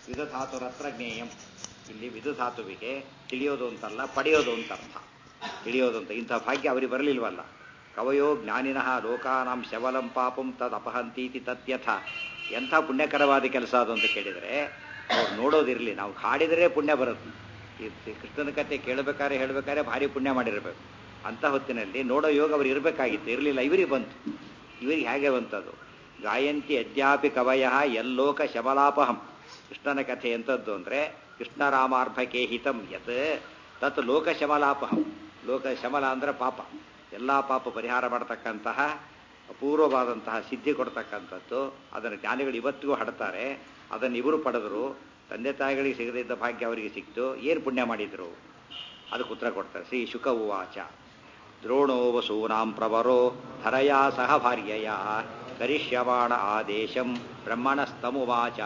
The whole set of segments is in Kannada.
ವಿಧಧಾತುರತ್ರ ಜ್ಞೇಯಂ ಇಲ್ಲಿ ವಿಧಧಾತುವಿಗೆ ತಿಳಿಯೋದು ಅಂತಲ್ಲ ಪಡೆಯೋದು ಅಂತ ಅರ್ಥ ತಿಳಿಯೋದು ಅಂತ ಇಂಥ ಭಾಗ್ಯ ಅವರಿಗೆ ಬರಲಿಲ್ವಲ್ಲ ಕವಯೋ ಜ್ಞಾನಿನಃ ಲೋಕಾನಾಂ ಶವಲಂ ಪಾಪಂ ತದ್ ಅಪಹಂತೀತಿ ತತ್ಯಥ ಎಂಥ ಪುಣ್ಯಕರವಾದ ಕೆಲಸ ಅದು ಅಂತ ಕೇಳಿದರೆ ಅವ್ರು ನೋಡೋದಿರಲಿ ನಾವು ಹಾಡಿದರೆ ಪುಣ್ಯ ಬರುತ್ತೆ ಈ ಕೃಷ್ಣನ ಕಥೆ ಕೇಳಬೇಕಾದ್ರೆ ಹೇಳಬೇಕಾದ್ರೆ ಭಾರಿ ಪುಣ್ಯ ಮಾಡಿರಬೇಕು ಅಂಥ ಹೊತ್ತಿನಲ್ಲಿ ನೋಡೋ ಯೋಗ ಅವ್ರಿಗೆ ಇರಬೇಕಾಗಿತ್ತು ಇರಲಿಲ್ಲ ಇವರಿಗೆ ಬಂತು ಇವರಿಗೆ ಹೇಗೆ ಬಂತದು ಗಾಯಂತಿ ಅದ್ಯಾಪಿ ಕವಯ ಎಲ್ಲೋಕ ಶಬಲಾಪಹಂ ಕೃಷ್ಣನ ಕಥೆ ಎಂಥದ್ದು ಅಂದರೆ ಕೃಷ್ಣರಾಮಾರ್ಭಕೆ ಹಿತಂ ಯತ್ ತತ್ ಲೋಕ ಶಮಲಾಪಹಂ ಲೋಕ ಶಮಲ ಅಂದರೆ ಪಾಪ ಎಲ್ಲ ಪಾಪ ಪರಿಹಾರ ಮಾಡತಕ್ಕಂತಹ ಅಪೂರ್ವವಾದಂತಹ ಸಿದ್ಧಿ ಕೊಡ್ತಕ್ಕಂಥದ್ದು ಅದನ್ನು ಜ್ಞಾನಿಗಳು ಇವತ್ತಿಗೂ ಹಾಡ್ತಾರೆ ಅದನ್ನು ಇವರು ಪಡೆದರು ತಂದೆ ತಾಯಿಗಳಿಗೆ ಸಿಗದಿದ್ದ ಭಾಗ್ಯ ಅವರಿಗೆ ಸಿಕ್ತು ಏನು ಪುಣ್ಯ ಮಾಡಿದರು ಅದಕ್ಕೆ ಉತ್ತರ ಕೊಡ್ತಾರೆ ಶ್ರೀ ಶುಕ ಉವಾಚ ದ್ರೋಣೋ ವಸೂನಾಂ ಪ್ರವರೋ ಧರಯಾ ಸಹ ಭಾರ್ಯಯ ಕರಿಷ್ಯಮಾಣ ಆದೇಶಂ ಬ್ರಹ್ಮಣಸ್ತಮುವಾಚ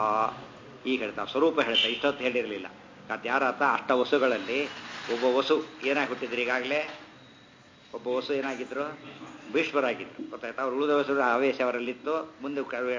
ಈಗ ಹೇಳ್ತಾ ಸ್ವರೂಪ ಹೇಳ್ತಾ ಇಷ್ಟೊತ್ತು ಹೇಳಿರಲಿಲ್ಲ ಅದು ಯಾರಾತ ಅಷ್ಟ ವಸುಗಳಲ್ಲಿ ಒಬ್ಬ ವಸು ಏನಾಗಿ ಹುಟ್ಟಿದ್ರು ಈಗಾಗಲೇ ಒಬ್ಬ ವಸು ಏನಾಗಿದ್ರು ಭೀಷ್ಮರಾಗಿದ್ರು ಗೊತ್ತಾಯ್ತಾ ಅವ್ರು ಉಳಿದ ವಸು ಆವೇಶ ಅವರಲ್ಲಿತ್ತು ಮುಂದೆ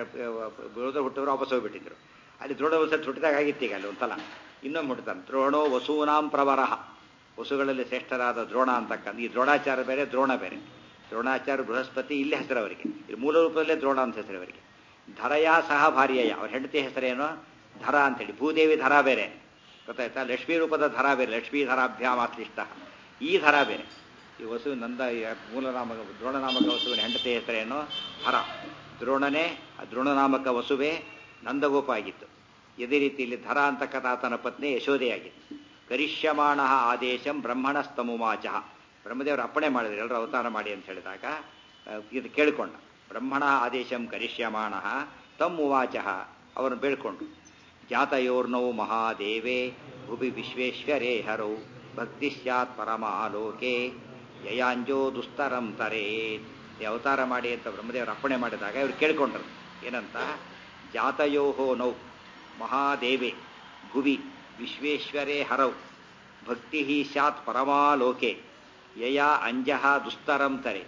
ಉಳಿದ ಹುಟ್ಟಿದ್ರು ವಾಪಸ್ ಹೋಗ್ಬಿಟ್ಟಿದ್ರು ಅಲ್ಲಿ ದ್ರೋಣ ವಸು ಹುಟ್ಟಿದಾಗ ಆಗಿತ್ತು ಈಗ ಅಲ್ಲಿ ಒಂದ್ಸಲ ಇನ್ನೊಮ್ಮೆ ಹುಟ್ಟುತ್ತಾನೆ ದ್ರೋಣೋ ವಸೂನಾಂ ಪ್ರವರಹ ವಸುಗಳಲ್ಲಿ ಶ್ರೇಷ್ಠರಾದ ದ್ರೋಣ ಅಂತಕ್ಕಂಥ ಈ ದ್ರೋಣಾಚಾರ ಬೇರೆ ದ್ರೋಣ ಬೇರೆ ದ್ರೋಣಾಚಾರ್ಯ ಬೃಹಸ್ಪತಿ ಇಲ್ಲಿ ಹೆಸರು ಅವರಿಗೆ ಇಲ್ಲಿ ಮೂಲ ರೂಪದಲ್ಲೇ ದ್ರೋಣ ಅಂತ ಹೆಸರು ಅವರಿಗೆ ಧರಯ ಸಹ ಭಾರ್ಯಯ ಅವ್ರ ಹೆಂಡತಿ ಹೆಸರೇನು ಧರ ಅಂತೇಳಿ ಭೂದೇವಿ ಧರ ಬೇರೆ ಗೊತ್ತಾಯ್ತಾ ಲಕ್ಷ್ಮೀ ರೂಪದ ಧರ ಬೇರೆ ಲಕ್ಷ್ಮೀ ಧರಾಭ್ಯಾಮ್ ಆಶ್ಲಿಷ್ಟ ಈ ಧರ ಬೇರೆ ಈ ವಸು ನಂದ ಮೂಲನಾಮಕ ದ್ರೋಣನಾಮಕ ವಸುವಿನ ಹೆಂಡತಿ ಹೆಸರೇನು ಧರ ದ್ರೋಣನೇ ಆ ದ್ರೋಣನಾಮಕ ವಸುವೆ ನಂದಗೋಪ ಆಗಿತ್ತು ಇದೇ ರೀತಿಯಲ್ಲಿ ಧರ ಅಂತಕ್ಕಂಥ ಆತನ ಪತ್ನಿ ಯಶೋದೆಯಾಗಿತ್ತು ಕರಿಷ್ಯಮಾಣ ಆದೇಶಂ ಬ್ರಹ್ಮಣಸ್ತಮುಮಾಚ ಬ್ರಹ್ಮದೇವರು ಅಪ್ಪಣೆ ಮಾಡಿದ್ರು ಎಲ್ಲರೂ ಅವತಾರ ಮಾಡಿ ಅಂತ ಹೇಳಿದಾಗ ಇದು ಕೇಳಿಕೊಂಡ ಬ್ರಹ್ಮಣ ಆದೇಶಂ ಕರಿಷ್ಯಮಾಣ ತಮ್ ಉವಾಚ ಅವರನ್ನು ಬೇಡ್ಕೊಂಡ್ರು ಜಾತಯೋರ್ನೌ ಮಹಾದೇವೇ ಭುವಿ ವಿಶ್ವೇಶ್ವರೇ ಹರೌ ಭಕ್ತಿ ಸ್ಯಾತ್ ಪರಮಾಲೋಕೆ ಯಯಾಂಜೋ ದುಸ್ತರಂ ತರೇತ್ ಅವತಾರ ಮಾಡಿ ಅಂತ ಬ್ರಹ್ಮದೇವರು ಅಪ್ಪಣೆ ಮಾಡಿದಾಗ ಇವರು ಕೇಳ್ಕೊಂಡ್ರು ಏನಂತ ಜಾತಯೋಹೋ ನೌ ಮಹಾದೇವೆ ಭುವಿ ವಿಶ್ವೇಶ್ವರೇ ಹರೌ ಭಕ್ತಿ ಸ್ಯಾತ್ ಪರಮಾಲೋಕೆ ಯಯ ಅಂಜಃ ದುಸ್ತರಂ ತರೆ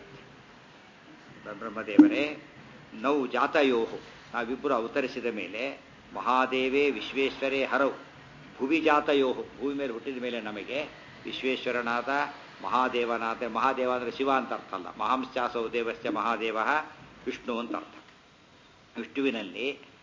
ಬ್ರಹ್ಮದೇವರೇ ನೌ ಜಾತಯೋಹು ನಾವಿಬ್ಬರು ಅವತರಿಸಿದ ಮೇಲೆ ಮಹಾದೇವೇ ವಿಶ್ವೇಶ್ವರೇ ಹರೌ ಭುವಿ ಜಾತಯೋಹು ಭೂಮಿ ಮೇಲೆ ಹುಟ್ಟಿದ ಮೇಲೆ ನಮಗೆ ವಿಶ್ವೇಶ್ವರನಾದ ಮಹಾದೇವನಾದ ಮಹಾದೇವ ಅಂದರೆ ಶಿವ ಅಂತ ಅರ್ಥ ಅಲ್ಲ ಮಹಾಂಶ್ಚಾಸೌ ದೇವಶ್ಚ ಮಹಾದೇವ ವಿಷ್ಣು ಅಂತ ಅರ್ಥ ವಿಷ್ಣುವಿನಲ್ಲಿ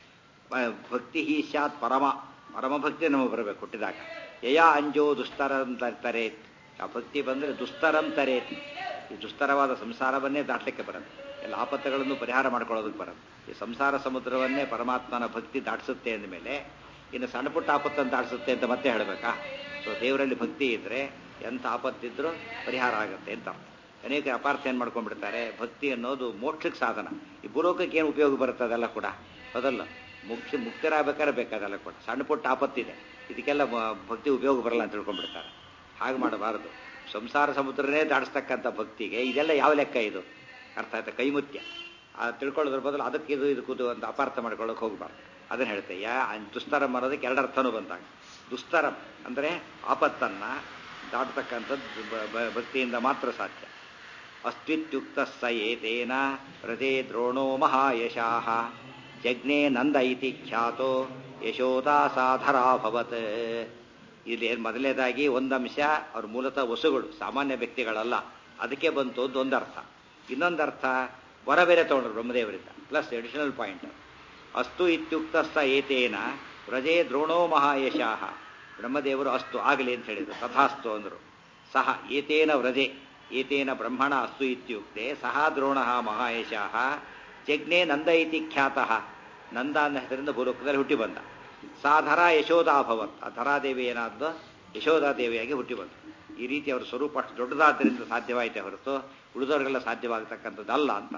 ಭಕ್ತಿ ಸ್ಯಾತ್ ಪರಮ ಪರಮಭಕ್ತಿ ನಮಗೆ ಬರಬೇಕು ಹುಟ್ಟಿದಾಗ ಯಯ ಅಂಜೋ ದುಸ್ತರಂ ತರೇತ್ ಆ ಭಕ್ತಿ ಬಂದರೆ ದುಸ್ತರಂ ತರೇತ್ ಈ ದುಸ್ತರವಾದ ಸಂಸಾರವನ್ನೇ ದಾಟಲಿಕ್ಕೆ ಬರುತ್ತೆ ಎಲ್ಲ ಆಪತ್ತುಗಳನ್ನು ಪರಿಹಾರ ಮಾಡ್ಕೊಳ್ಳೋದಕ್ಕೆ ಬರುತ್ತೆ ಈ ಸಂಸಾರ ಸಮುದ್ರವನ್ನೇ ಪರಮಾತ್ಮನ ಭಕ್ತಿ ದಾಟಿಸುತ್ತೆ ಅಂದಮೇಲೆ ಇನ್ನು ಸಣ್ಣ ಪುಟ್ಟ ಆಪತ್ತನ್ನು ದಾಟಿಸುತ್ತೆ ಅಂತ ಮತ್ತೆ ಹೇಳಬೇಕಾ ಸೊ ದೇವರಲ್ಲಿ ಭಕ್ತಿ ಇದ್ದರೆ ಎಂಥ ಆಪತ್ತಿದ್ರೂ ಪರಿಹಾರ ಆಗುತ್ತೆ ಅಂತ ಅನೇಕ ಅಪಾರ್ಥ ಏನು ಮಾಡ್ಕೊಂಡ್ಬಿಡ್ತಾರೆ ಭಕ್ತಿ ಅನ್ನೋದು ಮೋಕ್ಷಕ್ಕೆ ಸಾಧನ ಈ ಭೂಲೋಕಕ್ಕೆ ಏನು ಉಪಯೋಗ ಬರುತ್ತೆ ಅದೆಲ್ಲ ಕೂಡ ಅದಲ್ಲ ಮುಖ್ಯ ಮುಕ್ತರಾಗಬೇಕಾದ್ರೆ ಬೇಕಾದಲ್ಲ ಕೂಡ ಸಣ್ಣ ಪುಟ್ಟ ಆಪತ್ತಿದೆ ಇದಕ್ಕೆಲ್ಲ ಭಕ್ತಿ ಉಪಯೋಗ ಬರಲ್ಲ ಅಂತ ತಿಳ್ಕೊಂಡ್ಬಿಡ್ತಾರೆ ಹಾಗೆ ಮಾಡಬಾರದು ಸಂಸಾರ ಸಮುದ್ರನೇ ದಾಟಿಸ್ತಕ್ಕಂಥ ಭಕ್ತಿಗೆ ಇದೆಲ್ಲ ಯಾವ ಲೆಕ್ಕ ಇದು ಅರ್ಥ ಆಯ್ತಾ ಕೈಮುತ್ಯ ಆ ತಿಳ್ಕೊಳ್ಳೋದ್ರ ಬದಲು ಅದಕ್ಕೆ ಇದು ಇದಕ್ಕೂ ಅಂತ ಅಪಾರ್ಥ ಮಾಡ್ಕೊಳ್ಳೋಕೆ ಹೋಗಬಾರ್ದು ಅದನ್ನು ಹೇಳ್ತೇಯ ದುಸ್ತರಂ ಅನ್ನೋದಕ್ಕೆ ಎರಡು ಅರ್ಥನೂ ಬಂದಾಗ ದುಸ್ತರಂ ಅಂದರೆ ಆಪತ್ತನ್ನು ದಾಟತಕ್ಕಂಥದ್ದು ಭಕ್ತಿಯಿಂದ ಮಾತ್ರ ಸಾಧ್ಯ ಅಸ್ತ್ವಿತ್ಯುಕ್ತ ಸ ಏತೇನ ಹೃದಯ ದ್ರೋಣೋ ಮಹಾಯಶಾಹ ಜಜ್ಞೆ ನಂದ ಇತಿ ಖ್ಯಾತೋ ಯಶೋದಾ ಸಾಧರಾಭವತ್ ಇಲ್ಲಿ ಮೊದಲನೇದಾಗಿ ಒಂದಂಶ ಅವ್ರ ಮೂಲತಃ ವಸುಗಳು ಸಾಮಾನ್ಯ ವ್ಯಕ್ತಿಗಳಲ್ಲ ಅದಕ್ಕೆ ಬಂತು ಅಂತ ಒಂದರ್ಥ ಇನ್ನೊಂದರ್ಥ ವರ ಬೇರೆ ತಗೊಂಡ್ರು ಬ್ರಹ್ಮದೇವರಿಂದ ಪ್ಲಸ್ ಅಡಿಷನಲ್ ಪಾಯಿಂಟ್ ಅಸ್ತು ಇತ್ಯುಕ್ತಸ್ಥ ಏತೇನ ವ್ರಜೇ ದ್ರೋಣೋ ಮಹಾಯಶಾಹ ಬ್ರಹ್ಮದೇವರು ಅಸ್ತು ಆಗಲಿ ಅಂತ ಹೇಳಿದರು ತಥಾಸ್ತು ಅಂದರು ಸಹ ಏತೇನ ವ್ರಜೆ ಏತೇನ ಬ್ರಹ್ಮಣ ಅಸ್ತು ಇತ್ಯುಕ್ತೆ ಸಹ ದ್ರೋಣ ಮಹಾಯಶಾಹ ಜಜ್ಞೆ ನಂದ ಇತಿ ಖ್ಯಾತಃ ನಂದ ಅನ್ನೋ ಹೆಸರಿಂದ ಭೂಲೋಕದಲ್ಲಿ ಹುಟ್ಟಿ ಬಂದ ಸಾ ಧರ ಯಶೋಧಾಭವತ್ ಆ ಧರಾದೇವಿ ಏನಾದ್ದು ಯಶೋಧಾದೇವಿಯಾಗಿ ಹುಟ್ಟಿ ಬಂತು ಈ ರೀತಿ ಅವರ ಸ್ವರೂಪ ಅಷ್ಟು ದೊಡ್ಡದಾದ್ದರಿಂದ ಸಾಧ್ಯವಾಯಿತೆ ಹೊರತು ಉಳಿದವರಿಗೆಲ್ಲ ಸಾಧ್ಯವಾಗತಕ್ಕಂಥದ್ದಲ್ಲ ಅಂತ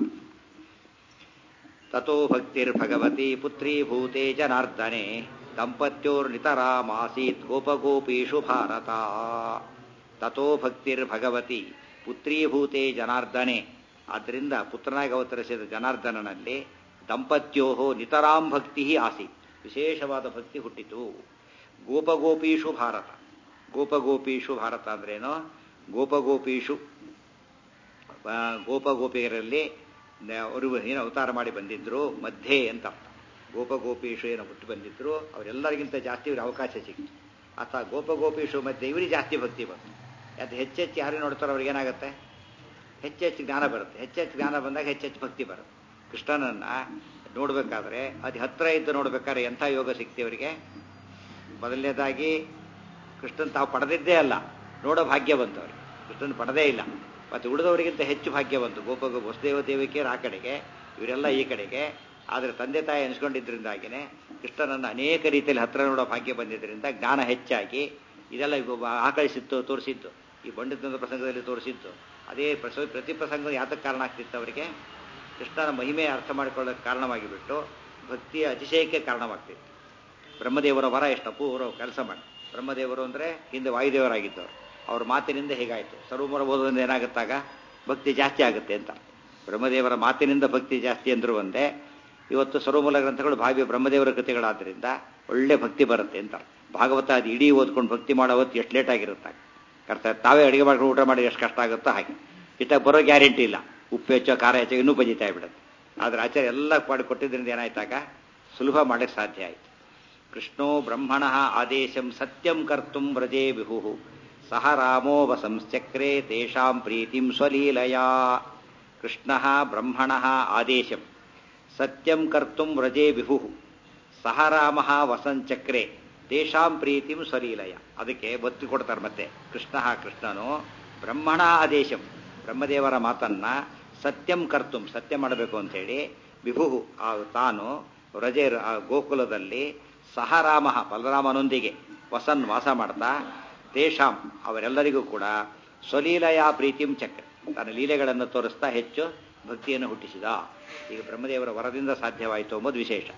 ತಥೋ ಭಕ್ತಿರ್ಭಗವತಿ ಪುತ್ರೀಭೂತೆ ಜನಾರ್ದನೆ ದಂಪತ್ಯೋರ್ನಿತರಾಮಾಸೀತ್ ಗೋಪಗೋಪೀಷು ಭಾರತ ತಥೋ ಭಕ್ತಿರ್ಭಗವತಿ ಪುತ್ರೀಭೂತೆ ಜನಾರ್ದನೆ ಆದ್ದರಿಂದ ಪುತ್ರನಾಗಿ ಅವತರಿಸಿದ ಜನಾರ್ದನನಲ್ಲಿ ದಂಪತ್ಯೋ ನಿತರಾಂ ಭಕ್ತಿ ಆಸೀತ್ ವಿಶೇಷವಾದ ಭಕ್ತಿ ಹುಟ್ಟಿತು ಗೋಪಗೋಪೀಷು ಭಾರತ ಗೋಪಗೋಪೀಷು ಭಾರತ ಅಂದ್ರೇನು ಗೋಪಗೋಪೀಷು ಗೋಪಗೋಪಿಯರಲ್ಲಿ ಅವರು ಏನು ಅವತಾರ ಮಾಡಿ ಬಂದಿದ್ರು ಮಧ್ಯೆ ಅಂತ ಅರ್ಥ ಗೋಪ ಗೋಪೀಶು ಏನೋ ಹುಟ್ಟು ಬಂದಿದ್ರು ಅವರೆಲ್ಲರಿಗಿಂತ ಜಾಸ್ತಿ ಇವ್ರಿಗೆ ಅವಕಾಶ ಸಿಕ್ತು ಅಥವಾ ಗೋಪ ಗೋಪೀಶು ಮಧ್ಯೆ ಇವರಿಗೆ ಜಾಸ್ತಿ ಭಕ್ತಿ ಬಂತು ಅದು ಹೆಚ್ಚೆಚ್ಚು ಯಾರು ನೋಡ್ತಾರೋ ಅವ್ರಿಗೆ ಏನಾಗುತ್ತೆ ಹೆಚ್ಚೆಚ್ಚು ಜ್ಞಾನ ಬರುತ್ತೆ ಹೆಚ್ಚೆಚ್ಚು ಜ್ಞಾನ ಬಂದಾಗ ಹೆಚ್ಚೆಚ್ಚು ಭಕ್ತಿ ಬರುತ್ತೆ ಕೃಷ್ಣನನ್ನ ನೋಡ್ಬೇಕಾದ್ರೆ ಅದು ಹತ್ರ ಇದ್ದು ನೋಡ್ಬೇಕಾದ್ರೆ ಎಂಥ ಯೋಗ ಸಿಕ್ತಿ ಅವರಿಗೆ ಮೊದಲನೇದಾಗಿ ಕೃಷ್ಣನ್ ತಾವು ಪಡೆದಿದ್ದೇ ಅಲ್ಲ ನೋಡೋ ಭಾಗ್ಯ ಬಂತು ಅವ್ರಿಗೆ ಕೃಷ್ಣನ್ ಪಡೆದೇ ಇಲ್ಲ ಮತ್ತು ಉಳಿದವರಿಗಿಂತ ಹೆಚ್ಚು ಭಾಗ್ಯ ಬಂತು ಗೋಪ ವಸುದೇವ ದೇವಿಕೆಯರು ಆ ಕಡೆಗೆ ಇವರೆಲ್ಲ ಈ ಕಡೆಗೆ ಆದರೆ ತಂದೆ ತಾಯಿ ಅನಿಸ್ಕೊಂಡಿದ್ದರಿಂದಾಗಿನೇ ಕೃಷ್ಣನನ್ನು ಅನೇಕ ರೀತಿಯಲ್ಲಿ ಹತ್ರ ನೋಡೋ ಭಾಗ್ಯ ಬಂದಿದ್ದರಿಂದ ಜ್ಞಾನ ಹೆಚ್ಚಾಗಿ ಇದೆಲ್ಲ ಈಗ ಒಬ್ಬ ಆಕಳಿಸಿತ್ತು ತೋರಿಸಿದ್ದು ಈ ಬಂಡಿತನದ ಪ್ರಸಂಗದಲ್ಲಿ ತೋರಿಸಿದ್ದು ಅದೇ ಪ್ರಸ ಪ್ರತಿ ಪ್ರಸಂಗ ಯಾತಕ್ಕೆ ಕಾರಣ ಆಗ್ತಿತ್ತು ಅವರಿಗೆ ಕೃಷ್ಣನ ಮಹಿಮೆ ಅರ್ಥ ಮಾಡಿಕೊಳ್ಳೋಕೆ ಕಾರಣವಾಗಿ ಬಿಟ್ಟು ಭಕ್ತಿಯ ಅತಿಶಯಕ್ಕೆ ಕಾರಣವಾಗ್ತಿತ್ತು ಬ್ರಹ್ಮದೇವರ ವರ ಎಷ್ಟು ಅಪೂರ್ವ ಕೆಲಸ ಮಾಡಿ ಬ್ರಹ್ಮದೇವರು ಅಂದರೆ ಹಿಂದೆ ವಾಯುದೇವರಾಗಿದ್ದವರು ಅವ್ರ ಮಾತಿನಿಂದ ಹೇಗಾಯಿತು ಸರ್ವಮರ ಓದೋದ್ರಿಂದ ಏನಾಗುತ್ತಾಗ ಭಕ್ತಿ ಜಾಸ್ತಿ ಆಗುತ್ತೆ ಅಂತ ಬ್ರಹ್ಮದೇವರ ಮಾತಿನಿಂದ ಭಕ್ತಿ ಜಾಸ್ತಿ ಅಂದರೂ ಒಂದೇ ಇವತ್ತು ಸರ್ವಮೂಲ ಗ್ರಂಥಗಳು ಭಾವ್ಯ ಬ್ರಹ್ಮದೇವರ ಕೃತಿಗಳಾದ್ದರಿಂದ ಒಳ್ಳೆ ಭಕ್ತಿ ಬರುತ್ತೆ ಅಂತ ಭಾಗವತ ಅದು ಇಡೀ ಓದ್ಕೊಂಡು ಭಕ್ತಿ ಮಾಡೋ ಹೊತ್ತು ಎಷ್ಟು ಲೇಟ್ ಆಗಿರುತ್ತೆ ಕರ್ತ ತಾವೇ ಅಡುಗೆ ಮಾಡ್ಕೊಂಡು ಊಟ ಮಾಡಿ ಎಷ್ಟು ಕಷ್ಟ ಆಗುತ್ತೋ ಹಾಗೆ ಇತ್ತ ಬರೋ ಗ್ಯಾರಂಟಿ ಇಲ್ಲ ಉಪ್ಪು ಹೆಚ್ಚೋ ಖಾರ ಹೆಚ್ಚೋ ಇನ್ನೂ ಬಜಿತಾ ಆಗ್ಬಿಡುತ್ತೆ ಆದರೆ ಆಚಾರ್ಯ ಎಲ್ಲ ಮಾಡಿ ಕೊಟ್ಟಿದ್ದರಿಂದ ಏನಾಯ್ತಾಗ ಸುಲಭ ಮಾಡಕ್ಕೆ ಸಾಧ್ಯ ಆಯಿತು ಕೃಷ್ಣೋ ಬ್ರಹ್ಮಣ ಆದೇಶಂ ಸತ್ಯಂ ಕರ್ತುಂ ವ್ರಜೇ ವಿಹು ಸಹ ರಾಮೋ ವಸಂಶ್ಚಕ್ರೆ ತೇಷಾಂ ಪ್ರೀತಿಂ ಸ್ವಲೀಲಯಾ ಕೃಷ್ಣ ಬ್ರಹ್ಮಣ ಆದೇಶಂ ಸತ್ಯಂ ಕರ್ತುಂ ವ್ರಜೇ ವಿಹು ಸಹ ರಾಮ ವಸಂಚಕ್ರೆ ತೇಷಾಂ ಪ್ರೀತಿಂ ಸ್ವಲೀಲಯ ಅದಕ್ಕೆ ಒತ್ತಿ ಕೊಡ್ತಾರೆ ಮತ್ತೆ ಕೃಷ್ಣ ಕೃಷ್ಣನು ಬ್ರಹ್ಮಣ ಆದೇಶಂ ಬ್ರಹ್ಮದೇವರ ಮಾತನ್ನ ಸತ್ಯಂ ಕರ್ತುಂ ಸತ್ಯ ಮಾಡಬೇಕು ಅಂತ ಹೇಳಿ ವಿಭು ಆ ತಾನು ವ್ರಜೆ ಆ ಗೋಕುಲದಲ್ಲಿ ಸಹ ರಾಮ ಬಲರಾಮನೊಂದಿಗೆ ವಸನ್ ವಾಸ ಮಾಡ್ತಾ ತೇಷಾಂ ಅವರೆಲ್ಲರಿಗೂ ಕೂಡ ಸ್ವಲೀಲಯ ಪ್ರೀತಿಂ ಚಕ್ರ ತನ್ನ ಲೀಲೆಗಳನ್ನು ತೋರಿಸ್ತಾ ಹೆಚ್ಚು ಭಕ್ತಿಯನ್ನು ಹುಟ್ಟಿಸಿದ ಈಗ ಬ್ರಹ್ಮದೇವರ ವರದಿಂದ ಸಾಧ್ಯವಾಯಿತು ಎಂಬುದು ವಿಶೇಷ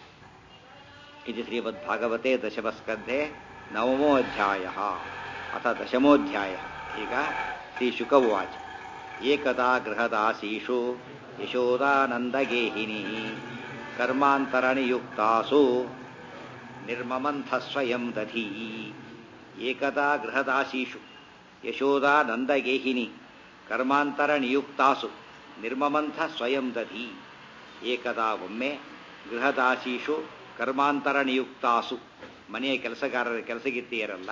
ಇದು ಶ್ರೀಮದ್ ಭಾಗವತೆ ದಶಮಸ್ಕಂಧೆ ನವಮೋ ಅಧ್ಯಾಯ ಅಥ ದಶಮೋಧ್ಯಾಯ ಈಗ ಶ್ರೀ ಶುಕವಾಚ ಏಕದಾ ಗೃಹದಾಸೀಷು ಯಶೋದಾನಂದಗೇಹಿನಿ ಕರ್ಮಾಂತರಣಿಯುಕ್ತಾಸು ನಿರ್ಮಮಂಥ ಸ್ವಯಂ ದಧಿ ಏಕದಾ ಗೃಹದಾಸೀಷು ಯಶೋದಾನಂದಗೇಹಿನಿ ಕರ್ಮಾಂತರ ನಿಯುಕ್ತಾಸು ನಿರ್ಮಮಂಥ ಸ್ವಯಂ ದಧಿ ಏಕದಾ ಒಮ್ಮೆ ಗೃಹದಾಸೀಷು ಕರ್ಮಾಂತರ ನಿಯುಕ್ತಾಸು ಮನೆಯ ಕೆಲಸಗಾರರ ಕೆಲಸಗಿತ್ತಿಯರಲ್ಲ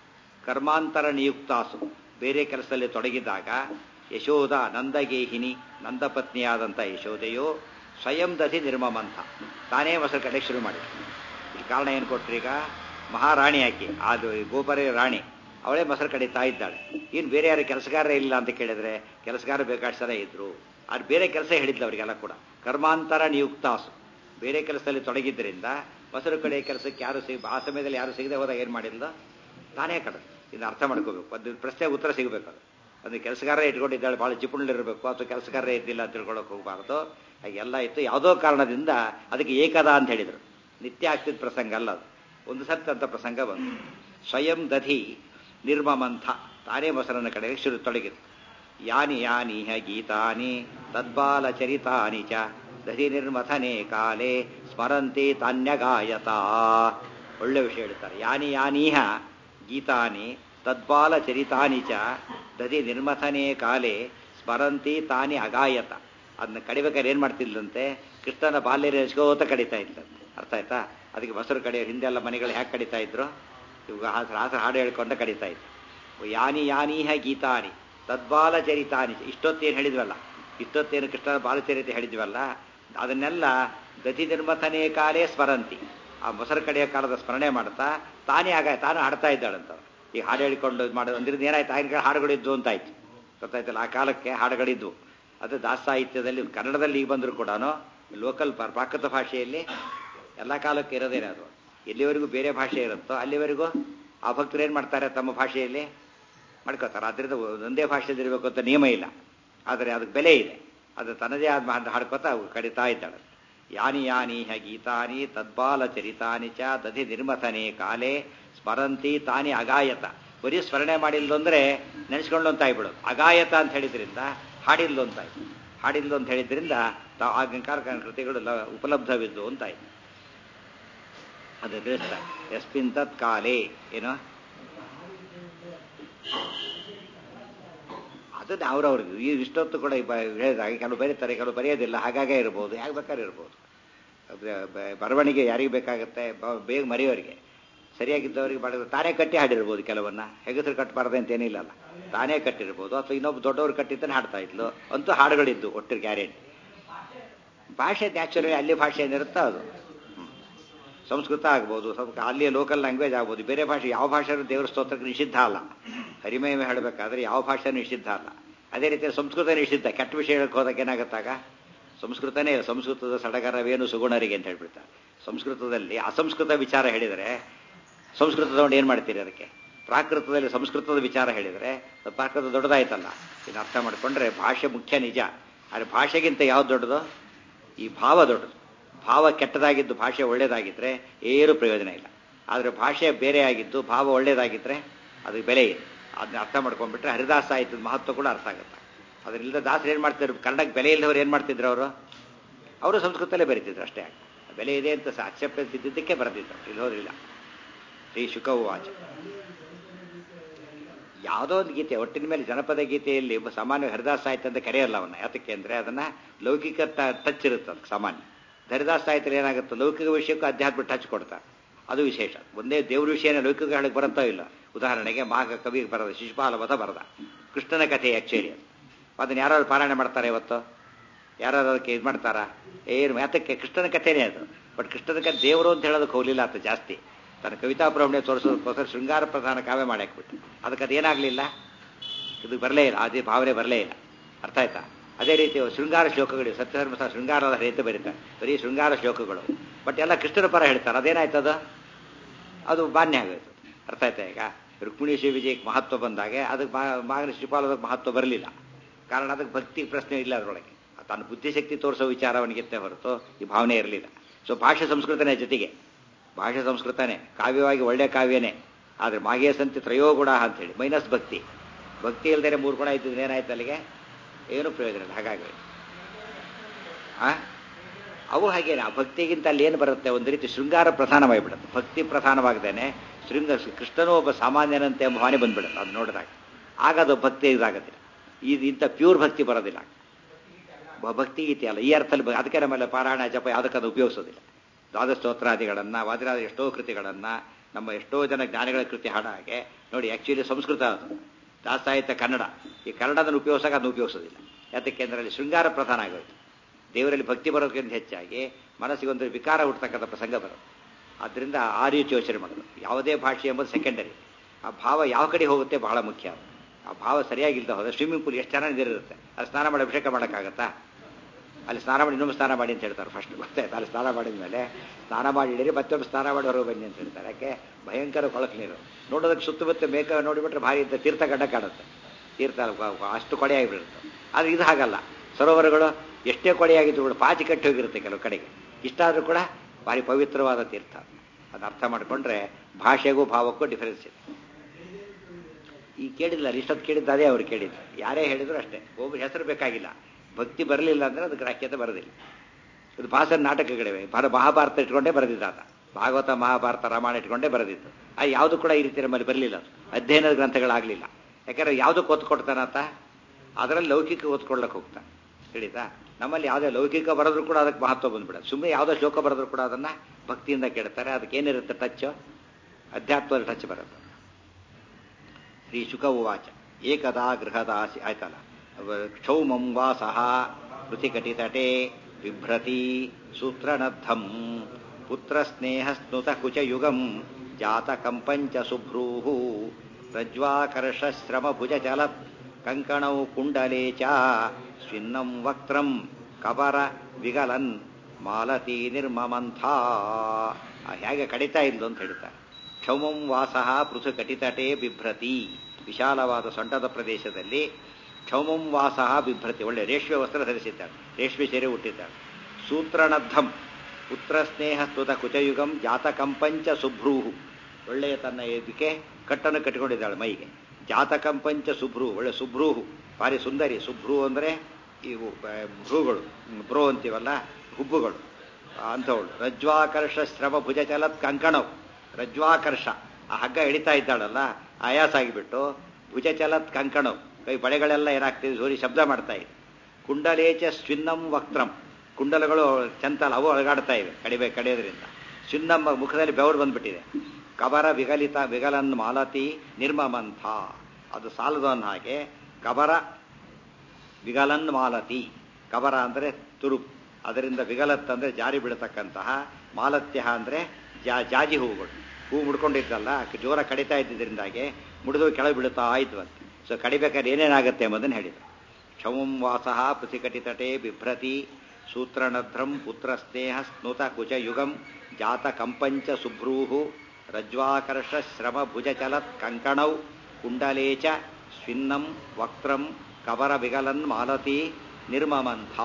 ಕರ್ಮಾಂತರ ನಿಯುಕ್ತಾಸು ಬೇರೆ ಕೆಲಸದಲ್ಲಿ ತೊಡಗಿದಾಗ ಯಶೋದ ನಂದಗೇಹಿನಿ ನಂದಪತ್ನಿಯಾದಂಥ ಯಶೋದೆಯು ಸ್ವಯಂ ದಧಿ ನಿರ್ಮಮಂಥ ತಾನೇ ಮೊಸರು ಕಡೆಗೆ ಶುರು ಮಾಡಿದ್ರು ಈ ಕಾರಣ ಏನು ಕೊಟ್ರೀಗ ಮಹಾರಾಣಿ ಆಕೆ ಅದು ಗೋಪರೇ ರಾಣಿ ಅವಳೇ ಮೊಸರು ಕಡಿತಾ ಇದ್ದಾಳೆ ಇನ್ನು ಬೇರೆ ಯಾರು ಕೆಲಸಗಾರರೇ ಇಲ್ಲ ಅಂತ ಕೇಳಿದ್ರೆ ಕೆಲಸಗಾರ ಬೇಕಾಷ್ಟು ಜನ ಇದ್ರು ಅದು ಬೇರೆ ಕೆಲಸ ಹೇಳಿದ್ಲು ಅವರಿಗೆಲ್ಲ ಕೂಡ ಕರ್ಮಾಂತರ ನಿಯುಕ್ತಾಸು ಬೇರೆ ಕೆಲಸದಲ್ಲಿ ತೊಡಗಿದ್ದರಿಂದ ಮೊಸರು ಕಡೆ ಕೆಲಸಕ್ಕೆ ಯಾರು ಸಿಗ ಆ ಸಮಯದಲ್ಲಿ ಯಾರು ಸಿಗದೆ ಹೋದಾಗ ಏನು ಮಾಡಿಲ್ಲ ತಾನೇ ಕಡೆ ಇದನ್ನ ಅರ್ಥ ಮಾಡ್ಕೋಬೇಕು ಒಂದು ಪ್ರಶ್ನೆಗೆ ಉತ್ತರ ಸಿಗಬೇಕು ಅದು ಅದು ಕೆಲಸಗಾರ ಇಟ್ಕೊಂಡಿದ್ದಾಳೆ ಭಾಳ ಜಿಪುಣಲಿರಬೇಕು ಅಥವಾ ಕೆಲಸಗಾರರೇ ಇದ್ದಿಲ್ಲ ಅಂತ ತಿಳ್ಕೊಳಕ್ಕೆ ಹೋಗಬಾರ್ದು ಹಾಗೆಲ್ಲ ಇತ್ತು ಯಾವುದೋ ಕಾರಣದಿಂದ ಅದಕ್ಕೆ ಏಕದ ಅಂತ ಹೇಳಿದರು ನಿತ್ಯ ಆಗ್ತಿದ್ದ ಪ್ರಸಂಗ ಅಲ್ಲ ಅದು ಒಂದು ಸತ್ ಅಂತ ಪ್ರಸಂಗ ಬಂತು ಸ್ವಯಂ ದಧಿ ನಿರ್ಮಮಂಥ ತಾನೇ ಮೊಸರನ್ನ ಕಡೆಗೆ ಶುರು ತೊಡಗಿತು ಯಾನಿ ಯಾನೀಹ ಗೀತಾನಿ ತದ್ಬಾಲಚರಿತಾನಿ ಚ ದಧಿ ನಿರ್ಮಥನೆ ಕಾಲೇ ಸ್ಮರಂತಿ ತಾನ್ಯಗಾಯತ ಒಳ್ಳೆ ವಿಷಯ ಹೇಳ್ತಾರೆ ಯಾನಿ ಯಾನೀಹ ಗೀತಾನಿ ತದ್ಬಾಲಚರಿತಾನಿ ಚ ದಧಿ ನಿರ್ಮಥನೆ ಕಾಲೇ ಸ್ಮರಂತಿ ತಾನಿ ಅಗಾಯತ ಅದನ್ನ ಕಡಿಬೇಕಾದ್ರೆ ಏನು ಮಾಡ್ತಿದ್ಲಂತೆ ಕೃಷ್ಣನ ಬಾಲ್ಯ ನೆನೆಸ್ಕೋತ ಕಡಿತಾ ಇದ್ಲಂತೆ ಅರ್ಥ ಆಯ್ತಾ ಅದಕ್ಕೆ ಮೊಸರು ಕಡೆ ಹಿಂದೆಲ್ಲ ಮನೆಗಳು ಹ್ಯಾಕೆ ಕಡಿತಾ ಇದ್ರು ಇವಾಗ ಹಾಸರ ಹಾಸರ ಹಾಡು ಹೇಳ್ಕೊಂಡು ಕಡಿತಾ ಇದ್ರು ಯಾನಿ ಯಾನೀಹ ಗೀತಾನಿ ತದ್ಬಾಲಚರಿತಾನಿ ಇಷ್ಟೊತ್ತೇನು ಹೇಳಿದ್ವಲ್ಲ ಇಷ್ಟೊತ್ತೇನು ಕೃಷ್ಣನ ಬಾಲಚರಿತೆ ಹೇಳಿದ್ವಲ್ಲ ಅದನ್ನೆಲ್ಲ ಗತಿ ನಿರ್ಮಥನೇ ಕಾಲೇ ಸ್ಮರಂತಿ ಆ ಮೊಸರು ಕಡೆಯ ಕಾಲದ ಸ್ಮರಣೆ ಮಾಡ್ತಾ ತಾನೇ ಆಗ ತಾನು ಹಾಡ್ತಾ ಇದ್ದಾಳಂತ ಈಗ ಹಾಡು ಹೇಳಿಕೊಂಡು ಮಾಡೋದು ಅಂದ್ರಿಂದ ಏನಾಯ್ತು ಆಗಿನ ಹಾಡುಗಳಿದ್ವು ಅಂತಾಯ್ತು ಗೊತ್ತಾಯ್ತಲ್ಲ ಆ ಕಾಲಕ್ಕೆ ಹಾಡುಗಳಿದ್ವು ಅದು ದಾಸ ಸಾಹಿತ್ಯದಲ್ಲಿ ಕನ್ನಡದಲ್ಲಿ ಈಗ ಬಂದರೂ ಕೂಡ ಲೋಕಲ್ ಪ್ರಾಕೃತ ಭಾಷೆಯಲ್ಲಿ ಎಲ್ಲ ಕಾಲಕ್ಕೆ ಇರೋದೇನೆ ಅದು ಎಲ್ಲಿವರೆಗೂ ಬೇರೆ ಭಾಷೆ ಇರುತ್ತೋ ಅಲ್ಲಿವರೆಗೂ ಆ ಭಕ್ತರು ಏನು ಮಾಡ್ತಾರೆ ತಮ್ಮ ಭಾಷೆಯಲ್ಲಿ ಮಾಡ್ಕೋತಾರೆ ಅದರಿಂದ ಒಂದೇ ಭಾಷೆಯಲ್ಲಿ ಇರಬೇಕು ಅಂತ ನಿಯಮ ಇಲ್ಲ ಆದರೆ ಅದಕ್ಕೆ ಬೆಲೆ ಇದೆ ಅದು ತನ್ನದೇ ಆದ ಹಾಡ್ಕೋತಾ ಅವು ಕಡಿತಾ ಇದ್ದಾಳೆ ಯಾನಿ ಯಾನಿ ಹ ಗೀತಾನಿ ತದ್ಬಾಲ ಚರಿತಾನಿ ಚ ದಧಿ ನಿರ್ಮಥನೆ ಕಾಲೇ ಸ್ಮರಂತಿ ತಾನಿ ಅಗಾಯತ ಬರೀ ಸ್ಮರಣೆ ಮಾಡಿಲ್ಲ ಅಂದ್ರೆ ನೆನೆಸ್ಕೊಂಡು ಅಂತ ಆಗ್ಬಿಡೋದು ಅಗಾಯತ ಅಂತ ಹೇಳಿದ್ರಿಂದ ಹಾಡಿಲ್ಲ ಅಂತಾಯ್ತು ಹಾಡಿಲ್ಲ ಅಂತ ಹೇಳಿದ್ರಿಂದ ತಾವು ಆಗಿನ ಕಾಲ ಕೃತಿಗಳು ಉಪಲಬ್ಧವಿದ್ದು ಅಂತಾಯ್ತು ಅದು ತಿಳಿಸ್ತಾರೆ ಎಸ್ಪಿನ್ ತತ್ ಕಾಲೇ ಏನೋ ಅದು ಅವ್ರವ್ರಿಗೆ ಈ ಇಷ್ಟೊತ್ತು ಕೂಡ ಹೇಳಿದಾಗ ಕೆಲವು ಬರೀತಾರೆ ಕೆಲವು ಬರೆಯೋದಿಲ್ಲ ಹಾಗಾಗೇ ಇರ್ಬೋದು ಹೇಗೆ ಬೇಕಾದ್ರೆ ಇರ್ಬೋದು ಬ- ಬರವಣಿಗೆ ಯಾರಿಗೆ ಬೇಕಾಗುತ್ತೆ ಬ- ಬೇಗ ಮರೆಯೋರಿಗೆ ಸರಿಯಾಗಿದ್ದವರಿಗೆ ಮಾಡಿದ್ರೆ ತಾನೇ ಕಟ್ಟಿ ಹಾಡಿರ್ಬೋದು ಕೆಲವನ್ನ ಹೆಗಸರು ಕಟ್ಟಬಾರ್ದು ಅಂತ ಏನಿಲ್ಲಲ್ಲ ತಾನೇ ಕಟ್ಟಿರ್ಬೋದು ಅಥವಾ ಇನ್ನೊಬ್ಬ ದೊಡ್ಡವರು ಕಟ್ಟಿದ್ದಾನೆ ಹಾಡ್ತಾ ಇದ್ಲು ಅಂತೂ ಹಾಡುಗಳಿದ್ದು ಒಟ್ಟು ಗ್ಯಾರಂಟಿ ಭಾಷೆ ನ್ಯಾಚುರಲಿ ಅಲ್ಲಿ ಭಾಷೆ ಏನಿರುತ್ತೋ ಅದು ಹ್ಮ್. ಸಂಸ್ಕೃತ ಆಗ್ಬೋದು ಸ್ವಲ್ಪ ಅಲ್ಲಿಯ ಲೋಕಲ್ ಲ್ಯಾಂಗ್ವೇಜ್ ಆಗ್ಬೋದು ಬೇರೆ ಭಾಷೆ ಯಾವ ಭಾಷೆ ದೇವರ ಸ್ತೋತ್ರಕ್ಕೆ ನಿಷಿದ್ಧ ಅಲ್ಲ ಹರಿಮಯ ಹೇಳಬೇಕಾದ್ರೆ ಯಾವ ಭಾಷೆ ನಿಷಿದ್ಧ ಅಲ್ಲ ಅದೇ ರೀತಿ ಸಂಸ್ಕೃತ ನಿಷಿದ್ಧ ಕೆಟ್ಟ ವಿಷಯಕ್ಕೆ ಹೋದಾಗ ಏನಾಗುತ್ತಾಗ ಸಂಸ್ಕೃತನೇ ಇಲ್ಲ. ಸಂಸ್ಕೃತದ ಸಡಗರವೇನು ಸುಗುಣರಿಗೆ ಅಂತ ಹೇಳ್ಬಿಡ್ತಾರೆ ಸಂಸ್ಕೃತದಲ್ಲಿ ಅಸಂಸ್ಕೃತ ವಿಚಾರ ಹೇಳಿದರೆ ಸಂಸ್ಕೃತ ತಗೊಂಡು ಏನು ಮಾಡ್ತೀರಿ ಅದಕ್ಕೆ ಪ್ರಾಕೃತದಲ್ಲಿ ಸಂಸ್ಕೃತದ ವಿಚಾರ ಹೇಳಿದರೆ ಅದು ಪ್ರಾಕೃತ ದೊಡ್ಡದಾಯ್ತಲ್ಲ ಇದನ್ನ ಅರ್ಥ ಮಾಡಿಕೊಂಡ್ರೆ ಭಾಷೆ ಮುಖ್ಯ ನಿಜ ಆದರೆ ಭಾಷೆಗಿಂತ ಯಾವ್ದು ದೊಡ್ಡದು ಈ ಭಾವ ದೊಡ್ಡದು ಭಾವ ಕೆಟ್ಟದಾಗಿದ್ದು ಭಾಷೆ ಒಳ್ಳೇದಾಗಿದ್ದರೆ ಏನು ಪ್ರಯೋಜನ ಇಲ್ಲ ಆದರೆ ಭಾಷೆ ಬೇರೆ ಆಗಿದ್ದು ಭಾವ ಒಳ್ಳೇದಾಗಿದ್ದರೆ ಅದಕ್ಕೆ ಬೆಲೆ ಇದೆ ಅದನ್ನ ಅರ್ಥ ಮಾಡ್ಕೊಂಡ್ಬಿಟ್ರೆ ಹರಿದಾಸ ಸಾಹಿತ್ಯದ ಮಹತ್ವ ಕೂಡ ಅರ್ಥ ಆಗುತ್ತೆ ಅದರಿಂದ ದಾಸರು ಏನು ಮಾಡ್ತಿದ್ರು ಕನ್ನಡಕ್ಕೆ ಬೆಲೆ ಇಲ್ಲದವ್ರು ಏನು ಮಾಡ್ತಿದ್ರು ಅವರು ಅವರು ಸಂಸ್ಕೃತದಲ್ಲೇ ಬರೀತಿದ್ರು ಅಷ್ಟೇ ಬೆಲೆ ಇದೆ ಅಂತ ಅಕ್ಸೆಪ್ಟೆನ್ಸ್ ಇದ್ದಿದ್ದಕ್ಕೆ ಬರೆದಿದ್ರು ಇಲ್ಲಿ ಹೋದ್ರಿಲ್ಲ ಶ್ರೀ ಶುಕವು ವಾಚ ಯಾವುದೋ ಒಂದು ಗೀತೆ ಒಟ್ಟಿನ ಮೇಲೆ ಜನಪದ ಗೀತೆಯಲ್ಲಿ ಒಬ್ಬ ಸಾಮಾನ್ಯ ಹರಿದಾಸ ಸಾಹಿತ್ಯ ಅಂತ ಕರೆಯಲ್ಲ ಅವನ್ನ ಯಾತಕ್ಕೆ ಅಂದರೆ ಅದನ್ನ ಲೌಕಿಕ ಟಚ್ ಇರುತ್ತೆ ಅದಕ್ಕೆ ಸಾಮಾನ್ಯ ಹರಿದಾಸ ಸಾಹಿತ್ಯ ಏನಾಗುತ್ತೆ ಲೌಕಿಕ ವಿಷಯಕ್ಕೂ ಅಧ್ಯಾತ್ಮ ಟಚ್ ಕೊಡ್ತಾರೆ ಅದು ವಿಶೇಷ ಒಂದೇ ದೇವ್ರ ವಿಷಯನೇ ಲೌಕಿಕ ಹೇಳಕ್ಕೆ ಬರುತ್ತೋ ಇಲ್ಲ ಉದಾಹರಣೆಗೆ ಮಾಘ ಕವಿಗೆ ಬರದ ಶಿಶುಪಾಲ ವಧ ಬರದ ಕೃಷ್ಣನ ಕಥೆ ಆ್ಯಕ್ಚುಲಿ ಅದು ಅದನ್ನ ಯಾರು ಪಾರಾಯಣ ಮಾಡ್ತಾರೆ ಇವತ್ತು ಯಾರು ಅದಕ್ಕೆ ಇದು ಮಾಡ್ತಾರಾ ಏನು ಯಾತಕ್ಕೆ ಕೃಷ್ಣನ ಕಥೆನೇ ಅದು ಬಟ್ ಕೃಷ್ಣನ ಕಥೆ ದೇವರು ಅಂತ ಹೇಳೋದಕ್ಕೆ ಹೋಗಲಿಲ್ಲ ಅಂತ ಜಾಸ್ತಿ ತನ್ನ ಕವಿತಾ ಪ್ರವಣೆ ತೋರಿಸೋದಕ್ಕೋಸ್ಕರ ಶೃಂಗಾರ ಪ್ರಧಾನ ಕಾವ್ಯ ಮಾಡಾಕ್ಬಿಟ್ಟು ಅದಕ್ಕೆ ಅದೇನಾಗಲಿಲ್ಲ ಇದು ಬರಲೇ ಇಲ್ಲ ಅದೇ ಭಾವನೆ ಬರಲೇ ಇಲ್ಲ ಅರ್ಥ ಆಯ್ತಾ ಅದೇ ರೀತಿ ಶೃಂಗಾರ ಶ್ಲೋಕಗಳು ಸತ್ಯಧರ್ಮ ಸಹ ಶೃಂಗಾರದ ರೀತಿ ಬರೀತಾರೆ ಬರೀ ಶೃಂಗಾರ ಶ್ಲೋಕಗಳು ಬಟ್ ಎಲ್ಲ ಕೃಷ್ಣನ ಪರ ಹೇಳ್ತಾರೆ ಅದೇನಾಯ್ತದ ಅದು ಮಾನ್ಯ ಆಗೋಯ್ತು ಅರ್ಥ ಆಯ್ತಾ ಈಗ ರುಕ್ಮಿಣಿ ಶ್ರೀ ವಿಜಯಕ್ಕೆ ಮಹತ್ವ ಬಂದಾಗೆ ಅದಕ್ಕೆ ಮಾಗನ ಶ್ರೀಪಾಲದಕ್ಕೆ ಮಹತ್ವ ಬರಲಿಲ್ಲ ಕಾರಣ ಅದಕ್ಕೆ ಭಕ್ತಿ ಪ್ರಶ್ನೆ ಇಲ್ಲ ಅದರೊಳಗೆ ತನ್ನ ಬುದ್ಧಿಶಕ್ತಿ ತೋರಿಸೋ ವಿಚಾರ ಅವನಿಗಿತ್ತೆ ಹೊರತು ಈ ಭಾವನೆ ಇರಲಿಲ್ಲ ಸೊ ಭಾಷೆ ಸಂಸ್ಕೃತನೇ ಜೊತೆಗೆ ಭಾಷೆ ಸಂಸ್ಕೃತನೇ ಕಾವ್ಯವಾಗಿ ಒಳ್ಳೆ ಕಾವ್ಯನೇ ಆದರೆ ಮಾಗೇ ಸಂತಿ ತ್ರಯೋಗುಣ ಅಂತೇಳಿ ಮೈನಸ್ ಭಕ್ತಿ ಭಕ್ತಿ ಇಲ್ದೇನೆ ಮೂರು ಗುಣ ಇದ್ದಿದ್ರೆ ಏನಾಯ್ತು ಅಲ್ಲಿಗೆ ಏನು ಪ್ರಯೋಜನ ಇಲ್ಲ ಹಾಗಾಗಿ ಆ ಅವು ಹಾಗೇನೆ ಆ ಭಕ್ತಿಗಿಂತ ಅಲ್ಲಿ ಏನು ಬರುತ್ತೆ ಒಂದು ರೀತಿ ಶೃಂಗಾರ ಪ್ರಧಾನವಾಗಿಬಿಡುತ್ತೆ ಭಕ್ತಿ ಪ್ರಧಾನವಾಗದೇನೆ ಶೃಂಗ ಕೃಷ್ಣನೂ ಒಬ್ಬ ಸಾಮಾನ್ಯನಂತೆ ಎಂಬ ಭಾವನೆ ಬಂದ್ಬಿಡುತ್ತೆ ಅದು ನೋಡಿದಾಗ ಆಗ ಅದು ಭಕ್ತಿ ಇದಾಗೋದಿಲ್ಲ ಇದು ಇಂಥ ಪ್ಯೂರ್ ಭಕ್ತಿ ಬರೋದಿಲ್ಲ ಬ- ಭಕ್ತಿ ಗೀತೆ ಅಲ್ಲ ಈ ಅರ್ಥದಲ್ಲಿ ಬ- ಅದಕ್ಕೆ ನಮ್ಮೆಲ್ಲ ಪಾರಾಯಣ ಜಪ ಯಾವುದಕ್ಕೆ ಅದು ಉಪಯೋಗಿಸೋದಿಲ್ಲ ದ್ವಾದಶ ಸ್ತೋತ್ರಾದಿಗಳನ್ನು ವಾದಿರಾದ ಎಷ್ಟೋ ಕೃತಿಗಳನ್ನು ನಮ್ಮ ಎಷ್ಟೋ ಜನ ಜ್ಞಾನಿಗಳ ಕೃತಿ ಹಾಡ ಹಾಗೆ ನೋಡಿ ಆ್ಯಕ್ಚುಲಿ ಸಂಸ್ಕೃತ ಅದು ದಾಸಾಹಿತ್ಯ ಕನ್ನಡ ಈ ಕನ್ನಡದನ್ನು ಉಪಯೋಗಿಸಾಗ ಅದನ್ನು ಉಪಯೋಗಿಸೋದಿಲ್ಲ ಯಾತಕ್ಕೆ ಅಂದರೆ ಅಲ್ಲಿ ಶೃಂಗಾರ ಪ್ರಧಾನ ಆಗೋಯ್ತು ದೇವರಲ್ಲಿ ಭಕ್ತಿ ಬರೋದಕ್ಕಿಂತ ಹೆಚ್ಚಾಗಿ ಮನಸ್ಸಿಗೆ ಒಂದು ವಿಕಾರ ಹುಟ್ಟತಕ್ಕಂಥ ಪ್ರಸಂಗ ಬರೋದು ಆದ್ದರಿಂದ ಆ ರೀತಿ ಯೋಚನೆ ಮಾಡೋದು ಯಾವುದೇ ಭಾಷೆ ಎಂಬುದು ಸೆಕೆಂಡರಿ ಆ ಭಾವ ಯಾವ ಕಡೆ ಹೋಗುತ್ತೆ ಬಹಳ ಮುಖ್ಯ ಆ ಭಾವ ಸರಿಯಾಗಿಲ್ಲದ ಹೋದ್ರೆ ಸ್ವಿಮ್ಮಿಂಗ್ ಪೂಲ್ ಎಷ್ಟು ಚೆನ್ನಾಗಿ ನೀರಿರುತ್ತೆ ಅಲ್ಲಿ ಸ್ನಾನ ಮಾಡಿ ಅಭಿಷೇಕ ಮಾಡೋಕ್ಕಾಗತ್ತಾ ಅಲ್ಲಿ ಸ್ನಾನ ಮಾಡಿ ಇನ್ನೊಮ್ಮೆ ಸ್ನಾನ ಮಾಡಿ ಅಂತ ಹೇಳ್ತಾರೆ ಫಸ್ಟ್ ಗೊತ್ತಾಯ್ತು ಅಲ್ಲಿ ಸ್ನಾನ ಮಾಡಿದ ಮೇಲೆ ಸ್ನಾನ ಮಾಡಿ ಇಡೀರಿ ಮತ್ತೊಮ್ಮೆ ಸ್ನಾನ ಮಾಡಿ ಹೊರಗೆ ಬನ್ನಿ ಅಂತ ಹೇಳ್ತಾರೆ ಯಾಕೆ ಭಯಂಕರ ಕೊಳಕು ನೀರು ನೋಡೋದಕ್ಕೆ ಸುತ್ತಮುತ್ತ ಮೇಕ ನೋಡಿಬಿಟ್ರೆ ಭಾರಿ ಇದ್ದ ತೀರ್ಥ ಗಡ್ಡ ಕಾಣುತ್ತೆ ತೀರ್ಥ ಅಷ್ಟು ಕೊಡೆಯಾಗಿಬಿಡುತ್ತೆ ಆದರೆ ಇದು ಹಾಗಲ್ಲ ಸರೋವರಗಳು ಎಷ್ಟೇ ಕೊಡೆಯಾಗಿದ್ರು ಕೂಡ ಪಾಚಿ ಕಟ್ಟಿ ಹೋಗಿರುತ್ತೆ ಕೆಲವು ಕಡೆಗೆ ಇಷ್ಟಾದರೂ ಕೂಡ ಭಾರಿ ಪವಿತ್ರವಾದ ತೀರ್ಥ ಅದನ್ನ ಅರ್ಥ ಮಾಡಿಕೊಂಡ್ರೆ ಭಾಷೆಗೂ ಭಾವಕ್ಕೂ ಡಿಫರೆನ್ಸ್ ಇದೆ ಈ ಕೇಳಿಲ್ಲ ಇಷ್ಟೊತ್ತು ಕೇಳಿದ್ದು ಅದೇ ಅವ್ರು ಕೇಳಿದ್ದು ಯಾರೇ ಹೇಳಿದ್ರು ಅಷ್ಟೇ ಒಬ್ಬರು ಹೆಸರು ಬೇಕಾಗಿಲ್ಲ ಭಕ್ತಿ ಬರಲಿಲ್ಲ ಅಂದ್ರೆ ಅದಕ್ಕೆ ರಾಖ್ಯತೆ ಬರೋದಿಲ್ಲ ಇದು ಭಾಷಣ ನಾಟಕಗಳಿವೆ ಭಾರ ಮಹಾಭಾರತ ಇಟ್ಕೊಂಡೇ ಬರೆದಿದ್ದ ಆತ ಭಾಗವತ ಮಹಾಭಾರತ ರಾಮಾಯಣ ಇಟ್ಕೊಂಡೇ ಬರೆದಿದ್ದು ಆ ಯಾವುದು ಕೂಡ ಈ ರೀತಿ ನಮ್ಮಲ್ಲಿ ಬರಲಿಲ್ಲ ಅದು ಅಧ್ಯಯನದ ಗ್ರಂಥಗಳಾಗಲಿಲ್ಲ ಯಾಕಂದ್ರೆ ಯಾವುದಕ್ಕೆ ಒತ್ತು ಕೊಡ್ತಾನಂತ ಅದರಲ್ಲಿ ಲೌಕಿಕ ಓದ್ಕೊಳ್ಳಕ್ಕೆ ಹೋಗ್ತಾನೆ ಹೇಳಿದಾ ನಮ್ಮಲ್ಲಿ ಯಾವುದೇ ಲೌಕಿಕ ಬರೆದ್ರು ಕೂಡ ಅದಕ್ಕೆ ಮಹತ್ವ ಬಂದ್ಬಿಡೋದು ಸುಮ್ಮನೆ ಯಾವುದೋ ಶ್ಲೋಕ ಬರೆದ್ರು ಕೂಡ ಅದನ್ನು ಭಕ್ತಿಯಿಂದ ಕೇಳ್ತಾರೆ ಅದಕ್ಕೆ ಏನಿರುತ್ತೆ ಟಚ್ಚು ಅಧ್ಯಾತ್ಮದ ಟಚ್ ಬರುತ್ತೆ ಶ್ರೀ ಶುಕ ಉವಾಚ ಏಕದಾ ಗೃಹದಾಸಿ ಆಯ್ತಲ್ಲ ಕ್ಷೌಮಂ ವಾಸಃ ಕೃತಿಕಟಿತಟೆ ಬಿಭ್ರತಿ ಸೂತ್ರನದ್ಧಂ ಪುತ್ರ ಸ್ನೇಹ ಸ್ನುತ ಕುಚಯುಗಂ ಜಾತಕಂ ಪಂಚ ಸುಭ್ರೂಃ ರಜ್ವಾಕರ್ಷ ಶ್ರಮ ಭುಜ ಚಲತ್ ಕಂಕಣೌ ಕುಂಡಲೇ ಚ ಸ್ವಿನ್ನಂ ವಕ್ತ್ರಂ ಕಬರ ವಿಗಲನ್ ಮಾಲತಿ ನಿರ್ಮಮಂಥ ಹೇಗೆ ಕಡಿತಾ ಇದ್ಲು ಅಂತ ಹೇಳ್ತಾರೆ ಕ್ಷೌಮಂ ವಾಸಃ ಪೃಥು ಕಟಿತಟೆ ಬಿಭ್ರತಿ ವಿಶಾಲವಾದ ಸೊಂಟದ ಪ್ರದೇಶದಲ್ಲಿ ಕ್ಷೌಮಂ ವಾಸಃ ಬಿಭ್ರತಿ ಒಳ್ಳೆ ರೇಷ್ಮೆ ವಸ್ತ್ರ ಧರಿಸಿದ್ದಾಳೆ ರೇಷ್ಮೆ ಸೀರೆ ಹುಟ್ಟಿದ್ದಾಳೆ ಸೂತ್ರನದ್ಧಂ ಪುತ್ರ ಸ್ನೇಹ ಸ್ತುತ ಕುಚಯುಗಂ ಜಾತಕಂ ಪಂಚ ಸುಭ್ರೂಹು ಒಳ್ಳೆಯ ತನ್ನ ಇದಕ್ಕೆ ಕಟ್ಟನ್ನು ಕಟ್ಟಿಕೊಂಡಿದ್ದಾಳೆ ಮೈಗೆ ಜಾತಕಂ ಪಂಚ ಸುಭ್ರೂ ಒಳ್ಳೆ ಸುಭ್ರೂಹು ಭಾರಿ ಸುಂದರಿ ಸುಭ್ರೂ ಅಂದರೆ ಇವು ಬ- ಭ್ರೂಗಳು ಬ್ರೋ ಅಂತೀವಲ್ಲ ಹುಬ್ಬುಗಳು ಅಂಥವಳು ರಜ್ವಾಕರ್ಷ ಶ್ರಮ ಭುಜ ಚಲತ್ ಕಂಕಣವು ರಜ್ವಾಕರ್ಷ ಆ ಹಗ್ಗ ಎಳಿತಾ ಇದ್ದಾಳಲ್ಲ ಆಯಾಸ ಆಗಿಬಿಟ್ಟು ಭುಜ ಚಲತ್ ಕಂಕಣವು ಕೈ ಬಳೆಗಳೆಲ್ಲ ಏನಾಗ್ತಿದೆ ಸೂರಿ ಶಬ್ದ ಮಾಡ್ತಾ ಇದೆ ಕುಂಡಲೇಚ ಸ್ವಿನ್ನಂ ವಕ್ತ್ರಂ ಕುಂಡಲಗಳು ಚಂತಲ ಅವು ಅಳಗಾಡ್ತಾ ಇವೆ ಕಡಿಮೆ ಕಡಿಯೋದ್ರಿಂದ ಚಿನ್ನಮ್ಮ ಮುಖದಲ್ಲಿ ಬೆವರು ಬಂದ್ಬಿಟ್ಟಿದೆ ಕಬರ ವಿಗಲಿತ ವಿಗಲನ್ ಮಾಲತಿ ನಿರ್ಮಮಂಥ ಅದು ಸಾಲದವನ್ ಹಾಗೆ ಕಬರ ವಿಗಲನ್ ಮಾಲತಿ ಕಬರ ಅಂದರೆ ತುರುಪು ಅದರಿಂದ ವಿಗಲತ್ ಅಂದರೆ ಜಾರಿ ಬಿಡತಕ್ಕಂತಹ ಮಾಲತ್ಯ ಅಂದರೆ ಜಾ ಜಾಜಿ ಹೂವುಗಳು ಹೂ ಮುಡ್ಕೊಂಡಿದ್ದಲ್ಲ ಜೋರ ಕಡಿತಾ ಇದ್ದಿದ್ದರಿಂದಾಗೆ ಮುಡಿದು ಕೆಳಗೆ ಬೀಳುತ್ತಾ ಆಯ್ತು ಅಂತ ಸೊ ಕಡಿಬೇಕಾದ್ರೆ ಏನೇನಾಗುತ್ತೆ ಎಂಬುದನ್ನು ಹೇಳಿದರು ಕ್ಷಮಂ ವಾಸಃ ಪೃಥಿಕಟಿತಟೆ ಬಿಭ್ರತಿ ಸೂತ್ರನಧ್ರಂ ಪುತ್ರಸ್ನೇಹ ಸ್ನುತ ಕುಚಯುಗಂ ಜಾತ ಕಂಪಂಚ ಸುಭ್ರೂಹು ರಜ್ವಾಕರ್ಷ ಶ್ರಮ ಭುಜಚಲತ್ ಕಂಕಣೌ ಕುಂಡಲೇ ಚ ಸ್ವಿನ್ನಂ ವಕ್ತ್ರಂ ಕವರ ವಿಗಲನ್ ಮಾಲತಿ ನಿರ್ಮಮಂಥ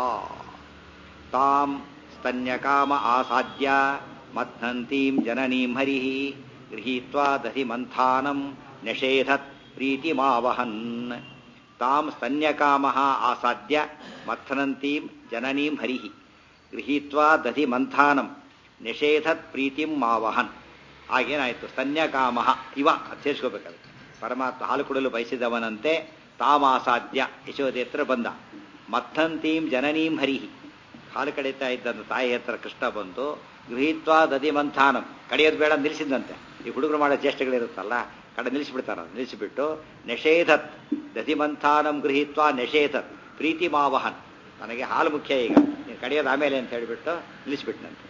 ತಾಂ ಸ್ತನ್ಯಕಾಮ ಆಸಾದ್ಯ ಮಥ್ನಂತೀಂ ಜನನೀಂ ಹರಿಃ ಗೃಹೀತ್ವಾ ದಧಿ ಮಂಥಾನಂ ನಿಷೇಧತ್ ಪ್ರೀತಿಮಾವಹನ್ ತಾಂ ಸ್ತನ್ಯಕಾಮ ಆಸಾದ್ಯ ಮಥ್ನಂತೀಂ ಜನನೀಂ ಹರಿಃ ಗೃಹೀತ್ವಾ ದಧಿ ಮಂಥಾನಂ ನಿಷೇಧತ್ ಪ್ರೀತಿಂ ಮಾವಹನ್ ಆಗೇನಾಯಿತು ಸ್ತನ್ಯಕಾಮ ಇವ ಸೇರಿಸ್ಕೋಬೇಕಾಗುತ್ತೆ ಪರಮಾತ್ಮ ಹಾಲು ಕೊಡಲು ಬಯಸಿದವನಂತೆ ತಾಮಾಸಾಧ್ಯ ಯಶೋದೆ ಹತ್ರ ಬಂದ ಮಥಂತೀಂ ಜನನೀಂ ಹರಿಹಿ ಹಾಲು ಕಡಿತಾ ಇದ್ದಂತ ತಾಯಿ ಹತ್ರ ಕೃಷ್ಣ ಬಂದು ಗೃಹೀತ್ವಾ ದದಿ ಮಂಥಾನಂ ಕಡಿಯೋದು ಬೇಡ ನಿಲ್ಲಿಸಿದಂತೆ ಈ ಹುಡುಗರು ಮಾಡೋ ಚೇಷ್ಟೆಗಳಿರುತ್ತಲ್ಲ ಕಡೆ ನಿಲ್ಲಿಸಿಬಿಡ್ತಾರ ನಿಲ್ಲಿಸಿಬಿಟ್ಟು ನಿಷೇಧತ್ ದದಿ ಮಂಥಾನಂ ಗೃಹೀತ್ವಾ ನಿಷೇಧತ್ ಪ್ರೀತಿ ಮಾವಹನ್ ನನಗೆ ಹಾಲು ಮುಖ್ಯ ಈಗ ನೀನು ಕಡಿಯೋದು ಆಮೇಲೆ ಅಂತ ಹೇಳಿಬಿಟ್ಟು ನಿಲ್ಲಿಸಿಬಿಟ್ನಂತೆ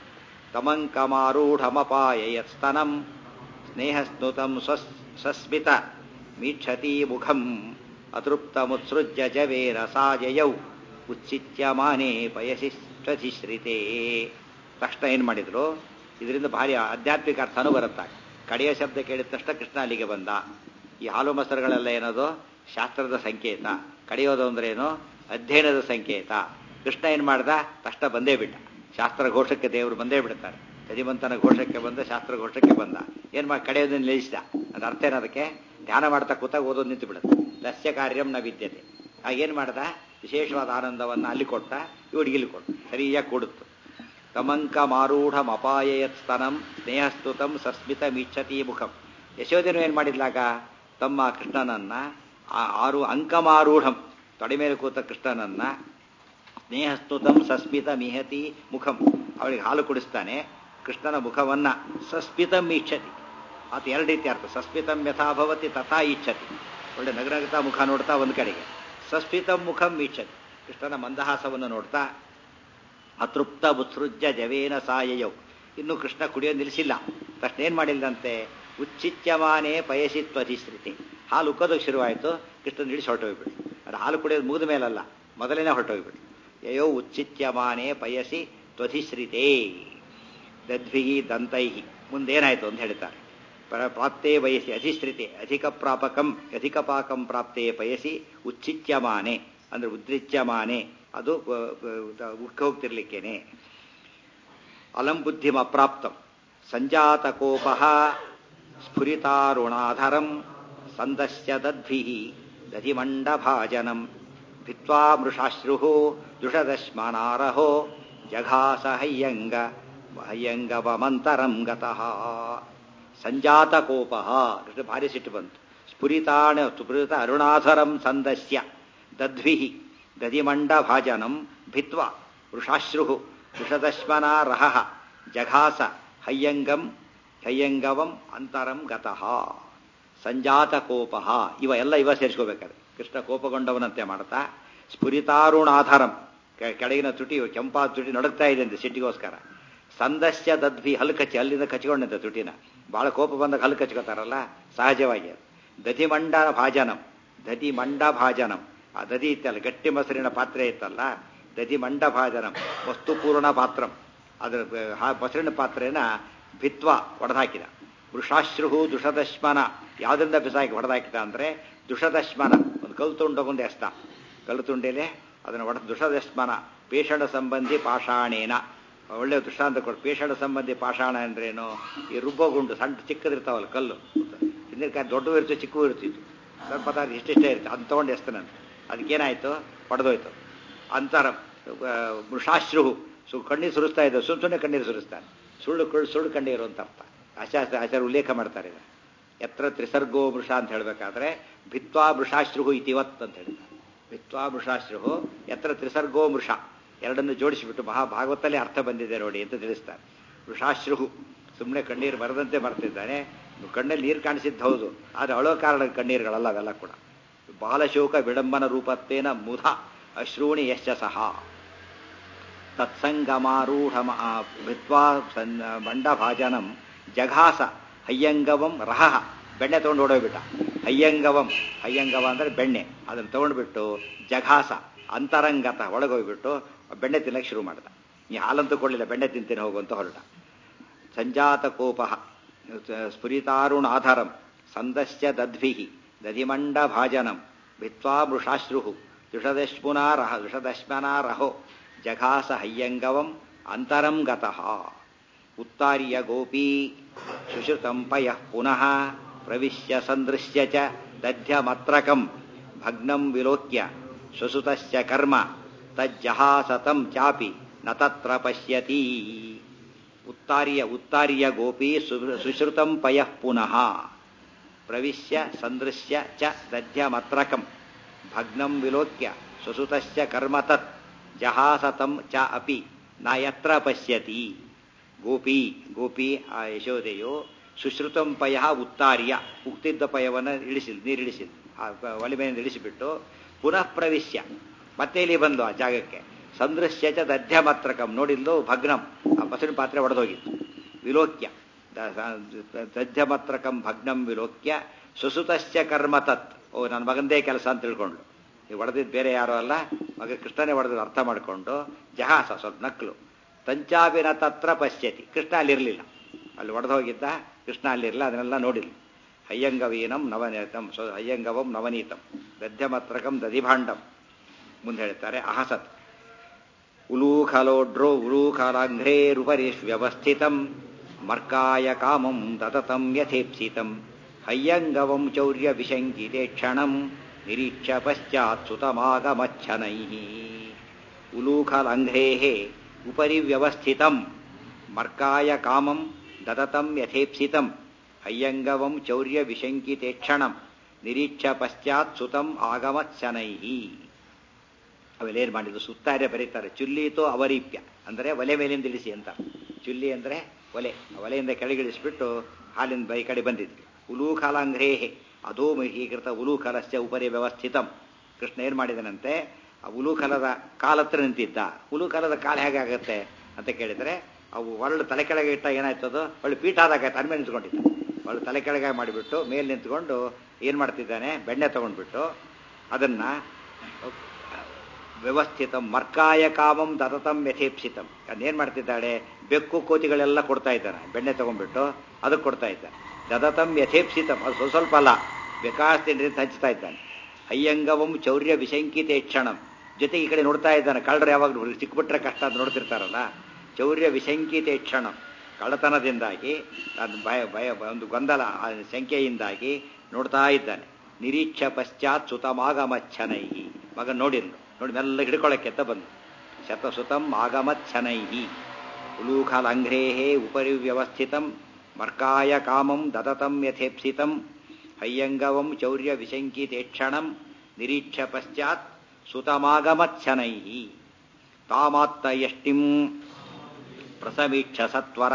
ತಮಂಕಮಾರೂಢಮಪಾಯಯತ್ಸ್ತನಂ ಸ್ನೇಹಸ್ನುತಂ ಸ್ವಸ್ ಸ್ವಸ್ಮಿತ ಮೀಕ್ಷತಿ ಮುಖಂ ಅತೃಪ್ತಮುತ್ಸೃಜ್ಯ ಜವೇನ ಸಾಜಯೌ ಉಚ್ಚಿತ್ಯಮಾನೇ ಪಯಸಿಷ್ಠಿಶ್ರಿತೇ ತಕ್ಷಣ ಏನು ಮಾಡಿದ್ರು ಇದರಿಂದ ಭಾರಿ ಆಧ್ಯಾತ್ಮಿಕ ಅರ್ಥನೂ ಬರುತ್ತಾ ಕಡೆಯ ಶಬ್ದ ಕೇಳಿದ ತಕ್ಷಣ ಕೃಷ್ಣ ಅಲ್ಲಿಗೆ ಬಂದ ಈ ಹಾಲು ಮೊಸರುಗಳೆಲ್ಲ ಏನದು ಶಾಸ್ತ್ರದ ಸಂಕೇತ ಕಡಿಯೋದು ಅಂದ್ರೆ ಏನು ಅಧ್ಯಯನದ ಸಂಕೇತ ಕೃಷ್ಣ ಏನು ಮಾಡ್ದ ತಕ್ಷಣ ಬಂದೇ ಬಿಟ್ಟ ಶಾಸ್ತ್ರ ಘೋಷಕ್ಕೆ ದೇವರು ಬಂದೇ ಬಿಡ್ತಾರೆ ಯಜಮಂತನ ಘೋಷಕ್ಕೆ ಬಂದ ಶಾಸ್ತ್ರ ಘೋಷಕ್ಕೆ ಬಂದ ಏನ್ ಮಾಡಿ ಕಡೆಯೋದನ್ನ ನಿಲ್ಲಿಸಿದ ಅದ್ರ ಅರ್ಥ ಏನದಕ್ಕೆ ಧ್ಯಾನ ಮಾಡ್ತಾ ಕೂತಾಗ ಓದೋದು ನಿಂತು ಬಿಡುತ್ತೆ ಲಸ್ಯ ಕಾರ್ಯಂ ನ ವಿದ್ಯತೆ ಆಗ ಏನ್ ಮಾಡ್ದ ವಿಶೇಷವಾದ ಆನಂದವನ್ನ ಅಲ್ಲಿ ಕೊಟ್ಟ ಇವಡಿಗೆ ಇಲ್ಲಿ ಕೊಟ್ಟ ಸರಿಯಾಗಿ ಕೊಡುತ್ತು ತಮಂಕ ಮಾರೂಢಂ ಅಪಾಯಯತ್ ಸ್ತನಂ ಸ್ನೇಹಸ್ತುತಂ ಸಸ್ಮಿತ ಮೀಕ್ಷತಿ ಮುಖಂ ಯಶೋಧನು ಏನ್ ಮಾಡಿದ್ಲಾಗ ತಮ್ಮ ಕೃಷ್ಣನನ್ನ ಆರು ಅಂಕಮಾರೂಢಂ ತೊಡೆ ಮೇಲೆ ಕೂತ ಕೃಷ್ಣನನ್ನ ಸ್ನೇಹಸ್ತುತಂ ಸಸ್ಮಿತ ಮಿಹತಿ ಮುಖಂ ಅವಳಿಗೆ ಹಾಲು ಕುಡಿಸ್ತಾನೆ ಕೃಷ್ಣನ ಮುಖವನ್ನ ಸಸ್ಮಿತಂ ಇಚ್ಛತಿ ಆತ ಎರಡು ರೀತಿ ಅರ್ಥ ಸಸ್ಮಿತಂ ಯಥಾಭವತಿ ತಥಾ ಇಚ್ಛತಿ ಒಳ್ಳೆ ನಗರಗತ ಮುಖ ನೋಡ್ತಾ ಒಂದು ಕಡೆಗೆ ಸಸ್ಮಿತಂ ಮುಖಂ ಇಚ್ಛತಿ ಕೃಷ್ಣನ ಮಂದಹಾಸವನ್ನು ನೋಡ್ತಾ ಅತೃಪ್ತ ಉತ್ಸೃಜ್ಯ ಜವೇನ ಸಾಯಯೌ ಇನ್ನು ಕೃಷ್ಣ ಕುಡಿಯೋ ನಿಲ್ಲಿಸಿಲ್ಲ ತಕ್ಷಣ ಏನ್ ಮಾಡಿಲ್ಲಂತೆ ಉಚ್ಚಿತ್ಯಮಾನೇ ಪಯಸಿ ತ್ವಧಿಶ್ರಿತಿ ಹಾಲು ಉಕ್ಕೋದಕ್ಕೆ ಶುರುವಾಯಿತು ಕೃಷ್ಣ ನಿಲ್ಲಿಸಿ ಹೊರಟೋಗ್ಬಿಟ್ಟು ಅದು ಹಾಲು ಕುಡಿಯೋದು ಮುಗಿದ ಮೇಲಲ್ಲ ಮೊದಲೇನೆ ಹೊರಟೋಗ್ಬಿಟ್ಟು ಯಯೋ ಉಚ್ಚಿತ್ಯಮಾನೇ ಪಯಸಿ ತ್ವಧಿಶ್ರಿತೇ ದದ್ಭಿ ದಂತೈ ಮುಂದೇನಾಯ್ತು ಅಂತ ಹೇಳ್ತಾರೆ ಪ್ರಾಪ್ತೇ ವಯಸ್ಸಿ ಅಧಿಶ್ರಿತೆ ಅಧಿಕ ಪ್ರಾಪಕಂ ಅಧಿಕ ಪಾಕಂ ಪ್ರಾಪ್ತೇ ಪಯಸಿ ಉಚ್ಚಿತ್ಯಮಾನೆ ಅಂದ್ರೆ ಉದ್ರಿಚ್ಯಮಾನೆ ಅದು ಉಕ್ಕ ಹೋಗ್ತಿರ್ಲಿಕ್ಕೇನೆ ಅಲಂ ಬುದ್ಧಿಮ ಅಪ್ರಾಪ್ತಂ ಸಂಜಾತ ಕೋಪ ಸ್ಫುರಿತಾರುಣಾಧರಂ ಸಂದಶ್ಯ ದದ್ಭಿ ದಧಿಮಂಡಭಾಜನಂ ಭಿತ್ವಾ ಮೃಷಾಶ್ರು ದುಷದಶ್ಮನಾರಹೋ ಜಘಾಸ ಹಯ್ಯಂಗ ಹಯ್ಯಂಗವಮಂತರಂ ಗತಃ ಸಂಜಾತ ಕೋಪ ಕೃಷ್ಣ ಭಾರಿ ಸಿಟ್ಟು ಬಂತು ಸ್ಫುರಿತಾಣ ಸ್ಫುರಿತ ಅರುಣಾಧರಂ ಸಂದಸ್ಯ ದದ್ಭಿ ದಧಿಮಂಡಭಾಜನಂ ಭಿತ್ವ ವೃಷಾಶ್ರು ವೃಷದಶ್ಮನಾರಹ ಜಘಾಸ ಹಯ್ಯಂಗಂ ಹಯ್ಯಂಗವಂ ಅಂತರಂ ಗತಃ ಸಂಜಾತ ಕೋಪ ಇವ ಎಲ್ಲ ಇವ ಸೇರಿಸ್ಕೋಬೇಕಾದ್ರೆ ಕೃಷ್ಣ ಕೋಪಗೊಂಡವನಂತೆ ಮಾಡ್ತಾ ಸ್ಫುರಿತಾರುಣಾಧಾರಂ ಕೆಳಗಿನ ತುಟಿ ಕೆಂಪಾದ ತುಟಿ ನಡುಗ್ತಾ ಇದೆ ಅಂತ ಸಿಟ್ಟಿಗೋಸ್ಕರ ಸಂದಸ್ಯ ದದ್ಭಿ ಹಲ್ಲು ಕಚ್ಚಿ ಅಲ್ಲಿಂದ ಕಚ್ಕೊಂಡಂತೆ ತುಟಿನ ಬಹಳ ಕೋಪ ಬಂದಾಗ ಹಲ್ಲು ಕಚ್ಕೋತಾರಲ್ಲ ಸಹಜವಾಗಿ ದಧಿಮಂಡ ಭಾಜನಂ ದಧಿಮಂಡ ಭಾಜನಂ ಆ ದಧಿ ಇತ್ತಲ್ಲ ಗಟ್ಟಿ ಮೊಸರಿನ ಪಾತ್ರೆ ಇತ್ತಲ್ಲ ದಧಿ ಮಂಡ ಭಾಜನಂ ವಸ್ತುಪೂರ್ಣ ಪಾತ್ರಂ ಅದರ ಮೊಸರಿನ ಪಾತ್ರೆನ ಭಿತ್ವ ಒಡೆದಾಕಿದ ವೃಷಾಶ್ರು ದುಷದಶ್ಮನ ಯಾವ್ದ್ರಿಂದ ಬಿಸಾಕಿ ಹೊಡೆದಾಕಿದ ಅಂದ್ರೆ ದುಷದಶ್ಮನ ಒಂದು ಕಲ್ಲು ತುಂಡಗೊಂದು ಎಸ್ತ ಕಲ್ಲು ತುಂಡೇಲೆ ಅದನ್ನು ಒಡ ದುಷದಶ್ಮನ ಪೇಷಣ ಸಂಬಂಧಿ ಪಾಷಾಣೇನ ಒಳ್ಳೆ ದೃಷ್ಟಾಂತ ಕೊಡು ಪೇಷಣ ಸಂಬಂಧಿ ಪಾಷಾಣ ಅಂದ್ರೇನು ಈ ರುಬ್ಬಗುಂಡು ಸಣ್ಣ ಚಿಕ್ಕದಿರ್ತಾವಲ್ಲ ಕಲ್ಲು ಹಿಂದಿನ ದೊಡ್ಡವು ಇರ್ತು ಚಿಕ್ಕವು ಇರ್ತಿತ್ತು ಸ್ವಲ್ಪ ಪದಾರ್ಥ ಇಷ್ಟಿಷ್ಟೇ ಇರುತ್ತೆ ಅದು ತಗೊಂಡು ಎಸ್ತನಂತೆ ಅದಕ್ಕೇನಾಯ್ತು ಹೊಡೆದೋಯ್ತು ಅಂತರ ಮೃಷಾಶ್ರು ಸು ಕಣ್ಣೀರು ಸುರಿಸ್ತಾ ಇದ್ದ ಸುಮ್ ಸುಮ್ಮನೆ ಕಣ್ಣೀರು ಸುರಿಸ್ತಾನೆ ಸುಳ್ಳು ಸುಳ್ಳು ಕಣ್ಣೀರು ಅಂತ ಅರ್ಥ ಆಚಾರ ಆಚಾರ ಉಲ್ಲೇಖ ಮಾಡ್ತಾರೆ ಇದು ಎತ್ರ ತ್ರಿಸರ್ಗೋ ಮೃಷ ಅಂತ ಹೇಳಬೇಕಾದ್ರೆ ಭಿತ್ವಾ ಮೃಷಾಶ್ರು ಇತಿವತ್ ಅಂತ ಹೇಳ್ತಾರೆ ಭಿತ್ವಾ ಮೃಷಾಶ್ರು ಎತ್ರ ತ್ರಿಸರ್ಗೋ ಮೃಷ ಎರಡನ್ನು ಜೋಡಿಸಿಬಿಟ್ಟು ಮಹಾಭಾಗವತಲ್ಲೇ ಅರ್ಥ ಬಂದಿದೆ ನೋಡಿ ಅಂತ ತಿಳಿಸ್ತಾರೆ ವೃಷಾಶ್ರುಹು ಸುಮ್ಮನೆ ಕಣ್ಣೀರು ಬರದಂತೆ ಬರ್ತಿದ್ದಾನೆ ಕಣ್ಣಲ್ಲಿ ನೀರು ಕಾಣಿಸಿದ್ದು ಹೌದು ಆದರೆ ಅಳೋ ಕಾರಣ ಕಣ್ಣೀರುಗಳಲ್ಲ ಅವೆಲ್ಲ ಕೂಡ ಬಾಲಶೋಕ ವಿಡಂಬನ ರೂಪತ್ತೇನ ಮುಧ ಅಶ್ರೂಣಿ ಯಶ್ಚ ಸಹ ತತ್ಸಂಗಮಾರೂಢ ಭಿತ್ವಾ ಸನ್ ಬಂಡಭಾಜನಂ ಜಘಾಸ ಹಯ್ಯಂಗವಂ ರಹ ಬೆಣ್ಣೆ ತೊಗೊಂಡು ಓಡೋಗ್ಬಿಟ್ಟ ಹಯ್ಯಂಗವಂ ಹಯ್ಯಂಗವ ಅಂದರೆ ಬೆಣ್ಣೆ ಅದನ್ನು ತೊಗೊಂಡ್ಬಿಟ್ಟು ಜಘಾಸ ಅಂತರಂಗತ ಒಳಗೋಗ್ಬಿಟ್ಟು ಬೆಣ್ಣೆ ತಿನ್ನಕ್ಕೆ ಶುರು ಮಾಡ್ದ ನೀ ಹಾಲಂತೂ ಕೊಡಲಿಲ್ಲ ಬೆಣ್ಣೆ ತಿಂತೀನಿ ಹೋಗು ಅಂತ ಹೊರಟ ಸಂಜಾತ ಕೋಪ ಸ್ಫುರಿತಾರುಣಾಧರಂ ಸಂದಶ್ಯ ದದ್ಭಿ ದಧಿಮಂಡ ಭಾಜನಂ ಭಿತ್ವಾ ಮೃಷಾಶ್ರು ದುಷದಶ್ಮುನಾರಹ ದುಷದಶ್ಮನಾರಹೋ ಜಘಾಸ ಹಯ್ಯಂಗವಂ ಅಂತರಂ ಗತಃ ಉತ್ತಾರ್ಯ ಗೋಪೀ ಸುಶ್ರುತಂ ಪಯಃ ಪುನಃ ಪ್ರವಿಶ್ಯ ಸಂದೃಶ್ಯ ಚ ದಧ್ಯಮತ್ರಕಂ ಭಗ್ನಂ ವಿಲೋಕ್ಯ ಸ್ವಸುತಸ್ಯ ಕರ್ಮ ತಜ್ಜಹಾಸತಂ ಚಾಪಿ ನ ತತ್ರ ಪಶ್ಯತಿ ಉತ್ತಾರ್ಯ ಉತ್ತಾರ್ಯ ಗೋಪಿ ಸುಶ್ರುತಂ ಪಯಃ ಪುನಃ ಪ್ರವಿಶ್ಯ ಸಂದೃಶ್ಯ ಚ ದಧ್ಯಮತ್ರಕಂ ಭಗ್ನಂ ವಿಲೋಕ್ಯ ಸ್ವಸುತಸ್ಯ ಕರ್ಮ ತತ್ ಜಹಾಸತಂ ಚ ಅಪಿ ನ ಯತ್ರ ಪಶ್ಯತಿ ಗೋಪಿ ಗೋಪಿ ಆ ಯಶೋದೆಯು ಸುಶ್ರುತಂ ಪಯ ಉತ್ತಾರ್ಯ ಉಕ್ತಿದ್ದ ಪಯವನ್ನು ಇಳಿಸಿಲ್ ನೀರಿಳಿಸಿಲ್ ಆ ಒಲೆ ಮೇಲೆ ಇಳಿಸಿಬಿಟ್ಟು ಪುನಃ ಪ್ರವಿಶ್ಯ ಮತ್ತೆ ಇಲ್ಲಿ ಬಂದು ಆ ಜಾಗಕ್ಕೆ ಸಂದೃಶ್ಯ ಚ ದಧ್ಯಮತ್ರಕಂ ನೋಡಿದ್ದು ಭಗ್ನಂ ಆ ಬಸರಿನ ಪಾತ್ರೆ ಒಡೆದೋಗಿತ್ತು ವಿಲೋಕ್ಯ ದಧ್ಯಮತ್ರಕಂ ಭಗ್ನಂ ವಿಲೋಕ್ಯ ಸುಸುತಶ್ಚ ಕರ್ಮ ತತ್ ಓ ನನ್ನ ಮಗಂದೇ ಕೆಲಸ ಅಂತ ತಿಳ್ಕೊಂಡು ನೀವು ಹೊಡೆದಿದ್ದು ಬೇರೆ ಯಾರೋ ಅಲ್ಲ ಮಗ ಕೃಷ್ಣನೇ ಹೊಡೆದ ಅರ್ಥ ಮಾಡಿಕೊಂಡು ಜಹಾಸ ಸ್ವಲ್ಪ ನಕ್ಲು ತಂಚಾಬಿನ ತತ್ರ ಪಶ್ಯತಿ ಕೃಷ್ಣ ಅಲ್ಲಿರಲಿಲ್ಲ ಅಲ್ಲಿ ಒಡೆದು ಹೋಗಿದ್ದ ಕೃಷ್ಣ ಅಲ್ಲಿರಲಿಲ್ಲ ಅದನ್ನೆಲ್ಲ ನೋಡಿಲ್ಲ ಹಯ್ಯಂಗವೀನಂ ನವನೀತಂ ಸೊ ಹಯ್ಯಂಗವಂ ನವನೀತಂ ದಧ್ಯಮತ್ರಕಂ ದಧಿಭಾಂಡಂ ಮುಂದೆ ಹೇಳ್ತಾರೆ ಅಹಸತ್ ಉಲೂಖಲೋಡ್ರೋ ಉಲೂಖಲಾಂಘ್ರೇರುಪರಿ ವ್ಯವಸ್ಥಿತಂ ಮರ್ಕಾಯ ಕಾಮಂ ತತತಂ ಯಥೇಪ್ಸಿತಂ ಹಯ್ಯಂಗವಂ ಚೌರ್ಯ ವಿಶಂಕಿತೆ ಕ್ಷಣಂ ನಿರೀಕ್ಷ ಪಶ್ಚಾತ್ ಸುತಮಾಗಮಚ್ಛನೈ ಉಲೂಖಲಂಘ್ರೇ ಉಪರಿ ವ್ಯವಸ್ಥಿತಂ ಮರ್ಕಾಯ ಕಾಮಂ ದತತಂ ಯಥೇಪ್ಸಿತಂ ಹಯ್ಯಂಗವಂ ಚೌರ್ಯ ವಿಶಂಕಿತೆ ಕ್ಷಣಂ ನಿರೀಕ್ಷ ಪಶ್ಚಾತ್ ಸುತಂ ಆಗಮತ್ಸನೈ ಅವೆಲ್ಲೇನು ಮಾಡಿದ್ರು ಸುತ್ತಾರೆ ಬರೀತಾರೆ ಚುಲ್ಲೀತೋ ಅವರೀಪ್ಯ ಅಂದರೆ ಒಲೆ ಮೇಲಿಂದ ಇಳಿಸಿ ಅಂತ ಚುಲ್ಲಿ ಅಂದರೆ ಒಲೆ ಒಲೆಯಿಂದ ಕೆಳಗಿಳಿಸ್ಬಿಟ್ಟು ಹಾಲಿನ ಬೈ ಕಡೆ ಬಂದಿದ್ರು ಉಲೂಖಾಲಾಂಘ್ರೇಹೆ ಅದೋ ಮಹೀಕೃತ ಉಲೂಖಲಸ್ಯ ಉಪರಿ ವ್ಯವಸ್ಥಿತಂ ಕೃಷ್ಣ ಏನು ಮಾಡಿದನಂತೆ ಆ ಉಲೂಖಲದ ಕಾಲತ್ರ ನಿಂತಿದ್ದ ಉಲೂಖಲದ ಕಾಲ ಹೇಗಾಗತ್ತೆ ಅಂತ ಕೇಳಿದರೆ ಅವು ಒಳ್ಳೆ ತಲೆ ಕೆಳಗೆ ಇಟ್ಟ ಏನಾಯ್ತು ಅದು ಒಳ್ಳೆ ಪೀಠ ಆದಾಗ ತಲೆ ಮೇಲೆ ನಿಂತ್ಕೊಂಡಿದ್ದ ಒಳ್ಳೆ ತಲೆ ಕೆಳಗೆ ಮಾಡಿಬಿಟ್ಟು ಮೇಲೆ ನಿಂತ್ಕೊಂಡು ಏನು ಮಾಡ್ತಿದ್ದಾನೆ ಬೆಣ್ಣೆ ತಗೊಂಡ್ಬಿಟ್ಟು ಅದನ್ನು ವ್ಯವಸ್ಥಿತ ಮರ್ಕಾಯ ಕಾಮಂ ದತತಂ ಯಥೇಪ್ಸಿತಂ ಅದೇನು ಮಾಡ್ತಿದ್ದಾಳೆ ಬೆಕ್ಕು ಕೋತಿಗಳೆಲ್ಲ ಕೊಡ್ತಾ ಇದ್ದಾನೆ ಬೆಣ್ಣೆ ತಗೊಂಡ್ಬಿಟ್ಟು ಅದಕ್ಕೆ ಕೊಡ್ತಾ ಇದ್ದಾನೆ ದದತಂ ಯಥೇಪ್ಸಿತಂ ಅದು ಸ್ವಲ್ಪ ಸ್ವಲ್ಪ ಅಲ್ಲ ಬೇಕಾಸ್ತಿಂದ ಹಂಚ್ತಾ ಇದ್ದಾನೆ ಅಯ್ಯಂಗವಂ ಚೌರ್ಯ ವಿಶಂಕಿತೆ ಕ್ಷಣಂ ಜೊತೆಗೆ ಈ ಕಡೆ ನೋಡ್ತಾ ಇದ್ದಾನೆ ಕಳ್ಳರು ಯಾವಾಗ ಸಿಕ್ಬಿಟ್ರೆ ಕಷ್ಟ ಅಂತ ನೋಡ್ತಿರ್ತಾರಲ್ಲ ಚೌರ್ಯ ವಿಶಂಕಿತೆ ಕ್ಷಣಂ ಕಳ್ಳತನದಿಂದಾಗಿ ಅದು ಭಯ ಭಯ ಒಂದು ಗೊಂದಲ ಆ ಸಂಖ್ಯೆಯಿಂದಾಗಿ ನೋಡ್ತಾ ಇದ್ದಾನೆ ನಿರೀಕ್ಷ ಪಶ್ಚಾತ್ ಸುತಮಾಗಮಚ್ಛನೈ ಮಗ ನೋಡಿರ್ಲು ನೋಡಿ ಮೆಲ್ಲ ಹಿಡ್ಕೊಳ್ಳೋಕ್ಕೆ ಅಂತ ಬಂದು ಶತಸುತಂ ಆಗಮಚ್ಛನೈ ಉಲೂಖಲಂಘ್ರೇ ಉಪರಿ ವ್ಯವಸ್ಥಿತಂ ಮರ್ಕಾಯ ಕಾಮಂ ದದತಂ ಯಥೇಪ್ಸಿತಂ ಹಯ್ಯಂಗವಂ ಚೌರ್ಯ ವಿಶಂಕಿತೇಕ್ಷಣಂ ನಿರೀಕ್ಷ ಪಶ್ಚಾತ್ ಸುತಮಾಗಮಚ್ಛನೈ ತಾಮಾತ್ತ ಯಷ್ಟಿಂ ಪ್ರಸಮೀಕ್ಷ ಸತ್ವರ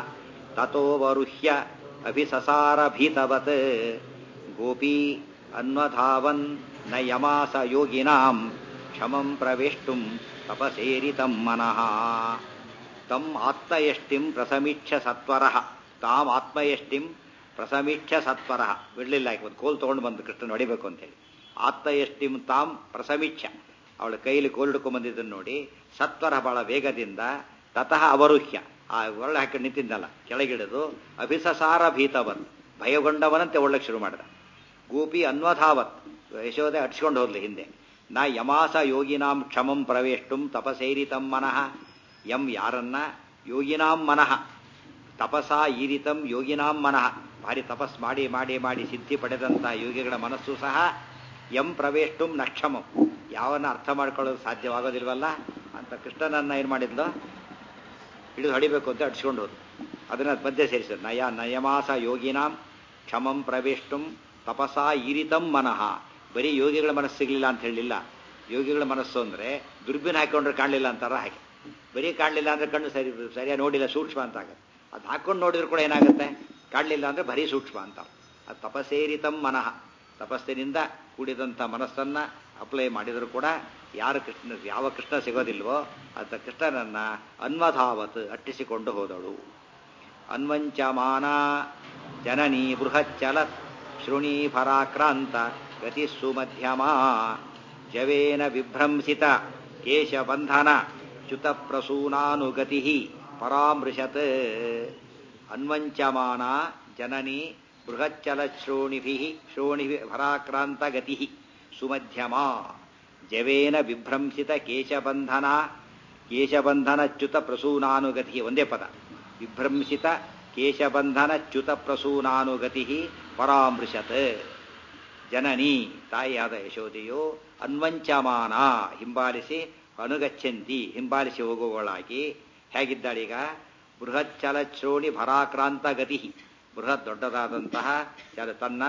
ತಥೋವರುಹ್ಯ ಅಭಿಸಸಾರ ಭೀತವತ್ ಗೋಪಿ ಅನ್ವಧಾವನ್ ನ ಯಮಾಸ ಯೋಗಿನಾಂ ಕ್ಷಮಂ ಪ್ರವೇಷ್ಟುಂ ತಪಸೇರಿತಂ ಮನಃ ತಂ ಆತ್ಮಯಷ್ಟಿಂ ಪ್ರಸಮೀಕ್ಷ ಸತ್ವರ ತಾಮ್ ಆತ್ಮಯಷ್ಟಿಂ ಪ್ರಸಮೀಕ್ಷ ಸತ್ವರ ಬಿಡಲಿಲ್ಲ ಒಂದು ಕೋಲ್ ತೊಗೊಂಡು ಬಂದು ಕೃಷ್ಣನ್ ಹೊಡಿಬೇಕು ಅಂತೇಳಿ ಆತ್ಮಯಷ್ಟಿಂ ತಾಮ್ ಪ್ರಸಮೀಕ್ಷ ಅವಳ ಕೈಲಿ ಕೋಲ್ ಹಿಡ್ಕೊಂಡ್ ಬಂದಿದ್ದನ್ನು ನೋಡಿ ಸತ್ವರ ಬಹಳ ವೇಗದಿಂದ ತತಃ ಅವರುಹ್ಯ ಆ ಒಳ್ಳೆ ಹಾಕಿ ನಿಂತಿದ್ದಲ್ಲ ಕೆಳಗಿಡಿದು ಅಭಿಸಸಾರ ಭೀತವನ್ ಭಯಗೊಂಡವನಂತೆ ಒಳ್ಳೆ ಶುರು ಮಾಡಿದ ಗೋಪಿ ಅನ್ವಧಾವತ್ ಯಶೋದೆ ಅಟ್ಸ್ಕೊಂಡು ಹೋದ್ಲಿ ಹಿಂದೆ ನಾ ಯಮಾಸ ಯೋಗಿನಾಂ ಕ್ಷಮಂ ಪ್ರವೇಷ್ಟುಂ ತಪಸೈರಿತಂ ಮನಃ ಯಂ ಯಾರನ್ನ ಯೋಗಿನಾಂ ಮನಃ ತಪಸಾ ಈರಿತಂ ಯೋಗಿನಾಂ ಮನಃ ಭಾರಿ ತಪಸ್ ಮಾಡಿ ಮಾಡಿ ಮಾಡಿ ಸಿದ್ಧಿ ಪಡೆದಂಥ ಯೋಗಿಗಳ ಮನಸ್ಸು ಸಹ ಎಂ ಪ್ರವೇಷ್ಟುಂ ನಕ್ಷಮಂ ಯಾವನ್ನ ಅರ್ಥ ಮಾಡ್ಕೊಳ್ಳೋದು ಸಾಧ್ಯವಾಗೋದಿಲ್ವಲ್ಲ ಅಂತ ಕೃಷ್ಣನನ್ನ ಏನು ಮಾಡಿದ್ಲು ಹಿಡಿದು ಹೊಡಿಬೇಕು ಅಂತ ಅಡ್ಸ್ಕೊಂಡು ಹೋದ್ರು ಅದನ್ನ ಮಧ್ಯೆ ಸೇರಿಸಿದ್ರು ನಯ ನಯಮಾಸ ಯೋಗಿನಾಂ ಕ್ಷಮಂ ಪ್ರವೇಷ್ಟುಂ ತಪಸಾ ಈರಿತಂ ಮನಃ ಬರೀ ಯೋಗಿಗಳ ಮನಸ್ಸು ಸಿಗಲಿಲ್ಲ ಅಂತ ಹೇಳಲಿಲ್ಲ ಯೋಗಿಗಳ ಮನಸ್ಸು ಅಂದರೆ ದುರ್ಬಿನ್ ಹಾಕೊಂಡ್ರೆ ಕಾಣಲಿಲ್ಲ ಅಂತಾರ ಹಾಗೆ ಬರೀ ಕಾಣಲಿಲ್ಲ ಅಂದರೆ ಕಣ್ಣು ಸರಿ ಸರಿಯಾಗಿ ನೋಡಿಲ್ಲ ಸೂಕ್ಷ್ಮ ಅಂತ ಆಗುತ್ತೆ ಅದು ಹಾಕೊಂಡು ನೋಡಿದ್ರು ಕೂಡ ಏನಾಗುತ್ತೆ ಕಾಣಲಿಲ್ಲ ಅಂದರೆ ಬರೀ ಸೂಕ್ಷ್ಮ ಅಂತ ಅದು ತಪಸೇರಿತಂ ಮನಃ ತಪಸ್ಸಿನಿಂದ ಕೂಡಿದಂಥ ಮನಸ್ಸನ್ನು ಅಪ್ಲೈ ಮಾಡಿದರೂ ಕೂಡ ಯಾರು ಕೃಷ್ಣ ಯಾವ ಕೃಷ್ಣ ಸಿಗೋದಿಲ್ವೋ ಅಂತ ಕೃಷ್ಣನನ್ನು ಅನ್ವಧಾವತ್ ಅಟ್ಟಿಸಿಕೊಂಡು ಹೋದಳು ಅನ್ವಂಚಮಾನ ಜನನಿ ಬೃಹಚ್ಚಲ ಶೃಣಿ ಪರಾಕ್ರಾಂತ ಗತಿ ಸುಮಧ್ಯಮ ಜವೇನ ವಿಭ್ರಂಸಿತ ಕೇಶಬಂಧನ ಚ್ಯುತ ಪ್ರಸೂನಾನುಗತಿ ಪರಾಮೃಶತ್ ಅನ್ವಂಚಮಾನ ಜನನಿ ಬೃಹಚ್ಚಲ ಶ್ರೋಣಿಭಿ ಶ್ರೋಣಿ ಪರಾಕ್ರಾಂತ ಗತಿ ಸುಮಧ್ಯಮ ಜವೇನ ವಿಭ್ರಂಸಿತ ಕೇಶಬಂಧನ ಕೇಶಬಂಧನಚ್ಯುತ ಪ್ರಸೂನಾನುಗತಿ ಒಂದೇ ಪದ ವಿಭ್ರಂಸಿತ ಕೇಶಬಂಧನಚ್ಯುತ ಪ್ರಸೂನಾನುಗತಿ ಪರಾಮೃಶತ್ ಜನನಿ ತಾಯಿಯಾದ ಯಶೋದೆಯು ಅನ್ವಂಚಮಾನ ಹಿಂಬಾಲಿಸಿ ಅನುಗಚ್ಚಂತಿ ಹಿಂಬಾಲಿಸಿ ಹೋಗುವವಳಾಗಿ ಹೇಗಿದ್ದಾಳೀಗ ಬೃಹತ್ ಚಲಚ್ರೋಣಿ ಭರಾಕ್ರಾಂತ ಗತಿ ಬೃಹತ್ ದೊಡ್ಡದಾದಂತಹ ಚಲ ತನ್ನ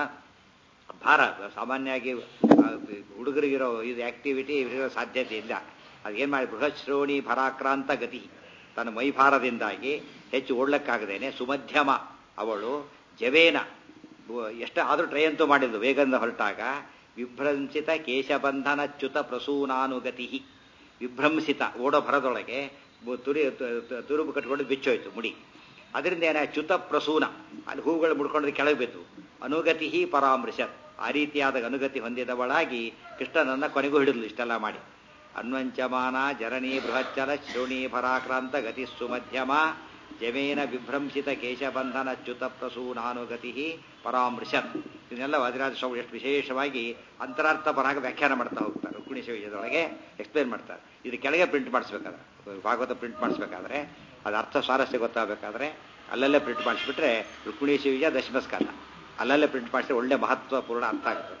ಭಾರ ಸಾಮಾನ್ಯವಾಗಿ ಹುಡುಗರಿಗಿರೋ ಇದು ಆಕ್ಟಿವಿಟಿ ಇರೋ ಸಾಧ್ಯತೆ ಇಲ್ಲ ಅದೇನು ಮಾಡಿ ಬೃಹತ್ ಶ್ರೋಣಿ ಭರಾಕ್ರಾಂತ ಗತಿ ತನ್ನ ಮೈಭಾರದಿಂದಾಗಿ ಹೆಚ್ಚು ಓಡ್ಲಕ್ಕಾಗದೇನೆ ಸುಮಧ್ಯಮ ಅವಳು ಜವೇನ ಎಷ್ಟು ಆದರೂ ಟ್ರೈ ಅಂತೂ ಮಾಡಿದ್ದು ವೇಗದಿಂದ ಹೊರಟಾಗ ವಿಭ್ರಂಸಿತ ಕೇಶಬಂಧನಚ್ಯುತ ಪ್ರಸೂನಾನುಗತಿ ವಿಭ್ರಂಸಿತ ಓಡೋ ಭರದೊಳಗೆ ತುರಿ ತುರುಬು ಕಟ್ಕೊಂಡು ಬಿಚ್ಚೋಯ್ತು ಮುಡಿ ಅದರಿಂದ ಏನ ಚ್ಯುತ ಪ್ರಸೂನ ಅಲ್ಲಿ ಹೂಗಳು ಮುಡ್ಕೊಂಡು ಕೆಳಗೆ ಬಿತ್ತು ಅನುಗತಿ ಪರಾಮೃಶತ್ ಆ ರೀತಿಯಾದ ಅನುಗತಿ ಹೊಂದಿದವಳಾಗಿ ಕೃಷ್ಣನನ್ನ ಕೊನೆಗೂ ಹಿಡಿದ್ಲು ಇಷ್ಟೆಲ್ಲ ಮಾಡಿ ಅನ್ವಂಚಮಾನ ಜರಣಿ ಬೃಹಚ್ಚಲ ಶ್ರೋಣಿ ಪರಾಕ್ರಾಂತ ಗತಿ ಸುಮಧ್ಯಮ ಜಮೇನ ವಿಭ್ರಂಸಿತ ಕೇಶಬಂಧನ ಚ್ಯುತ ಪ್ರಸೂನಾನುಗತಿ ಪರಾಮೃಶತ್ ಇದನ್ನೆಲ್ಲ ವಾದಿರಾಜ ಸ್ವಾಮಿ ಎಷ್ಟು ವಿಶೇಷವಾಗಿ ಅಂತರಾರ್ಥ ಪರಾಗ ವ್ಯಾಖ್ಯಾನ ಮಾಡ್ತಾ ಹೋಗ್ತಾರೆ ರುಕ್ಮಿಣಿ ವಿಜಯದೊಳಗೆ ಎಕ್ಸ್ಪ್ಲೇನ್ ಮಾಡ್ತಾರೆ ಇದು ಕೆಳಗೆ ಪ್ರಿಂಟ್ ಮಾಡಿಸ್ಬೇಕಾದ್ರೆ ಭಾಗವತ ಪ್ರಿಂಟ್ ಮಾಡಿಸ್ಬೇಕಾದ್ರೆ ಅದು ಅರ್ಥ ಸ್ವಾರಸ್ಯ ಗೊತ್ತಾಗಬೇಕಾದ್ರೆ ಅಲ್ಲಲ್ಲೇ ಪ್ರಿಂಟ್ ಮಾಡಿಸ್ಬಿಟ್ರೆ ರುಕ್ಮಿಣಿ ವಿಜಯ ದಶಮಸ್ಕಾಲ ಅಲ್ಲಲ್ಲೇ ಪ್ರಿಂಟ್ ಮಾಡಿಸಿದ್ರೆ ಒಳ್ಳೆ ಮಹತ್ವಪೂರ್ಣ ಅರ್ಥ ಆಗುತ್ತೆ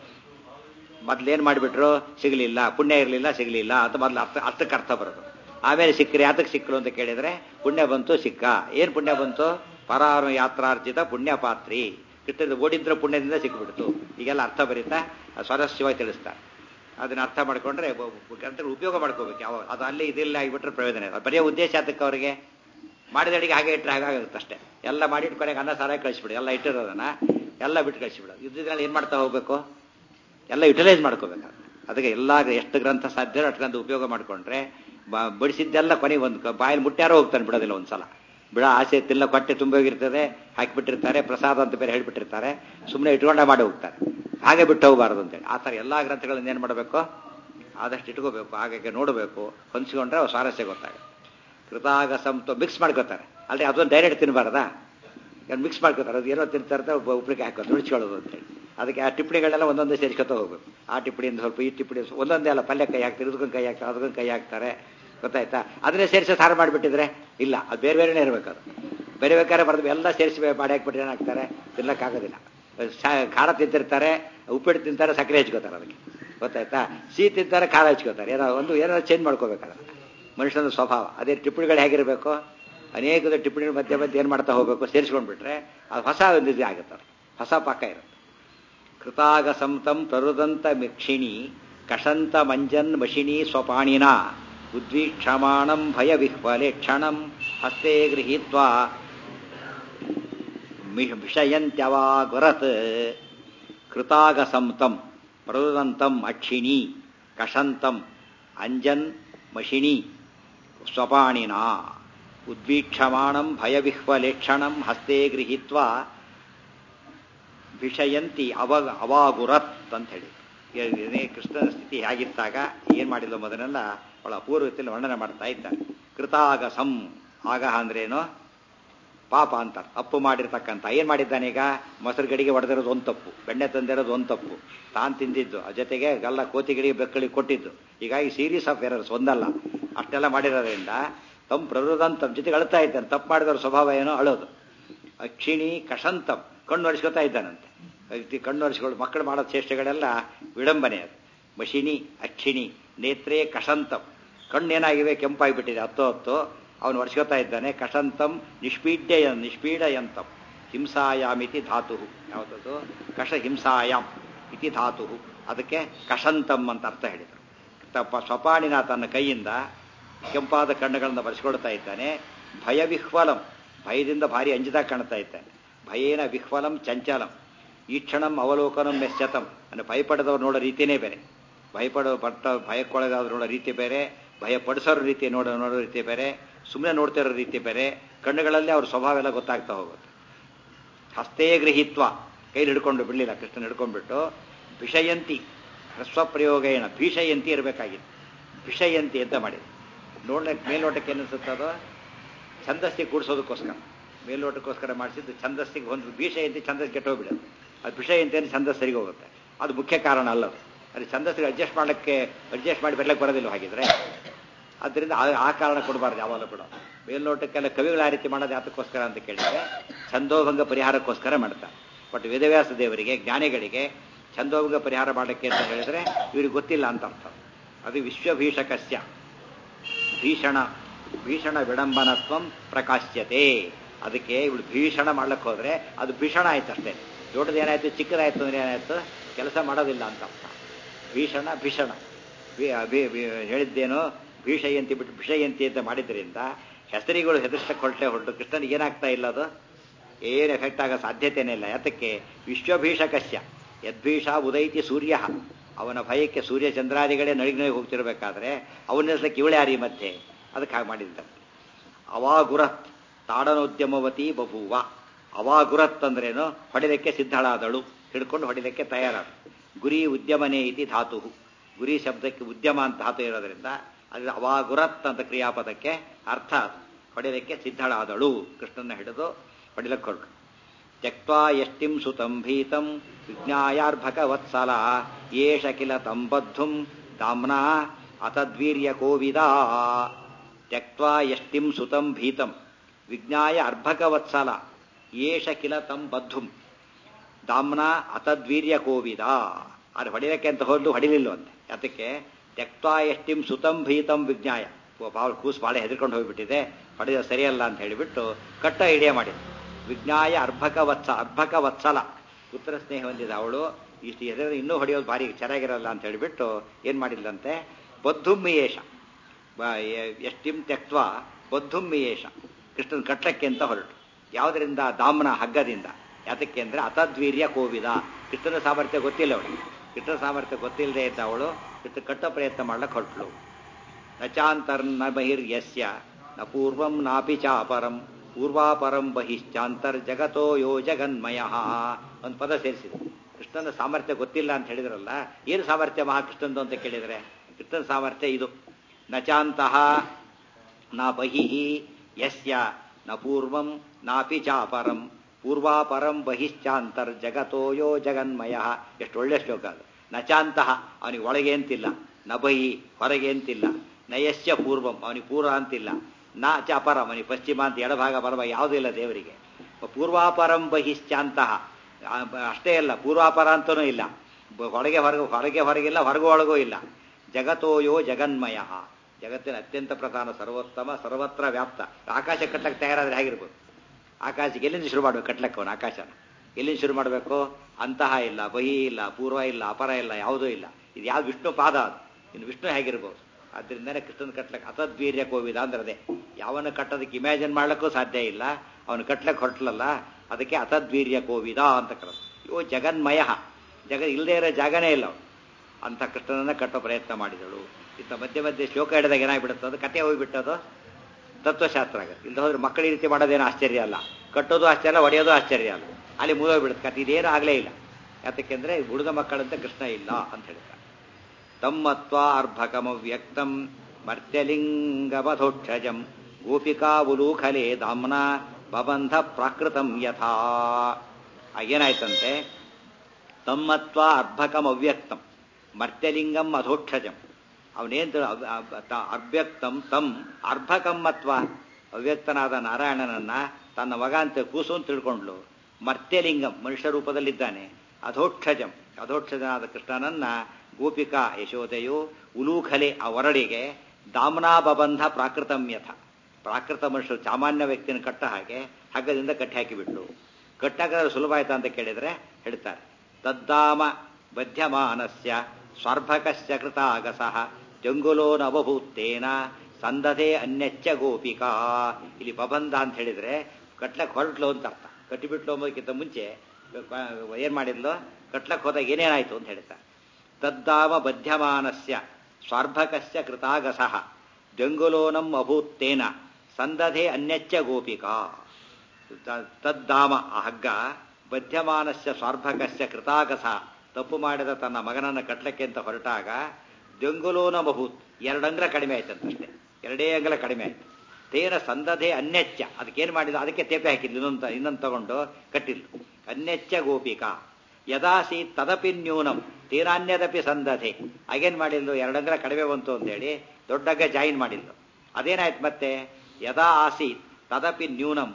ಮೊದ್ಲೇನು ಮಾಡಿಬಿಟ್ರು ಸಿಗಲಿಲ್ಲ ಪುಣ್ಯ ಇರಲಿಲ್ಲ ಸಿಗಲಿಲ್ಲ ಅಂತ ಮೊದಲು ಅರ್ಥ ಅರ್ಥಕ್ಕೆ ಅರ್ಥ ಬರೋದು ಆಮೇಲೆ ಸಿಕ್ಕರೆ ಯಾತಕ್ಕೆ ಸಿಕ್ಕರು ಅಂತ ಕೇಳಿದ್ರೆ ಪುಣ್ಯ ಬಂತು ಸಿಕ್ಕ ಏನು ಪುಣ್ಯ ಬಂತು ಪರಾರು ಯಾತ್ರಾರ್ಜಿತ ಪುಣ್ಯ ಪಾತ್ರಿ ಕೃಷ್ಣದ ಓಡಿದ್ರ ಪುಣ್ಯದಿಂದ ಸಿಕ್ಕಿಬಿಡ್ತು ಈಗೆಲ್ಲ ಅರ್ಥ ಬರೀತಾ ಸ್ವಾರಸ್ಯವಾಗಿ ತಿಳಿಸ್ತಾರೆ ಅದನ್ನ ಅರ್ಥ ಮಾಡ್ಕೊಂಡ್ರೆ ಗ್ರಂಥಗಳು ಉಪಯೋಗ ಮಾಡ್ಕೋಬೇಕು ಯಾವ ಅದು ಅಲ್ಲಿ ಇದಿಲ್ಲ ಆಗಿಬಿಟ್ರೆ ಪ್ರಯೋಜನ ಇಲ್ಲ ಬರೀ ಉದ್ದೇಶ ಅದಕ್ಕೆ ಅವರಿಗೆ ಮಾಡಿದ ಅಡಿಗೆ ಹಾಗೆ ಇಟ್ಟರೆ ಹಾಗಾಗುತ್ತೆ ಅಷ್ಟೇ ಎಲ್ಲ ಮಾಡಿಟ್ಟು ಕೊನೆಗೆ ಅನ್ನ ಸಾರಾಗಿ ಕಳಿಸ್ಬಿಡು ಎಲ್ಲ ಇಟ್ಟಿರೋದನ್ನ ಎಲ್ಲ ಬಿಟ್ಟು ಕಳಿಸ್ಬಿಡು ಇದ್ದಿದ್ರಲ್ಲಿ ಏನು ಮಾಡ್ತಾ ಹೋಗ್ಬೇಕು ಎಲ್ಲ ಯುಟಿಲೈಸ್ ಮಾಡ್ಕೋಬೇಕು ಅದಕ್ಕೆ ಎಲ್ಲ ಎಷ್ಟು ಗ್ರಂಥ ಸಾಧ್ಯ ಅಷ್ಟು ಗ್ರಂಥ ಉಪಯೋಗ ಮಾಡಿಕೊಂಡ್ರೆ ಬಡಿಸಿದ್ದೆಲ್ಲ ಕೊನೆಗೆ ಒಂದು ಬಾಯಲ್ಲಿ ಮುಟ್ಟ್ಯಾರೋ ಹೋಗ್ತಾನೆ ಬಿಡೋದಿಲ್ಲ ಒಂದ್ಸಲ ಬಿಡ ಆಸೆ ತಿಲ್ಲ ಕೊಟ್ಟೆ ತುಂಬೋಗಿರ್ತದೆ ಹಾಕಿಬಿಟ್ಟಿರ್ತಾರೆ ಪ್ರಸಾದ ಅಂತ ಬೇರೆ ಹೇಳಿಬಿಟ್ಟಿರ್ತಾರೆ ಸುಮ್ಮನೆ ಇಟ್ಕೊಂಡ ಮಾಡಿ ಹೋಗ್ತಾರೆ ಹಾಗೆ ಬಿಟ್ಟು ಹೋಗಬಾರ್ದು ಅಂತೇಳಿ ಆ ಥರ ಎಲ್ಲ ಗ್ರಂಥಗಳನ್ನ ಏನು ಮಾಡಬೇಕು ಆದಷ್ಟು ಇಟ್ಕೋಬೇಕು ಹಾಗಾಗಿ ನೋಡಬೇಕು ಹೊಂದಿಸ್ಕೊಂಡ್ರೆ ಸ್ವಾರಸ್ಯ ಗೊತ್ತಾಗುತ್ತೆ ಕೃತಾಗ ಸಂತ ಮಿಕ್ಸ್ ಮಾಡ್ಕೋತಾರೆ ಅಲ್ಲದೆ ಅದೊಂದು ಡೈರೆಕ್ಟ್ ತಿನ್ನಬಾರ್ದಾ ಮಿಕ್ಸ್ ಮಾಡ್ಕೋತಾರೆ ಅದು ಏನೋ ತಿಂತಾರೆ ಉಪ್ಪಿಗೆ ಹಾಕೋದು ಉಳಿಸ್ಕೊಳ್ಳೋದು ಅಂತೇಳಿ ಅದಕ್ಕೆ ಆ ಟಿಪ್ಪಣಿಗಳನ್ನೆಲ್ಲ ಒಂದೊಂದೇ ಸೇರಿಸ್ಕೊತಾ ಹೋಗ್ಬೇಕು ಆ ಟಿಪ್ಪಣಿಯಿಂದ ಸ್ವಲ್ಪ ಈ ಟಿಪ್ಪಣಿ ಒಂದೊಂದೇ ಅಲ್ಲ ಪಲ್ಯ ಕೈ ಹಾಕ್ತಾರೆ ಇದಕ್ಕೊಂದು ಕೈ ಹಾಕ್ತಾರೆ ಅದಕ್ಕೊಂದು ಕೈ ಹಾಕ್ತಾರೆ ಗೊತ್ತಾಯ್ತಾ ಅದನ್ನೇ ಸೇರಿಸಿ ಸಾರು ಮಾಡಿಬಿಟ್ಟಿದ್ರೆ ಇಲ್ಲ ಅದು ಬೇರೆ ಬೇರೆನೇ ಇರಬೇಕು ಅದು ಬೇರೆ ಬೇಕಾದ್ರೆ ಬರೆದು ಎಲ್ಲ ಸೇರಿಸಿ ಮಾಡಿ ಹಾಕ್ಬಿಟ್ರೆ ಏನಾಗ್ತಾರೆ ತಿನ್ನಕ್ಕಾಗೋದಿಲ್ಲ ಖಾರ ತಿಂತಿರ್ತಾರೆ ಉಪ್ಪಿಟ್ಟು ತಿಂತಾರೆ ಸಕ್ಕರೆ ಹಚ್ಕೋತಾರೆ ಅದಕ್ಕೆ ಗೊತ್ತಾಯ್ತಾ ಸಿಹಿ ತಿಂತಾರೆ ಖಾರ ಹಚ್ಕೋತಾರೆ ಏನೋ ಒಂದು ಏನೋ ಚೇಂಜ್ ಮಾಡ್ಕೋಬೇಕಾದ್ರೆ ಮನುಷ್ಯನ ಸ್ವಭಾವ ಅದೇ ಟಿಪ್ಪಣಿಗಳು ಹೇಗಿರಬೇಕು ಅನೇಕದ ಟಿಪ್ಪಣಿಗಳ ಮಧ್ಯೆ ಮಧ್ಯೆ ಏನು ಮಾಡ್ತಾ ಹೋಗಬೇಕು ಸೇರಿಸ್ಕೊಂಡ್ಬಿಟ್ರೆ ಅದು ಹೊಸ ಒಂದು ಇದು ಆಗುತ್ತೆ ಹೊಸ ಪಾಕ ಇರುತ್ತೆ ಕೃತಾಗ ಸಂತಂ ಪ್ರರುದಂತ ಮಿಕ್ಷಿಣಿ ಕಷಂತ ಮಂಜನ್ ಮಶಿಣಿ ಸ್ವಪಾಣಿನ ಉದ್ವೀಕ್ಷಮಾಣಂ ಭಯ ವಿಹ್ವಲೆ ಕ್ಷಣಂ ಹಸ್ತೆ ಗೃಹೀತ್ವಾ ವಿಷಯಂತ್ಯವಾಗುರತ್ ಕೃತಾಗ ಸಂತಂ ಪ್ರರುದಂತಂ ಅಕ್ಷಿಣಿ ಕಷಂತಂ ಅಂಜನ್ ಮಶಿಣಿ ಸ್ವಪಾಣಿನ ಉದ್ವೀಕ್ಷಮಾಣಂ ಭಯವಿಹ್ವಲೇಕ್ಷಣಂ ಹಸ್ತೆ ಗೃಹೀತ್ವಾ ವಿಷಯಂತಿ ಅವಾಗ ಅವಾಗುರತ್ ಅಂತ ಹೇಳಿ ಏನೇ ಕೃಷ್ಣನ ಸ್ಥಿತಿ ಹೇಗಿದ್ದಾಗ ಏನು ಮಾಡಿಲ್ಲ ಮೊದಲೆಲ್ಲ ಅವಳ ಅಪೂರ್ವತೆಯಲ್ಲಿ ವರ್ಣನೆ ಮಾಡ್ತಾ ಇದ್ದಾರೆ ಕೃತಾಗ ಸಂ ಆಗ ಅಂದ್ರೇನು ಪಾಪ ಅಂತಾರೆ ಅಪ್ಪು ಮಾಡಿರ್ತಕ್ಕಂಥ ಏನು ಮಾಡಿದ್ದಾನೀಗ ಮೊಸರು ಗಡಿಗೆ ಹೊಡೆದಿರೋದು ಒಂದು ತಪ್ಪು ಬೆಣ್ಣೆ ತಂದಿರೋದು ಒಂದು ತಪ್ಪು ತಾನು ತಿಂದಿದ್ದು ಆ ಜೊತೆಗೆ ಗಲ್ಲ ಕೋತಿಗಳಿಗೆ ಬೆಕ್ಕಳಿಗೆ ಕೊಟ್ಟಿದ್ದು ಹೀಗಾಗಿ ಸೀರೀಸ್ ಆಫ್ ಎರರ್ಸ್ ಒಂದಲ್ಲ ಅಷ್ಟೆಲ್ಲ ಮಾಡಿರೋದ್ರಿಂದ ತಮ್ಮ ಪ್ರವೃದಂತ ತಮ್ಮ ಜೊತೆಗೆ ಅಳ್ತಾ ಇದ್ದಾನೆ ತಪ್ಪು ಮಾಡಿದವ್ರ ಸ್ವಭಾವ ಏನೋ ಅಳೋದು ಅಕ್ಷಿಣಿ ಕಷಂತಂ ಕಣ್ಣು ಒರೆಸ್ಕೊತಾ ಇದ್ದಾನಂತೆ ಕಣ್ಣು ಒರೆಸ್ಕೊಂಡು ಮಕ್ಕಳು ಮಾಡೋ ಚೇಷ್ಟೆಗಳೆಲ್ಲ ವಿಡಂಬನೆ ಅದು ಮಷಿನಿ ಅಕ್ಷಿಣಿ ನೇತ್ರೇ ಕಷಂತಂ ಕಣ್ಣೇನಾಗಿವೆ ಕೆಂಪಾಗಿಬಿಟ್ಟಿದೆ ಹತ್ತು ಹತ್ತು ಅವನು ವರ್ಷೋತಾ ಇದ್ದಾನೆ ಕಷಂತಂ ನಿಷ್ಪೀಡ್ಯ ನಿಷ್ಪೀಡಯಂತಂ ಹಿಂಸಾಯಾಮಿತಿ ಧಾತು ಯಾವುದದು ಕಷ ಹಿಂಸಾಯಾಮ್ ಇತಿ ಧಾತು ಅದಕ್ಕೆ ಕಷಂತಂ ಅಂತ ಅರ್ಥ ಹೇಳಿದರು ತಪ್ಪ ಸ್ವಪಾಣಿನ ತನ್ನ ಕೈಯಿಂದ ಕೆಂಪಾದ ಕಣ್ಣುಗಳನ್ನು ಬರೆಸಿಕೊಳ್ತಾ ಇದ್ದಾನೆ ಭಯ ವಿಹ್ವಲಂ ಭಯದಿಂದ ಭಾರಿ ಅಂಜಿದಾಗ ಕಾಣ್ತಾ ಇದ್ದಾನೆ ಭಯೇನ ವಿಹ್ವಲಂ ಚಂಚಲಂ ಈ ಕ್ಷಣಂ ಅವಲೋಕನಂ ಮೆಶ್ಚತಂ ಅಂದರೆ ಭಯಪಡದವ್ರು ನೋಡೋ ರೀತಿಯೇ ಬೇರೆ ಭಯಪಡೋ ಪಟ್ಟ ಭಯಕ್ಕೊಳಗಾದ್ರು ನೋಡೋ ರೀತಿ ಬೇರೆ ಭಯ ಪಡಿಸೋರ ರೀತಿ ನೋಡೋ ನೋಡೋ ರೀತಿ ಬೇರೆ ಸುಮ್ಮನೆ ನೋಡ್ತಿರೋ ರೀತಿ ಬೇರೆ ಕಣ್ಣುಗಳಲ್ಲಿ ಅವ್ರ ಸ್ವಭಾವ ಎಲ್ಲ ಗೊತ್ತಾಗ್ತಾ ಹೋಗುತ್ತೆ ಹಸ್ತೇ ಗೃಹೀತ್ವ ಕೈಲಿ ಹಿಡ್ಕೊಂಡು ಬಿಡಲಿಲ್ಲ ಕೃಷ್ಣನ್ ಹಿಡ್ಕೊಂಡ್ಬಿಟ್ಟು ವಿಷಯಂತಿ ಹ್ರಸ್ವಪ್ರಯೋಗೇಣ ಭೀಷಯಂತಿ ಇರಬೇಕಾಗಿತ್ತು ವಿಷಯಂತಿ ಅಂತ ಮಾಡಿದೆ ನೋಡ್ಲಿಕ್ಕೆ ಮೇಲ್ನೋಟಕ್ಕೆ ಏನಿಸುತ್ತೆ ಅದು ಛಂದಸ್ಸಿಗೆ ಕೂಡಿಸೋದಕ್ಕೋಸ್ಕರ ಮೇಲ್ನೋಟಕ್ಕೋಸ್ಕರ ಮಾಡಿಸಿದ್ದು ಛಂದಸ್ಸಿಗೆ ಒಂದು ಭೀಷಯಂತಿ ಛಂದಸ್ ಕೆಟ್ಟೋಗ್ಬಿಡೋದು ಅದು ವಿಷಯಂತಿ ಅಂದ್ರೆ ಛಂದಸ್ ಸರಿಗೆ ಹೋಗುತ್ತೆ ಅದು ಮುಖ್ಯ ಕಾರಣ ಅಲ್ಲ ಅದು ಅದು ಛಂದಸ್ಸಿಗೆ ಅಡ್ಜಸ್ಟ್ ಮಾಡಲಿಕ್ಕೆ ಅಡ್ಜಸ್ಟ್ ಮಾಡಿ ಬರ್ಲಿಕ್ಕೆ ಬರೋದಿಲ್ಲ ಹಾಗಿದ್ರೆ ಆದ್ದರಿಂದ ಆ- ಆ ಕಾರಣ ಕೊಡಬಾರ್ದು ಯಾವಾಗಲೂ ಕೂಡ ಮೇಲ್ನೋಟಕ್ಕೆಲ್ಲ ಕವಿಗಳು ಆ ರೀತಿ ಮಾಡೋದು ಯಾತಕ್ಕೋಸ್ಕರ ಅಂತ ಕೇಳಿದ್ರೆ ಛಂದೋಭಂಗ ಪರಿಹಾರಕ್ಕೋಸ್ಕರ ಮಾಡ್ತಾರೆ ಬಟ್ ವೇದವ್ಯಾಸ ದೇವರಿಗೆ ಜ್ಞಾನಿಗಳಿಗೆ ಛಂದೋಭಂಗ ಪರಿಹಾರ ಮಾಡಕ್ಕೆ ಅಂತ ಹೇಳಿದ್ರೆ ಇವ್ರಿಗೆ ಗೊತ್ತಿಲ್ಲ ಅಂತ ಅರ್ಥ ಅದು ವಿಶ್ವಭೀಷಕಸ್ಯ ಭೀಷಣ ಭೀಷಣ ವಿಡಂಬನತ್ವಂ ಪ್ರಕಾಶ್ಯತೆ ಅದಕ್ಕೆ ಇವಳು ಭೀಷಣ ಮಾಡ್ಲಿಕ್ಕೆ ಹೋದ್ರೆ ಅದು ಭೀಷಣ ಆಯ್ತು ಅಷ್ಟೇ ದೊಡ್ಡದು ಏನಾಯ್ತು ಚಿಕ್ಕದಾಯ್ತು ಅಂದ್ರೆ ಏನಾಯ್ತು ಕೆಲಸ ಮಾಡೋದಿಲ್ಲ ಅಂತ ಅರ್ಥ ಭೀಷಣ ಭೀಷಣ ಭೀ- ಭೀ- ಭೀ- ಹೇಳಿದ್ದೇನು ಭೀಷಯಂತಿ ಬಿಟ್ಟು ಭೀಷಯಂತಿ ಅಂತ ಮಾಡಿದ್ರಿಂದ ಹೆಸರಿಗಳು ಹೆದರ್ಸಕ್ಕೆ ಹೊರಟೆ ಹೊರಟು ಕೃಷ್ಣನಿಗೆ ಏನಾಗ್ತಾ ಇಲ್ಲ ಅದು ಏನು ಎಫೆಕ್ಟ್ ಆಗೋ ಸಾಧ್ಯತೆನೇ ಇಲ್ಲ ಯಾತಕ್ಕೆ ವಿಶ್ವಭೀಷಕಸ್ಯ ಯದ್ಭೀಷ ಉದೈತಿ ಸೂರ್ಯ ಅವನ ಭಯಕ್ಕೆ ಸೂರ್ಯ ಚಂದ್ರಾದಿಗಳೇ ನಡಿಗೆ ನಡಿಗೆ ಹೋಗ್ತಿರ್ಬೇಕಾದ್ರೆ ಅವನ್ನೆಸ್ಲಕ್ಕೆ ಇವಳೆ ಯಾರಿ ಮಧ್ಯೆ ಅದಕ್ಕೆ ಹಾಗೆ ಮಾಡಿದ್ದ ಅವಾಗುರತ್ ತಾಡನೋದ್ಯಮವತಿ ಬಭೂವ ಅವಾಗುರತ್ ಅಂದ್ರೇನು ಹೊಡಿಲಿಕ್ಕೆ ಸಿದ್ಧಳಾದಳು ಹಿಡ್ಕೊಂಡು ಹೊಡಿಲಿಕ್ಕೆ ತಯಾರಾದ ಗುರಿ ಉದ್ಯಮನೇ ಇತಿ ಧಾತು ಗುರಿ ಶಬ್ದಕ್ಕೆ ಉದ್ಯಮ ಅಂತ ಧಾತು ಇರೋದ್ರಿಂದ ಅದು ಅವಾಗುರತ್ ಅಂತ ಕ್ರಿಯಾಪದಕ್ಕೆ ಅರ್ಥ ಅದು ಹೊಡಿಲಿಕ್ಕೆ ಸಿದ್ಧಳಾದಳು ಕೃಷ್ಣನ ಹಿಡಿದು ಹೊಡಿಲಕ್ಕೆ ಹೊರಟು ತ್ಯಕ್ವಾ ಯಷ್ಟಿಂ ಸುತಂ ಭೀತಂ ವಿಜ್ಞಾಯಾರ್ಭಕ ವತ್ಸಲ ಏಷ ಕಿಲ ತಂ ಬದ್ಧುಂ ದಾಮ್ನಾ ಅತದ್ವೀರ್ಯ ಕೋವಿದ ತ್ಯಕ್ವಾ ಯಷ್ಟಿಂ ಸುತಂ ಭೀತಂ ವಿಜ್ಞಾಯ ಅರ್ಭಕ ವತ್ಸಲ ಏಷ ಕಿಲ ತಂ ಬದ್ಧುಂ ದಾಮ್ನಾ ಅತದ್ವೀರ್ಯ ಕೋವಿದ ಅದು ಹೊಡಿಲಿಕ್ಕೆ ಅಂತ ಹೋದ್ಲು ಹೊಡಿಲಿಲ್ಲ ಅಂತೆ ಅದಕ್ಕೆ ತ್ಯಕ್ವಾ ಎಷ್ಟಿಂ ಸುತಂ ಭೀತಂ ವಿಜ್ಞಾಯ ಬಾಳ ಕೂಸು ಬಾಳೆ ಹೆದರ್ಕೊಂಡು ಹೋಗ್ಬಿಟ್ಟಿದೆ ಹೊಡೆದ ಸರಿಯಲ್ಲ ಅಂತ ಹೇಳಿಬಿಟ್ಟು ಕಟ್ಟ ಹಿಡಿಯ ಮಾಡಿದ ವಿಜ್ಞಾಯ ಅರ್ಭಕ ವತ್ಸ ಅರ್ಭಕ ವತ್ಸಲ ಉತ್ತರ ಸ್ನೇಹ ಹೊಂದಿದ ಅವಳು ಇಷ್ಟು ಎದುರು ಇನ್ನೂ ಹೊಡೆಯೋದು ಭಾರಿ ಚೆನ್ನಾಗಿರಲ್ಲ ಅಂತ ಹೇಳಿಬಿಟ್ಟು ಏನ್ ಮಾಡಿದ್ಲಂತೆ ಬದ್ಧುಮ್ಮಿಯೇಷ ಎಷ್ಟಿಂ ತ್ಯಕ್ವ ಬದ್ಧುಮ್ಮಿಯೇಷ ಕೃಷ್ಣನ್ ಕಟ್ಲಕ್ಕೆ ಅಂತ ಹೊರಟು ಯಾವುದರಿಂದ ದಾಮನ ಹಗ್ಗದಿಂದ ಯಾತಕ್ಕೆ ಅಂದ್ರೆ ಅತದ್ವೀರ್ಯ ಕೋವಿದ ಕೃಷ್ಣನ ಸಾಮರ್ಥ್ಯ ಗೊತ್ತಿಲ್ಲ ಅವಳಿಗೆ ಕೃಷ್ಣನ ಸಾಮರ್ಥ್ಯ ಗೊತ್ತಿಲ್ಲದೆ ಇದ್ದ ಅವಳು ಕೃಷ್ಣ ಕಟ್ಟೋ ಪ್ರಯತ್ನ ಮಾಡ್ಲಕ್ಕೆ ಹೊರಟ್ಲು ನಚಾಂತರ್ನ ಬಹಿರ್ಯಸ್ಯ ನ ಪೂರ್ವಂ ನಾಪಿ ಚಾಪರಂ ಪೂರ್ವಾಪರಂ ಬಹಿಶ್ಚಾಂತರ್ ಜಗತೋ ಯೋ ಜಗನ್ಮಯ ಒಂದು ಪದ ಸೇರಿಸಿದೆ ಕೃಷ್ಣನ ಸಾಮರ್ಥ್ಯ ಗೊತ್ತಿಲ್ಲ ಅಂತ ಹೇಳಿದ್ರಲ್ಲ ಏನು ಸಾಮರ್ಥ್ಯ ಮಹಾಕೃಷ್ಣಂದು ಅಂತ ಕೇಳಿದ್ರೆ ಕೃಷ್ಣನ ಸಾಮರ್ಥ್ಯ ಇದು ನಚಾಂತಹ ನ ಬಹಿ ಯಸ್ಯ ನ ಪೂರ್ವಂ ನಾಪಿ ಚಾಪರಂ ಪೂರ್ವಾಪರಂ ಬಹಿಶ್ಚಾಂತರ್ ಜಗತೋ ಯೋ ಜಗನ್ಮಯ ಎಷ್ಟು ಒಳ್ಳೆ ಶ್ಲೋಕ ಅದು ನಚಾಂತಹ ಅವನಿಗೆ ಒಳಗೆ ಅಂತಿಲ್ಲ ನ ಬಹಿ ಹೊರಗೆ ಅಂತಿಲ್ಲ ನಯಸ್ಯ ಪೂರ್ವಂ ಅವನಿಗೆ ಪೂರ್ವ ಅಂತಿಲ್ಲ ನ ಚ ಅಪರಂ ಅವನಿಗೆ ಪಶ್ಚಿಮ ಅಂತ ಎಡಭಾಗ ಬಲಭಾಗ ಯಾವುದೂ ಇಲ್ಲ ದೇವರಿಗೆ ಪೂರ್ವಾಪರಂ ಬಹಿಶ್ಚಾಂತಹ ಆ, ಬ- ಅಷ್ಟೇ ಅಲ್ಲ ಪೂರ್ವಾಪರ ಅಂತನೂ ಇಲ್ಲ ಬ- ಹೊರಗೆ ಹೊರಗೆ ಹೊರಗೆ ಹೊರಗಿಲ್ಲ ಹೊರಗು ಒಳಗೂ ಇಲ್ಲ ಜಗತೋಯೋ ಜಗನ್ಮಯ ಜಗತ್ತಿನ ಅತ್ಯಂತ ಪ್ರಧಾನ ಸರ್ವೋತ್ತಮ ಸರ್ವತ್ರ ವ್ಯಾಪ್ತ ಆಕಾಶ ಕಟ್ಟಕ್ಕೆ ತಯಾರಾದ್ರೆ ಹೇಗಿರ್ಬೋದು ಆಕಾಶಕ್ಕೆ ಎಲ್ಲಿಂದ ಶುರು ಮಾಡ್ಬೇಕು ಕಟ್ಲಕ್ಕೆ ಅವನು ಆಕಾಶನ ಎಲ್ಲಿಂದ ಶುರು ಮಾಡಬೇಕು ಅಂತಹ ಇಲ್ಲ ಬಹಿ ಇಲ್ಲ ಪೂರ್ವ ಇಲ್ಲ ಅಪರ ಇಲ್ಲ ಯಾವುದೂ ಇಲ್ಲ ಇದು ಯಾವ್ದು ವಿಷ್ಣು ಪಾದ ಅದು ಇನ್ನು ವಿಷ್ಣು ಹೇಗಿರ್ಬೋದು ಆದ್ರಿಂದನೇ ಕೃಷ್ಣನ ಕಟ್ಲಕ್ಕೆ ಅತದ್ವೀರ್ಯ ಕೋವಿದ ಅಂದ್ರೆ ಅದೇ ಯಾವನ ಕಟ್ಟೋದಕ್ಕೆ ಇಮ್ಯಾಜಿನ್ ಮಾಡ್ಲಿಕ್ಕೂ ಸಾಧ್ಯ ಇಲ್ಲ ಅವನು ಕಟ್ಲಕ್ಕೆ ಹೊರಟ್ಲಲ್ಲ ಅದಕ್ಕೆ ಅತದ್ವೀರ್ಯ ಕೋವಿದ ಅಂತ ಕರೆದು ಇವು ಜಗನ್ಮಯ ಜಗ ಇಲ್ಲದೆ ಇರೋ ಜಾಗನೇ ಇಲ್ಲ ಅವನು ಅಂತ ಕೃಷ್ಣನನ್ನ ಕಟ್ಟೋ ಪ್ರಯತ್ನ ಮಾಡಿದಳು ಇಂಥ ಮಧ್ಯೆ ಮಧ್ಯೆ ಶ್ಲೋಕ ಹಿಡಿದಾಗ ಏನಾಗ್ಬಿಡುತ್ತೆ ಅದು ಕತೆ ಹೋಗ್ಬಿಟ್ಟದು ತತ್ವಶಾಸ್ತ್ರ ಆಗುತ್ತೆ ಇಲ್ಲದ ಹೋದ್ರೆ ಮಕ್ಕಳು ಈ ರೀತಿ ಮಾಡೋದೇನು ಆಶ್ಚರ್ಯ ಅಲ್ಲ ಕಟ್ಟೋದು ಆಶ್ಚರ್ಯ ಹೊಡೆಯೋದು ಆಶ್ಚರ್ಯ ಅಲ್ಲ ಅಲ್ಲಿ ಮುಗಿದೋಗ್ಬಿಡುತ್ತೆ ಕತೆ ಇದೇನು ಆಗಲೇ ಇಲ್ಲ ಯಾತಕ್ಕೆಂದ್ರೆ ಉಳಿದ ಮಕ್ಕಳಂತೆ ಕೃಷ್ಣ ಇಲ್ಲ ಅಂತ ಹೇಳ್ತಾರೆ ತಮ್ಮತ್ವ ಅರ್ಭಕಮವ್ಯಕ್ತಂ ಮರ್ತ್ಯಲಿಂಗಮಧೋಕ್ಷಜಂ ಗೋಪಿಕಾವುಲೂಖಲೆ ದಾಮ್ನ ಬಬಂಧ ಪ್ರಾಕೃತಂ ಯಥಾ ಏನಾಯ್ತಂತೆ ತಮ್ಮತ್ವ ಅರ್ಭಕಂ ಅವ್ಯಕ್ತಂ ಮರ್ತ್ಯಲಿಂಗಂ ಅಧೋಕ್ಷಜಂ ಅವನೇನ್ ಅವ್ಯಕ್ತಂ ತಮ್ ಅರ್ಭಕಂ ಮತ್ವ ಅವ್ಯಕ್ತನಾದ ನಾರಾಯಣನನ್ನ ತನ್ನ ಮಗ ಅಂತ ಕೂಸು ಅಂತ ತಿಳ್ಕೊಂಡ್ಲು ಮರ್ತ್ಯಲಿಂಗಂ ಮನುಷ್ಯ ರೂಪದಲ್ಲಿದ್ದಾನೆ ಅಧೋಕ್ಷಜಂ ಅಧೋಕ್ಷಜನಾದ ಕೃಷ್ಣನನ್ನ ಗೋಪಿಕಾ ಯಶೋದೆಯು ಉಲೂಖಲೆ ಆ ಒರಡಿಗೆ ದಾಮನಾಬಂಧ ಪ್ರಾಕೃತಂ ಯಥ ಪ್ರಾಕೃತ ಮನುಷ್ಯರು ಸಾಮಾನ್ಯ ವ್ಯಕ್ತಿನ ಕಟ್ಟ ಹಾಗೆ ಹಗ್ಗದಿಂದ ಕಟ್ಟಿ ಹಾಕಿಬಿಟ್ಲು ಕಟ್ಟಾಕಿದ್ರೆ ಸುಲಭ ಆಯ್ತಾ ಅಂತ ಕೇಳಿದ್ರೆ ಹೇಳ್ತಾರೆ ತದ್ದಾಮ ಬಧ್ಯಮಾನಸ್ಯ ಸ್ವಾರ್ಭಕಸ್ಯ ಕೃತಾಗಸಃ ಜಂಗುಲೋ ನವಭೂತೇನ ಸಂದಧೆ ಅನ್ಯಚ್ಚ ಗೋಪಿಕಾ ಇಲ್ಲಿ ಬಬಂಧ ಅಂತ ಹೇಳಿದ್ರೆ ಕಟ್ಲಕ್ ಹೊರಟ್ಲು ಅಂತ ಅರ್ಥ ಕಟ್ಟಿಬಿಟ್ಲು ಅಂಬೋದಕ್ಕಿಂತ ಮುಂಚೆ ಏನ್ ಮಾಡಿದ್ಲು ಕಟ್ಲಕ್ ಹೋದಾಗ ಏನೇನಾಯ್ತು ಅಂತ ಹೇಳ್ತಾರೆ ತದ್ದಾಮ ಬಧ್ಯಮಾನಸ್ಯ ಸ್ವಾರ್ಭಕಸ್ಯ ಕೃತಾಗಸಃ ಜಂಗುಲೋನಂ ಅಭೂತ್ತೇನ ಸಂದಧೆ ಅನ್ಯಚ್ಚ ಗೋಪಿಕಾ ತದ್ದಾಮ ಆ ಹಗ್ಗ ಬಧ್ಯಮಾನಸ್ಯ ಸ್ವಾರ್ಭಕಸ್ಯ ಕೃತಾಗಸ ತಪ್ಪು ಮಾಡಿದ ತನ್ನ ಮಗನನ್ನ ಕಟ್ಲಕ್ಕೆ ಅಂತ ಹೊರಟಾಗ ಜಂಗುಲೋನ ಬಹುತ್ ಎರಡು ಅಂಗ್ಲ ಕಡಿಮೆ ಆಯ್ತಂತಷ್ಟೇ ಎರಡೇ ಅಂಗ್ಲ ಕಡಿಮೆ ಆಯ್ತು ತೇನ ಸಂದಧೆ ಅನ್ಯಚ್ಚ ಅದಕ್ಕೇನು ಮಾಡಿದ ಅದಕ್ಕೆ ತೇಪೆ ಹಾಕಿದ್ಲು ಇನ್ನೊಂದು ಇನ್ನೊಂದು ತಗೊಂಡು ಕಟ್ಟಿದ್ಲು ಅನ್ಯಚ್ಚ ಗೋಪಿಕಾ ಯದಾಸಿ ತದಪಿ ನ್ಯೂನಂ ತೀರಾನ್ಯದಪಿ ಸಂದಧೆ ಆಗೇನ್ ಮಾಡಿದ್ಲು ಎರಡಂಗ್ರ ಕಡಿಮೆ ಬಂತು ಅಂತೇಳಿ ದೊಡ್ಡಗ್ಗ ಜಾಯಿನ್ ಮಾಡಿದ್ಲು ಅದೇನಾಯ್ತು ಮತ್ತೆ ಯದಾ ಆಸಿ ತದಪಿ ನ್ಯೂನಂ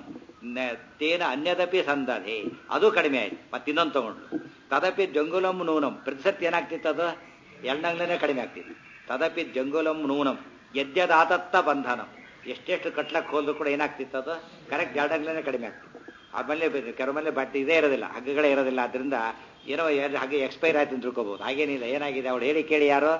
ತೇನ ಅನ್ಯದಪಿ ಸಂದಧೆ ಅದು ಕಡಿಮೆ ಆಯ್ತು ಮತ್ತೆ ಇನ್ನೊಂದು ತಗೊಂಡ್ಲು ತದಪಿ ಜಂಗುಲಂ ನೂನಂ ಪ್ರತಿ ಸರ್ತಿ ಏನಾಗ್ತಿತ್ತು ಅದು ಎರಡಂಗ್ಲನೇ ಕಡಿಮೆ ಆಗ್ತಿತ್ತು ತದಪಿ ಜಂಗುಲಂ ನೂನಂ ಯದ್ಯದಾತತ್ತ ಬಂಧನಂ ಎಷ್ಟೆಷ್ಟು ಕಟ್ಲಕ್ಕೆ ಹೋದ್ರು ಕೂಡ ಏನಾಗ್ತಿತ್ತು ಅದು ಕರೆಕ್ಟ್ ಎರಡಂಗ್ಲನೇ ಕಡಿಮೆ ಆಗ್ತಿತ್ತು ಆಮೇಲೆ ಕೆಲವೊಮ್ಮೆ ಬಟ್ಟೆ ಇದೇ ಇರೋದಿಲ್ಲ ಹಗ್ಗಗಳೇ ಇರೋದಿಲ್ಲ ಅದರಿಂದ ಏನೋ ಹಾಗೆ ಎಕ್ಸ್ಪೈರ್ ಆಯ್ತು ಅಂತ ತಿಳ್ಕೊಬಹುದು ಹಾಗೇನಿಲ್ಲ ಏನಾಗಿದೆ ಅವಳು ಹೇಳಿ ಕೇಳಿ ಯಾರು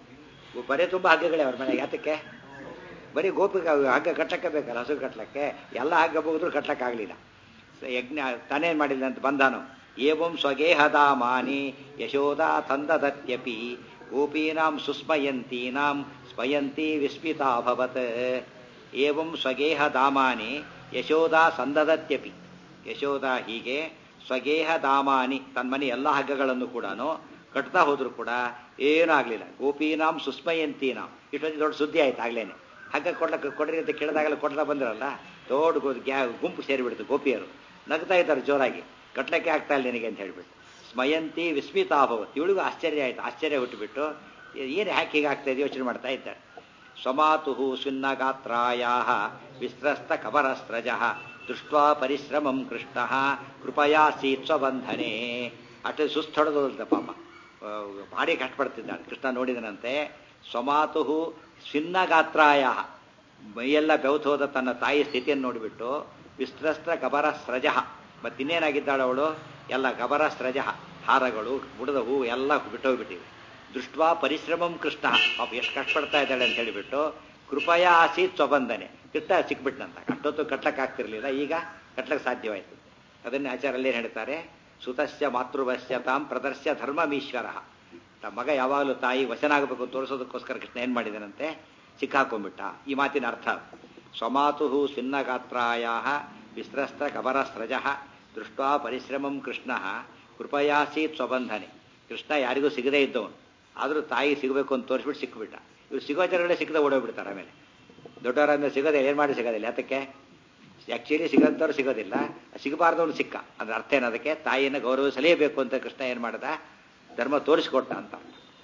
ಬರೀ ತುಂಬ ಹಗ್ಗಗಳೇ ಅವ್ರ ಮನೆಗೆ ಯಾತಕ್ಕೆ ಬರೀ ಗೋಪಿಕ ಹಗ್ಗ ಕಟ್ಟಕ್ಕೆ ಬೇಕಲ್ಲ ಹಸು ಕಟ್ಲಕ್ಕೆ ಎಲ್ಲ ಹಗ್ಗ ಬೋಗಿದ್ರು ಕಟ್ಲಕ್ಕಾಗಲಿಲ್ಲ ಯಜ್ಞ ತಾನೇನು ಮಾಡಿಲ್ಲ ಅಂತ ಬಂದಾನು ಏವಂ ಸ್ವಗೇಹದ ಮಾನಿ ಯಶೋದ ತಂದದತ್ಯಪಿ ಗೋಪೀನಾಂ ಸುಸ್ಮಯಂತೀನಾಂ ಸ್ಮಯಂತಿ ವಿಸ್ಮಿತಾಭವತ್ ಏವಂ ಸ್ವಗೇಹ ದಾಮಾನಿ ಯಶೋದ ಸಂದದತ್ಯಪಿ ಯಶೋದ ಹೀಗೆ ಸ್ವಗೇಹ ದಾಮಾನಿ ತನ್ನ ಮನೆ ಎಲ್ಲ ಹಗ್ಗಗಳನ್ನು ಕೂಡ ಕಟ್ತಾ ಹೋದ್ರು ಕೂಡ ಏನೂ ಆಗಲಿಲ್ಲ ಗೋಪೀನಾಂ ಸುಸ್ಮಯಂತೀನಾಂ ಇಷ್ಟೊಂದು ದೊಡ್ಡ ಸುದ್ದಿ ಆಯ್ತು ಆಗ್ಲೇನೆ ಹಗ್ಗ ಕೊಡ್ಲಕ್ಕೆ ಕೊಡ್ರಿ ಅಂತ ಕೇಳಿದಾಗಲ್ಲ ಕೊಡ್ತಾ ಬಂದಿರಲ್ಲ ದೊಡ್ಡ ಗ್ಯಾ ಗುಂಪು ಸೇರಿಬಿಡ್ತು ಗೋಪಿಯರು ನಗ್ತಾ ಇದ್ದಾರೆ ಜೋರಾಗಿ ಕಟ್ಲಕ್ಕೆ ಆಗ್ತಾ ಇಲ್ಲ ನಿನಗೆ ಅಂತ ಹೇಳ್ಬಿಟ್ಟು ಸ್ಮಯಂತಿ ವಿಸ್ಮಿತಾಭವತ್ ಇವಳಿಗೂ ಆಶ್ಚರ್ಯ ಆಯ್ತು ಆಶ್ಚರ್ಯ ಹುಟ್ಟುಬಿಟ್ಟು ಏನು ಯಾಕೆ ಹೀಗಾಗ್ತಾ ಇದೆ ಯೋಚನೆ ಮಾಡ್ತಾ ಇದ್ದಾರೆ ಸ್ವಮಾತು ಸುನ್ನಗಾತ್ರಾಯ ವಿಸ್ತ್ರಸ್ತ ಕಬರಸ್ರಜ ದೃಷ್ಟ್ವಾ ಪರಿಶ್ರಮಂ ಕೃಷ್ಣ ಕೃಪಯಾ ಸೀತ್ ಸ್ವಬಂಧನೆ ಅಷ್ಟು ಸುಸ್ಥೊಡೆದ ಪಾಪ ಭಾರಿ ಕಷ್ಟಪಡ್ತಿದ್ದಾಳೆ ಕೃಷ್ಣ ನೋಡಿದನಂತೆ ಸ್ವಮಾತು ಸ್ವಿನ್ನಗಾತ್ರಾಯ ಮೈಯೆಲ್ಲ ಬೆವತು ಹೋದ ತನ್ನ ತಾಯಿ ಸ್ಥಿತಿಯನ್ನು ನೋಡಿಬಿಟ್ಟು ವಿಸ್ತ್ರಸ್ತ್ರ ಕಬರ ಸ್ರಜ ಮತ್ತಿನ್ನೇನಾಗಿದ್ದಾಳೆ ಅವಳು ಎಲ್ಲ ಗಬರ ಸ್ರಜ ಹಾರಗಳು ಬುಡದ ಹೂ ಎಲ್ಲ ಬಿಟ್ಟೋಗ್ಬಿಟ್ಟಿವೆ ದೃಷ್ಟ್ವಾ ಪರಿಶ್ರಮಂ ಕೃಷ್ಣ ಪಾಪ ಎಷ್ಟು ಕಷ್ಟಪಡ್ತಾ ಇದ್ದಾಳೆ ಅಂತ ಹೇಳಿಬಿಟ್ಟು ಕೃಪಯ ಆಸೀತ್ ಸ್ವಬಂಧನೆ ಕೃಷ್ಣ ಸಿಕ್ಬಿಟ್ನಂತ ಅಷ್ಟೊತ್ತು ಕಟ್ಲಕ್ಕೆ ಆಗ್ತಿರ್ಲಿಲ್ಲ ಈಗ ಕಟ್ಲಕ್ಕೆ ಸಾಧ್ಯವಾಯಿತು ಅದನ್ನೇ ಆಚಾರಲ್ಲಿ ಏನು ಹೇಳ್ತಾರೆ ಸುತಸ್ಯ ಮಾತೃವಸ್ಯ ತಾಂ ಪ್ರದರ್ಶ್ಯ ಧರ್ಮಮೀಶ್ವರ ತಮ್ಮ ಮಗ ಯಾವಾಗಲೂ ತಾಯಿ ವಶನಾಗಬೇಕು ತೋರಿಸೋದಕ್ಕೋಸ್ಕರ ಕೃಷ್ಣ ಏನು ಮಾಡಿದನಂತೆ ಸಿಕ್ಕಾಕೊಂಡ್ಬಿಟ್ಟ ಈ ಮಾತಿನ ಅರ್ಥ ಸ್ವಮಾತು ಸುನ್ನಗಾತ್ರಾಯ ವಿಸ್ರಸ್ತ ಕಬರಸ್ರಜ ದೃಷ್ಟ್ವಾ ಪರಿಶ್ರಮಂ ಕೃಷ್ಣ ಕೃಪಯಾಸೀತ್ ಸ್ವಬಂಧನೆ ಕೃಷ್ಣ ಯಾರಿಗೂ ಸಿಗದೇ ಇದ್ದವನು ಆದರೂ ತಾಯಿ ಸಿಗಬೇಕು ಅಂತ ತೋರಿಸ್ಬಿಟ್ಟು ಸಿಕ್ಬಿಟ್ಟ ಇವ್ರು ಸಿಗೋ ಜನಗಳೇ ಸಿಕ್ಕದೆ ಓಡೋಗ್ಬಿಡ್ತಾರೆ ಆಮೇಲೆ ದೊಡ್ಡವರನ್ನ ಸಿಗೋದೇ ಏನು ಮಾಡಿ ಸಿಗೋದಿಲ್ಲ ಯಾತಕ್ಕೆ ಆ್ಯಕ್ಚುಲಿ ಸಿಗೋಂಥವ್ರು ಸಿಗೋದಿಲ್ಲ ಸಿಗಬಾರ್ದವನು ಸಿಕ್ಕ ಅದ್ರ ಅರ್ಥ ಏನದಕ್ಕೆ ತಾಯಿಯನ್ನು ಗೌರವಿಸಲೇಬೇಕು ಅಂತ ಕೃಷ್ಣ ಏನು ಮಾಡ್ದ ಧರ್ಮ ತೋರಿಸಿಕೊಟ್ಟ ಅಂತ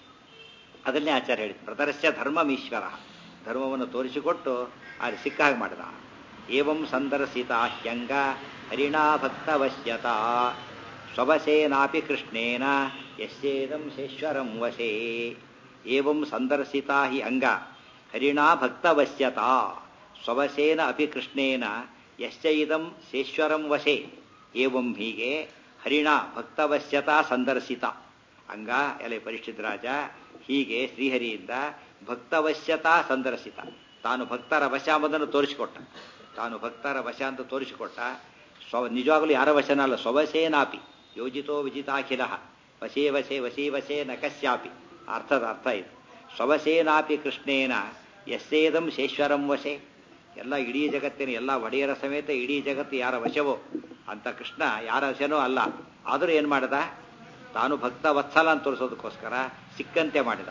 ಅದನ್ನೇ ಆಚಾರ್ಯ ಹೇಳಿ ಪ್ರದರ್ಶ್ಯ ಧರ್ಮಮೀಶ್ವರ ಧರ್ಮವನ್ನು ತೋರಿಸಿಕೊಟ್ಟು ಅಲ್ಲಿ ಸಿಕ್ಕ ಹಾಗೆ ಮಾಡಿದ ಏವಂ ಸಂದರ್ಶಿತ ಹ್ಯಂಗ ಹರಿಣಾ ಭಕ್ತವಶ್ಯತ ಸ್ವವಶೇನಾಪಿ ಕೃಷ್ಣೇನ ಯಸ್ಯೇದಂ ಶೇಶ್ವರಂ ವಶೇ ಏವಂ ಸಂದರ್ಶಿತ ಹಿ ಅಂಗ ಹರಿಣಾ ಭಕ್ತವಶ್ಯತ ಸ್ವವಶೇನ ಅಪಿ ಕೃಷ್ಣೇನ ಯಶ್ಚೈದಂ ಶೇಶ್ವರಂ ವಶೇ ಏವಂ ಹೀಗೆ ಹರಿಣ ಭಕ್ತವಶ್ಯತ ಸಂದರ್ಶಿತ ಅಂಗ ಎಲೆ ಪರಿಷ್ಠಿತ ರಾಜ ಹೀಗೆ ಶ್ರೀಹರಿಯಿಂದ ಭಕ್ತವಶ್ಯತಾ ಸಂದರ್ಶಿತ ತಾನು ಭಕ್ತರ ವಶ ಎಂಬುದನ್ನು ತೋರಿಸಿಕೊಟ್ಟ ತಾನು ಭಕ್ತರ ವಶ ಅಂತ ತೋರಿಸಿಕೊಟ್ಟ ಸ್ವ ನಿಜವಾಗಲೂ ಯಾರ ವಶನ ಅಲ್ಲ ಸ್ವವಶೇನಾಪಿ ಯೋಜಿತೋ ವಿಜಿತಾಖಿಲ ವಶೇ ವಶೇ ವಶೀ ವಶೇ ನ ಕಶ್ಯಾಪಿ ಅರ್ಥದ ಅರ್ಥ ಇದು ಸ್ವವಶೇನಾಪಿ ಕೃಷ್ಣೇನ ಯಸ್ಸೇದಂ ಶೇಶ್ವರಂ ವಶೆ ಎಲ್ಲ ಇಡೀ ಜಗತ್ತಿನ ಎಲ್ಲ ಒಡೆಯರ ಸಮೇತ ಇಡೀ ಜಗತ್ತು ಯಾರ ವಶವೋ ಅಂತ ಕೃಷ್ಣ ಯಾರ ವಶನೂ ಅಲ್ಲ ಆದರೂ ಏನು ಮಾಡಿದ ತಾನು ಭಕ್ತ ವತ್ಸಲ ಅಂತ ತೋರಿಸೋದಕ್ಕೋಸ್ಕರ ಸಿಕ್ಕಂತೆ ಮಾಡಿದ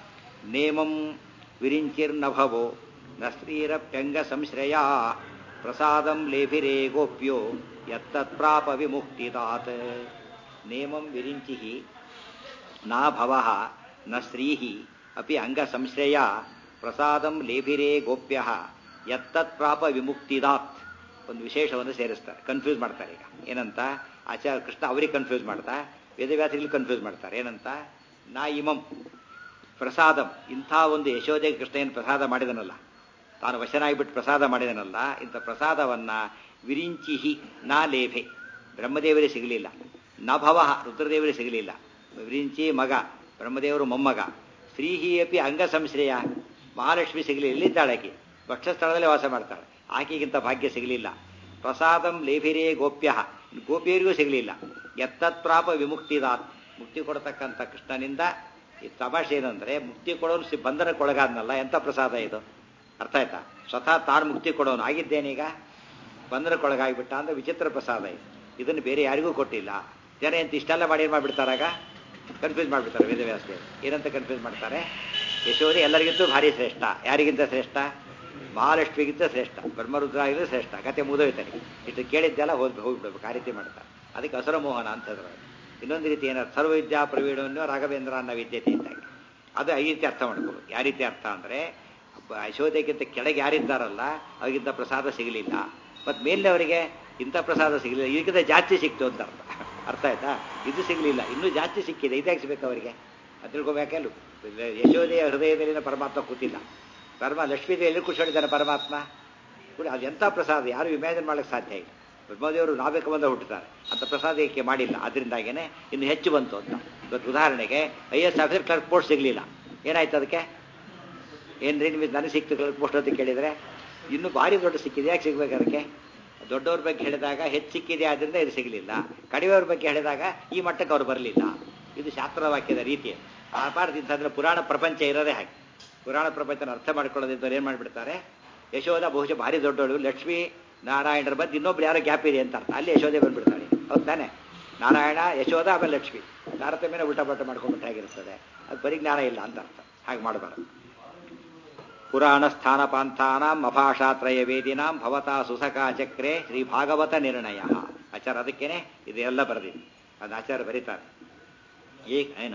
ನೇಮಂ ವಿರಿಂಚಿರ್ನಭವೋ ನ ಸ್ತ್ರೀರಪ್ಯಂಗ ಸಂಶ್ರಯ ಪ್ರಸಾದಂ ಲೇಭಿರೇ ಗೋಪ್ಯೋ ಯತ್ತತ್ ಪ್ರಾಪ ವಿಮುಕ್ತಿದಾತ್ ನೇಮಂ ವಿರಿಂಚಿ ನಾ ಭವ ನ ಸ್ತ್ರೀ ಅಪಿ ಅಂಗ ಸಂಶ್ರಯ ಪ್ರಸಾದಂ ಲೇಭಿರೇ ಗೋಪ್ಯ ಯತ್ತತ್ ಪ್ರಾಪ ವಿಮುಕ್ತಿದಾತ್ ಒಂದು ವಿಶೇಷವನ್ನು ಸೇರಿಸ್ತಾರೆ ಕನ್ಫ್ಯೂಸ್ ಮಾಡ್ತಾರೆ ಈಗ ಏನಂತ ಆಚಾರ್ಯ ಕೃಷ್ಣ ಅವರಿಗೆ ಕನ್ಫ್ಯೂಸ್ ಮಾಡ್ತಾ ವೇದವ್ಯಾಸರಿಗೆ ಕನ್ಫ್ಯೂಸ್ ಮಾಡ್ತಾರೆ ಏನಂತ ನಾ ಇಮಂ ಪ್ರಸಾದಂ ಇಂಥ ಒಂದು ಯಶೋದೆ ಕೃಷ್ಣ ಏನು ಪ್ರಸಾದ ಮಾಡಿದನಲ್ಲ ತಾನು ವಶನಾಗಿಬಿಟ್ಟು ಪ್ರಸಾದ ಮಾಡಿದನಲ್ಲ ಇಂಥ ಪ್ರಸಾದವನ್ನ ವಿರಿಂಚಿಹಿ ನಾ ಲೇಭೆ ಬ್ರಹ್ಮದೇವರಿಗೆ ಸಿಗಲಿಲ್ಲ ನ ಭವ ರುದ್ರದೇವರಿಗೆ ಸಿಗಲಿಲ್ಲ ವಿರಿಂಚಿ ಮಗ ಬ್ರಹ್ಮದೇವರು ಮೊಮ್ಮಗ ಶ್ರೀಹಿ ಅಪಿ ಅಂಗ ಸಂಶ್ರಯ ಮಹಾಲಕ್ಷ್ಮಿ ಸಿಗಲಿ ಎಲ್ಲಿದ್ದಾಳೆ ಆಕೆ ವಕ್ಷಸ್ಥಳದಲ್ಲಿ ವಾಸ ಮಾಡ್ತಾಳೆ ಆಕೆಗಿಂತ ಭಾಗ್ಯ ಸಿಗಲಿಲ್ಲ ಪ್ರಸಾದಂ ಲೇಭಿರೇ ಗೋಪ್ಯ ಗೋಪಿಯರಿಗೂ ಸಿಗಲಿಲ್ಲ ಎತ್ತತ್ಪ್ರಾಪ ವಿಮುಕ್ತಿದಾತ್ ಮುಕ್ತಿ ಕೊಡತಕ್ಕಂಥ ಕೃಷ್ಣನಿಂದ ಈ ತಮಾಷೆ ಏನಂದ್ರೆ ಮುಕ್ತಿ ಕೊಡೋನು ಸಿ ಬಂಧನಕ್ಕೊಳಗಾದ್ನಲ್ಲ ಎಂಥ ಪ್ರಸಾದ ಇದು ಅರ್ಥ ಆಯ್ತಾ ಸ್ವತಃ ತಾನು ಮುಕ್ತಿ ಕೊಡೋನು ಆಗಿದ್ದೇನೀಗ ಬಂಧನಕ್ಕೊಳಗಾಗಿಬಿಟ್ಟ ಅಂದ್ರೆ ವಿಚಿತ್ರ ಪ್ರಸಾದ ಇದು ಇದನ್ನು ಬೇರೆ ಯಾರಿಗೂ ಕೊಟ್ಟಿಲ್ಲ ಜನ ಎಂತ ಇಷ್ಟೆಲ್ಲ ಮಾಡಿ ಏನು ಮಾಡಿಬಿಡ್ತಾರಾಗ ಕನ್ಫ್ಯೂಸ್ ಮಾಡಿಬಿಡ್ತಾರೆ ವೇದವ್ಯಾಸದೇವರು ಏನಂತ ಕನ್ಫ್ಯೂಸ್ ಮಾಡ್ತಾರೆ ಯಶೋಧಿ ಎಲ್ಲರಿಗಿಂತೂ ಭಾರಿ ಶ್ರೇಷ್ಠ ಯಾರಿಗಿಂತ ಶ್ರೇಷ್ಠ ಮಹಾಲಕ್ಷ್ಮಿಗಿಂತ ಶ್ರೇಷ್ಠ ಬ್ರಹ್ಮರುದ್ರಾಗಿಂತ ಶ್ರೇಷ್ಠ ಕತೆ ಮುಗಿದೋಯ್ತಾನೆ ಇಷ್ಟು ಕೇಳಿದ್ದೆಲ್ಲ ಹೋಗಿ ಹೋಗ್ಬಿಡ್ಬೇಕು ಆ ರೀತಿ ಮಾಡ್ತಾರೆ ಅದಕ್ಕೆ ಅಸುರ ಮೋಹನ ಅಂತ ಹೇಳಿದ್ರು ಇನ್ನೊಂದು ರೀತಿ ಏನಾದ್ರು ಸರ್ವವಿದ್ಯಾ ಪ್ರವೀಣವನ್ನು ರಾಘವೇಂದ್ರ ಅನ್ನೋ ವಿದ್ಯತೆ ಇದ್ದಾಗ ಅದು ಈ ರೀತಿ ಅರ್ಥ ಮಾಡ್ಕೋಬೇಕು ಯಾವ ರೀತಿ ಅರ್ಥ ಅಂದರೆ ಯಶೋಧೆಗಿಂತ ಕೆಳಗೆ ಯಾರಿದ್ದಾರಲ್ಲ ಅವರಿಗಿಂತ ಪ್ರಸಾದ ಸಿಗಲಿಲ್ಲ ಮತ್ತು ಮೇಲಿನವರಿಗೆ ಇಂಥ ಪ್ರಸಾದ ಸಿಗಲಿಲ್ಲ ಇದಕ್ಕಿಂತ ಜಾಸ್ತಿ ಸಿಕ್ತು ಅಂತ ಅರ್ಥ ಅರ್ಥ ಆಯ್ತಾ ಇದು ಸಿಗಲಿಲ್ಲ ಇನ್ನೂ ಜಾಸ್ತಿ ಸಿಕ್ಕಿದೆ ಇದಾಗಿ ಸಿಗಬೇಕು ಅವರಿಗೆ ಅದು ತಿಳ್ಕೊಬೇಕಲ್ಲ ಯಶೋದೆಯ ಹೃದಯದಲ್ಲಿನ ಪರಮಾತ್ಮ ಕೂತಿಲ್ಲ ಪರಮ ಲಕ್ಷ್ಮೀದೇವಿಯಲ್ಲಿ ಕೂತ್ಕೊಂಡಿದ್ದಾನೆ ಪರಮಾತ್ಮ ಕೂಡ ಅದು ಎಂಥ ಪ್ರಸಾದ ಯಾರು ಇಮ್ಯಾಜಿನ್ ಮಾಡಕ್ಕೆ ಸಾಧ್ಯ ಇಲ್ಲ ಬ್ರಹ್ಮದೇವರು ನಾವೇಕ ಬಂದ ಹುಟ್ಟುತ್ತಾರೆ ಅಂತ ಪ್ರಸಾದ ಏಕೆ ಮಾಡಿಲ್ಲ ಅದರಿಂದಾಗೇನೆ ಇನ್ನು ಹೆಚ್ಚು ಬಂತು ಅಂತ ಇವತ್ತು ಉದಾಹರಣೆಗೆ I S officer clerk post ಸಿಗಲಿಲ್ಲ ಏನಾಯ್ತು ಅದಕ್ಕೆ ಏನ್ರಿ ನಿಮಗೆ ನನಗೆ ಸಿಕ್ತು ಕ್ಲರ್ಕ್ ಪೋಸ್ಟ್ ಅಂತ ಕೇಳಿದರೆ ಇನ್ನೂ ಭಾರಿ ದೊಡ್ಡ ಸಿಕ್ಕಿದೆ ಯಾಕೆ ಸಿಗ್ಬೇಕು ಅದಕ್ಕೆ ದೊಡ್ಡವ್ರ ಬಗ್ಗೆ ಹೇಳಿದಾಗ ಹೆಚ್ಚು ಸಿಕ್ಕಿದೆ ಆದ್ದರಿಂದ ಇದು ಸಿಗಲಿಲ್ಲ ಕಡಿಮೆಯವ್ರ ಬಗ್ಗೆ ಹೇಳಿದಾಗ ಈ ಮಟ್ಟಕ್ಕೆ ಅವ್ರು ಬರಲಿಲ್ಲ ಇದು ಶಾಸ್ತ್ರ ವಾಕ್ಯದ ರೀತಿ ಆ ಪಾರ್ದಿಂತಂದ್ರೆ ಪುರಾಣ ಪ್ರಪಂಚ ಇರೋದೇ ಹಾಗೆ ಪುರಾಣ ಪ್ರಪಂಚನ ಅರ್ಥ ಮಾಡ್ಕೊಳ್ಳೋದಿದ್ದವ್ರು ಏನು ಮಾಡಿಬಿಡ್ತಾರೆ ಯಶೋಧ ಬಹುಶಃ ಭಾರಿ ದೊಡ್ಡವಳು ಲಕ್ಷ್ಮೀ ನಾರಾಯಣರ ಬಗ್ಗೆ ಇನ್ನೊಬ್ರು ಯಾರೋ ಗ್ಯಾಪ್ ಇದೆ ಅಂತ ಅರ್ಥ ಅಲ್ಲಿ ಯಶೋಧೆ ಬಂದ್ಬಿಡ್ತಾಳೆ ಹೌದು ತಾನೆ ನಾರಾಯಣ ಯಶೋಧ ಆಮೇಲೆ ಲಕ್ಷ್ಮಿ ತಾರತಮ್ಯನ ಉಲ್ಟಾ ಪಲ್ಟ ಮಾಡ್ಕೊಂಡ್ಬಿಟ್ಟಾಗಿರ್ತದೆ ಅದು ಪರಿಜ್ಞಾನ ಇಲ್ಲ ಅಂತ ಅರ್ಥ ಹಾಗೆ ಮಾಡಬಾರದು ಪುರಾಣ ಸ್ಥಾನಪಾಂಥಾನಾಂ ಅಭಾಷಾತ್ರಯ ವೇದಿನಾಂ ಭವತಾ ಸುಸಖಾ ಚಕ್ರೆ ಶ್ರೀ ಭಾಗವತ ನಿರ್ಣಯ ಆಚಾರ ಅದಕ್ಕೇನೆ ಇದೆಲ್ಲ ಬರೆದಿದೆ ಅದು ಆಚಾರ ಬರೀತಾರೆ ಏಕ ಏನು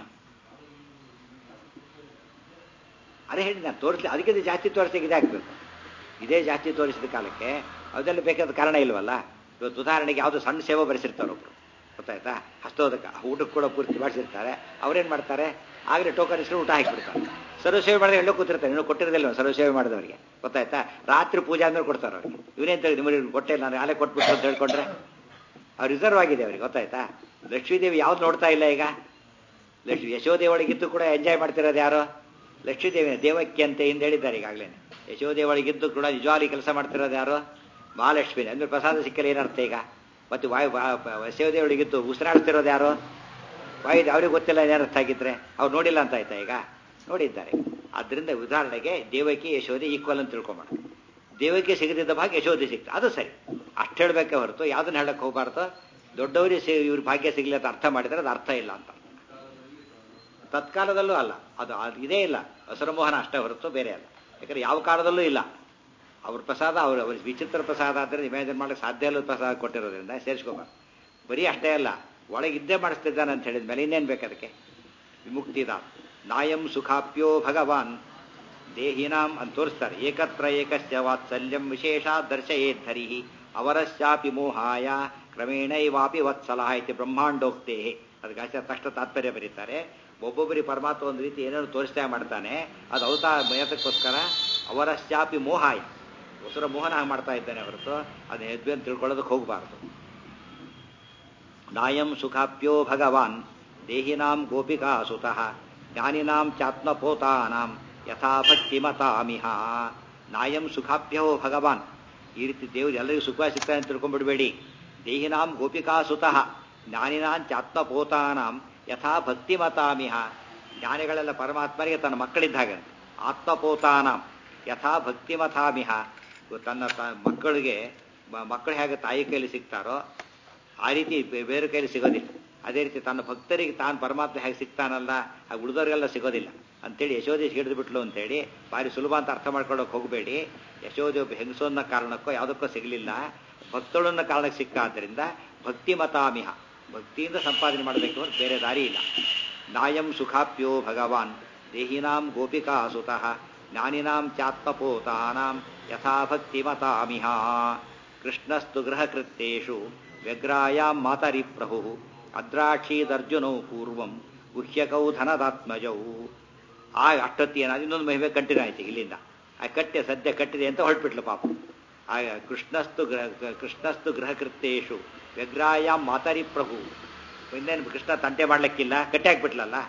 ಅದೇ ಹೇಳಿ ನಾನು ತೋರಿಸಿ ಅದಕ್ಕಿಂತ ಜಾಸ್ತಿ ತೋರಿಸಿಗೆ ಇದೇ ಆಗ್ಬೇಕು ಇದೇ ಜಾಸ್ತಿ ತೋರಿಸಿದ ಕಾಲಕ್ಕೆ ಅದೆಲ್ಲ ಬೇಕಾದ ಕಾರಣ ಇಲ್ವಲ್ಲ ಇವತ್ತು ಉದಾಹರಣೆಗೆ ಯಾವುದು ಸಣ್ಣ ಸೇವೆ ಬರೆಸಿರ್ತಾರೆ ಒಬ್ರು ಗೊತ್ತಾಯ್ತಾ ಹಸ್ತೋದಕ ಊಟಕ್ಕೆ ಕೂಡ ಪೂರ್ತಿ ಮಾಡಿಸಿರ್ತಾರೆ ಅವ್ರೇನು ಮಾಡ್ತಾರೆ ಆಗಲೇ ಟೋಕನ್ ಇಸ್ಕೊಂಡು ಊಟ ಹಾಕಿಬಿಡ್ತಾರೆ ಸರ್ವಸೇವೆ ಮಾಡಿದ್ರೆ ಎಲ್ಲೋ ಕೂತಿರ್ತಾರೆ ಇನ್ನೂ ಕೊಟ್ಟಿರೋದಿಲ್ಲ ಸರ್ವಸೇವೆ ಮಾಡಿದವರಿಗೆ ಗೊತ್ತಾಯ್ತಾ ರಾತ್ರಿ ಪೂಜೆ ಆದ್ಮೇಲೆ ಕೊಡ್ತಾರೆ ಅವ್ರಿಗೆ ಇವನೇಂತ ಹೇಳಿ ನಿಮಗೆ ಕೊಟ್ಟೆ ನಾನು ಆಲೆ ಕೊಟ್ಬಿಟ್ಟು ಅಂತ ಹೇಳ್ಕೊಂಡ್ರೆ ಅವ್ರು ರಿಸರ್ವ್ ಆಗಿದೆ ಅವ್ರಿಗೆ ಗೊತ್ತಾಯ್ತಾ ಲಕ್ಷ್ಮೀದೇವಿ ಯಾವ್ದು ನೋಡ್ತಾ ಇಲ್ಲ ಈಗ ಲಕ್ಷ್ಮಿ ಯಶೋದೇವಿ ಒಳಗಿದ್ದು ಕೂಡ ಎಂಜಾಯ್ ಮಾಡ್ತಿರೋದು ಯಾರು ಲಕ್ಷ್ಮೀದೇವಿನ ದೇವಕ್ಕೆ ಅಂತ ಹಿಂದೆ ಹೇಳಿದ್ದಾರೆ ಈಗಾಗಲೇ ಯಶೋದೇವಿ ಒಳಗಿದ್ದು ಕೂಡ ನಿಜವಾಗಿ ಕೆಲಸ ಮಾಡ್ತಿರೋದು ಯಾರು ಮಹಾಲಕ್ಷ್ಮಿನೇ ಅಂದ್ರೆ ಪ್ರಸಾದ ಸಿಕ್ಕಲ್ಲ ಏನರ್ಥ ಈಗ ಮತ್ತು ವಾಯು ಯಶೋದೇವಿ ಒಳಗಿದ್ದು ಉಸಿರಾಡ್ತಿರೋದು ಯಾರು ವಾಯು ಅವ್ರಿಗೆ ಗೊತ್ತಿಲ್ಲ ಏನರ್ಥ ಆಗಿದ್ರೆ ಅವ್ರು ನೋಡಿಲ್ಲ ಅಂತ ಆಯ್ತಾ ಈಗ ನೋಡಿದ್ದಾರೆ ಆದ್ದರಿಂದ ಉದಾಹರಣೆಗೆ ದೇವಕಿ ಯಶೋದೆ ಈಕ್ವಲ್ ಅಂತ ತಿಳ್ಕೊಂಬೋಣ ದೇವಕ್ಕೆ ಸಿಗದಿದ್ದ ಭಾಗ ಯಶೋದೆ ಸಿಕ್ತು ಅದು ಸರಿ ಅಷ್ಟು ಹೇಳಬೇಕೆ ಹೊರತು ಯಾವ್ದನ್ನ ಹೇಳಕ್ಕೆ ಹೋಗಬಾರ್ದು ದೊಡ್ಡವರಿಗೆ ಸಿ ಇವ್ರ ಭಾಗ್ಯ ಸಿಗಲಿ ಅಂತ ಅರ್ಥ ಮಾಡಿದ್ರೆ ಅದು ಅರ್ಥ ಇಲ್ಲ ಅಂತ ತತ್ಕಾಲದಲ್ಲೂ ಅಲ್ಲ ಅದು ಅದು ಇದೇ ಇಲ್ಲ ಹಸರಮೋಹನ ಅಷ್ಟೇ ಹೊರತು ಬೇರೆ ಅಲ್ಲ ಯಾಕಂದ್ರೆ ಯಾವ ಕಾಲದಲ್ಲೂ ಇಲ್ಲ ಅವ್ರ ಪ್ರಸಾದ ಅವ್ರ ಅವ್ರ ವಿಚಿತ್ರ ಪ್ರಸಾದ ಆದರೆ ಇಮ್ಯಾಜಿನ್ ಮಾಡಕ್ಕೆ ಸಾಧ್ಯ ಇಲ್ಲ ಪ್ರಸಾದ ಕೊಟ್ಟಿರೋದ್ರಿಂದ ಸೇರಿಸ್ಕೋಬಾರ್ದು ಬರೀ ಅಷ್ಟೇ ಅಲ್ಲ ಒಳಗಿದ್ದೇ ಮಾಡಿಸ್ತಿದ್ದಾನೆ ಅಂತ ಹೇಳಿದ ಮೇಲೆ ಇನ್ನೇನು ಬೇಕು ಅದಕ್ಕೆ ವಿಮುಕ್ತಿದ ನಾಯಂ ಸುಖಾಪ್ಯೋ ಭಗವಾನ್ ದೇಹಿನಾಂ ಅಂತ ತೋರಿಸ್ತಾರೆ ಏಕತ್ರ ಏಕಸ್ಯ ವಾತ್ಸಲ್ಯಂ ವಿಶೇಷ ದರ್ಶಯೇದ್ಧರಿ ಅವರಶ್ಚಾಪಿ ಮೋಹಾಯ ಕ್ರಮೇಣೈವಾಪಿ ವತ್ಸಲ ಇತಿ ಬ್ರಹ್ಮಾಂಡೋಕ್ತೇ ಅದಕ್ಕೆ ಆಚಾರ ತಕ್ಷಣ ತಾತ್ಪರ್ಯ ಬರೀತಾರೆ ಒಬ್ಬೊಬ್ಬರಿ ಪರಮಾತ್ಮ ಒಂದು ರೀತಿ ಏನೇನು ತೋರಿಸ್ತಾ ಮಾಡ್ತಾನೆ ಅದು ಅವತಾ ಮಯತಕ್ಕೋಸ್ಕರ ಅವರಶ್ಚಾಪಿ ಮೋಹಾಯ ಹೊಸರ ಮೋಹನ ಮಾಡ್ತಾ ಇದ್ದಾನೆ ಹೊರತು ಅದನ್ನ ಎದ್ವಿ ಅಂತ ತಿಳ್ಕೊಳ್ಳೋದಕ್ಕೆ ಹೋಗಬಾರ್ದು ನಾಯಂ ಸುಖಾಪ್ಯೋ ಭಗವಾನ್ ದೇಹಿನಾಂ ಗೋಪಿಕಾ ಸುತಃ ಜ್ಞಾನಿನಾಂ ಚಾತ್ಮಪೋತಾನಾಂ ಯಥಾ ಭಕ್ತಿಮತಾಮಿಹ ನಾಯಂ ಸುಖಾಪ್ಯೋ ಭಗವಾನ್ ಈ ರೀತಿ ದೇವರು ಎಲ್ಲರಿಗೂ ಸುಖ ಸಿಗ್ತಾನೆ ಅಂತ ತಿಳ್ಕೊಂಡ್ಬಿಡ್ಬೇಡಿ ದೇಹಿನಾಂ ಗೋಪಿಕಾ ಸುತಃ ಜ್ಞಾನಿನಾಂ ಚಾತ್ಮಪೋತಾನಾಂ ಯಥಾ ಭಕ್ತಿಮತಾಮಿಹ ಜ್ಞಾನಿಗಳೆಲ್ಲ ಪರಮಾತ್ಮನಿಗೆ ತನ್ನ ಮಕ್ಕಳಿದ್ದ ಹಾಗೆ ಆತ್ಮಪೋತಾನಾಂ ಯಥಾ ಭಕ್ತಿಮತಾಮಿಹ ತನ್ನ ಮಕ್ಕಳಿಗೆ ಮಕ್ಕಳು ಹೇಗೆ ತಾಯಿ ಕೈಲಿ ಸಿಗ್ತಾರೋ ಆ ರೀತಿ ಬೇರೆ ಕೈಲಿ ಸಿಗೋದಿಲ್ಲ ಅದೇ ರೀತಿ ತನ್ನ ಭಕ್ತರಿಗೆ ತಾನು ಪರಮಾತ್ಮ ಹೇಗೆ ಸಿಗ್ತಾನಲ್ಲ ಹಾಗೆ ಉಳಿದವರಿಗೆಲ್ಲ ಸಿಗೋದಿಲ್ಲ ಅಂತೇಳಿ ಯಶೋಧಿ ಹಿಡಿದು ಬಿಟ್ಲು ಅಂತೇಳಿ ಭಾರಿ ಸುಲಭ ಅಂತ ಅರ್ಥ ಮಾಡ್ಕೊಳ್ಳೋಕೆ ಹೋಗಬೇಡಿ ಯಶೋಧಿ ಒಬ್ಬ ಹೆಂಗಸೋನ್ನ ಕಾರಣಕ್ಕೋ ಯಾವುದಕ್ಕೋ ಸಿಗಲಿಲ್ಲ ಭಕ್ತಳನ್ನ ಕಾರಣಕ್ಕೆ ಸಿಕ್ಕ ಆದ್ದರಿಂದ ಭಕ್ತಿ ಮತಾಮಿಹ ಭಕ್ತಿಯಿಂದ ಸಂಪಾದನೆ ಮಾಡಬೇಕು ಅಂತ ಬೇರೆ ದಾರಿ ಇಲ್ಲ ನಾಯಂ ಸುಖಾಪ್ಯೋ ಭಗವಾನ್ ದೇಹಿನಾಂ ಗೋಪಿಕಾ ಸುತಃ ಜ್ಞಾನಿನಾಂ ಚಾತ್ಮಪೋತಾನಾಂ ಯಥಾ ಭಕ್ತಿ ಮತಾಮಿಹ ಕೃಷ್ಣಸ್ತು ಗೃಹಕೃತ್ಯೇಷು ವ್ಯಗ್ರಾಯಾಂ ಮಾತರಿ ಪ್ರಭು ಅದ್ರಾಕ್ಷೀದರ್ಜುನೌ ಪೂರ್ವಂ ಗುಹ್ಯಕೌ ಧನದಾತ್ಮಜೌ ಆ ಅಷ್ಟೊತ್ತಿ ಏನಾದ್ರು ಇನ್ನೊಂದು ಮಹಿಮೆ ಕಂಟಿನ್ಯೂ ಆಯ್ತು ಇಲ್ಲಿಂದ ಆ ಕಟ್ಟೆ ಸದ್ಯ ಕಟ್ಟಿದೆ ಅಂತ ಹೊರಟ್ಬಿಟ್ಲು ಪಾಪ ಆ ಕೃಷ್ಣಸ್ತು ಗೃಹ ಕೃಷ್ಣಸ್ತು ಗೃಹಕೃತ್ಯೇಷು ವ್ಯಗ್ರಾಯಾಂ ಮಾತರಿ ಪ್ರಭು ಇನ್ನೇನು ಕೃಷ್ಣ ತಂಟೆ ಮಾಡ್ಲಿಕ್ಕಿಲ್ಲ ಕಟ್ಟಿ ಹಾಕ್ಬಿಟ್ಲಲ್ಲ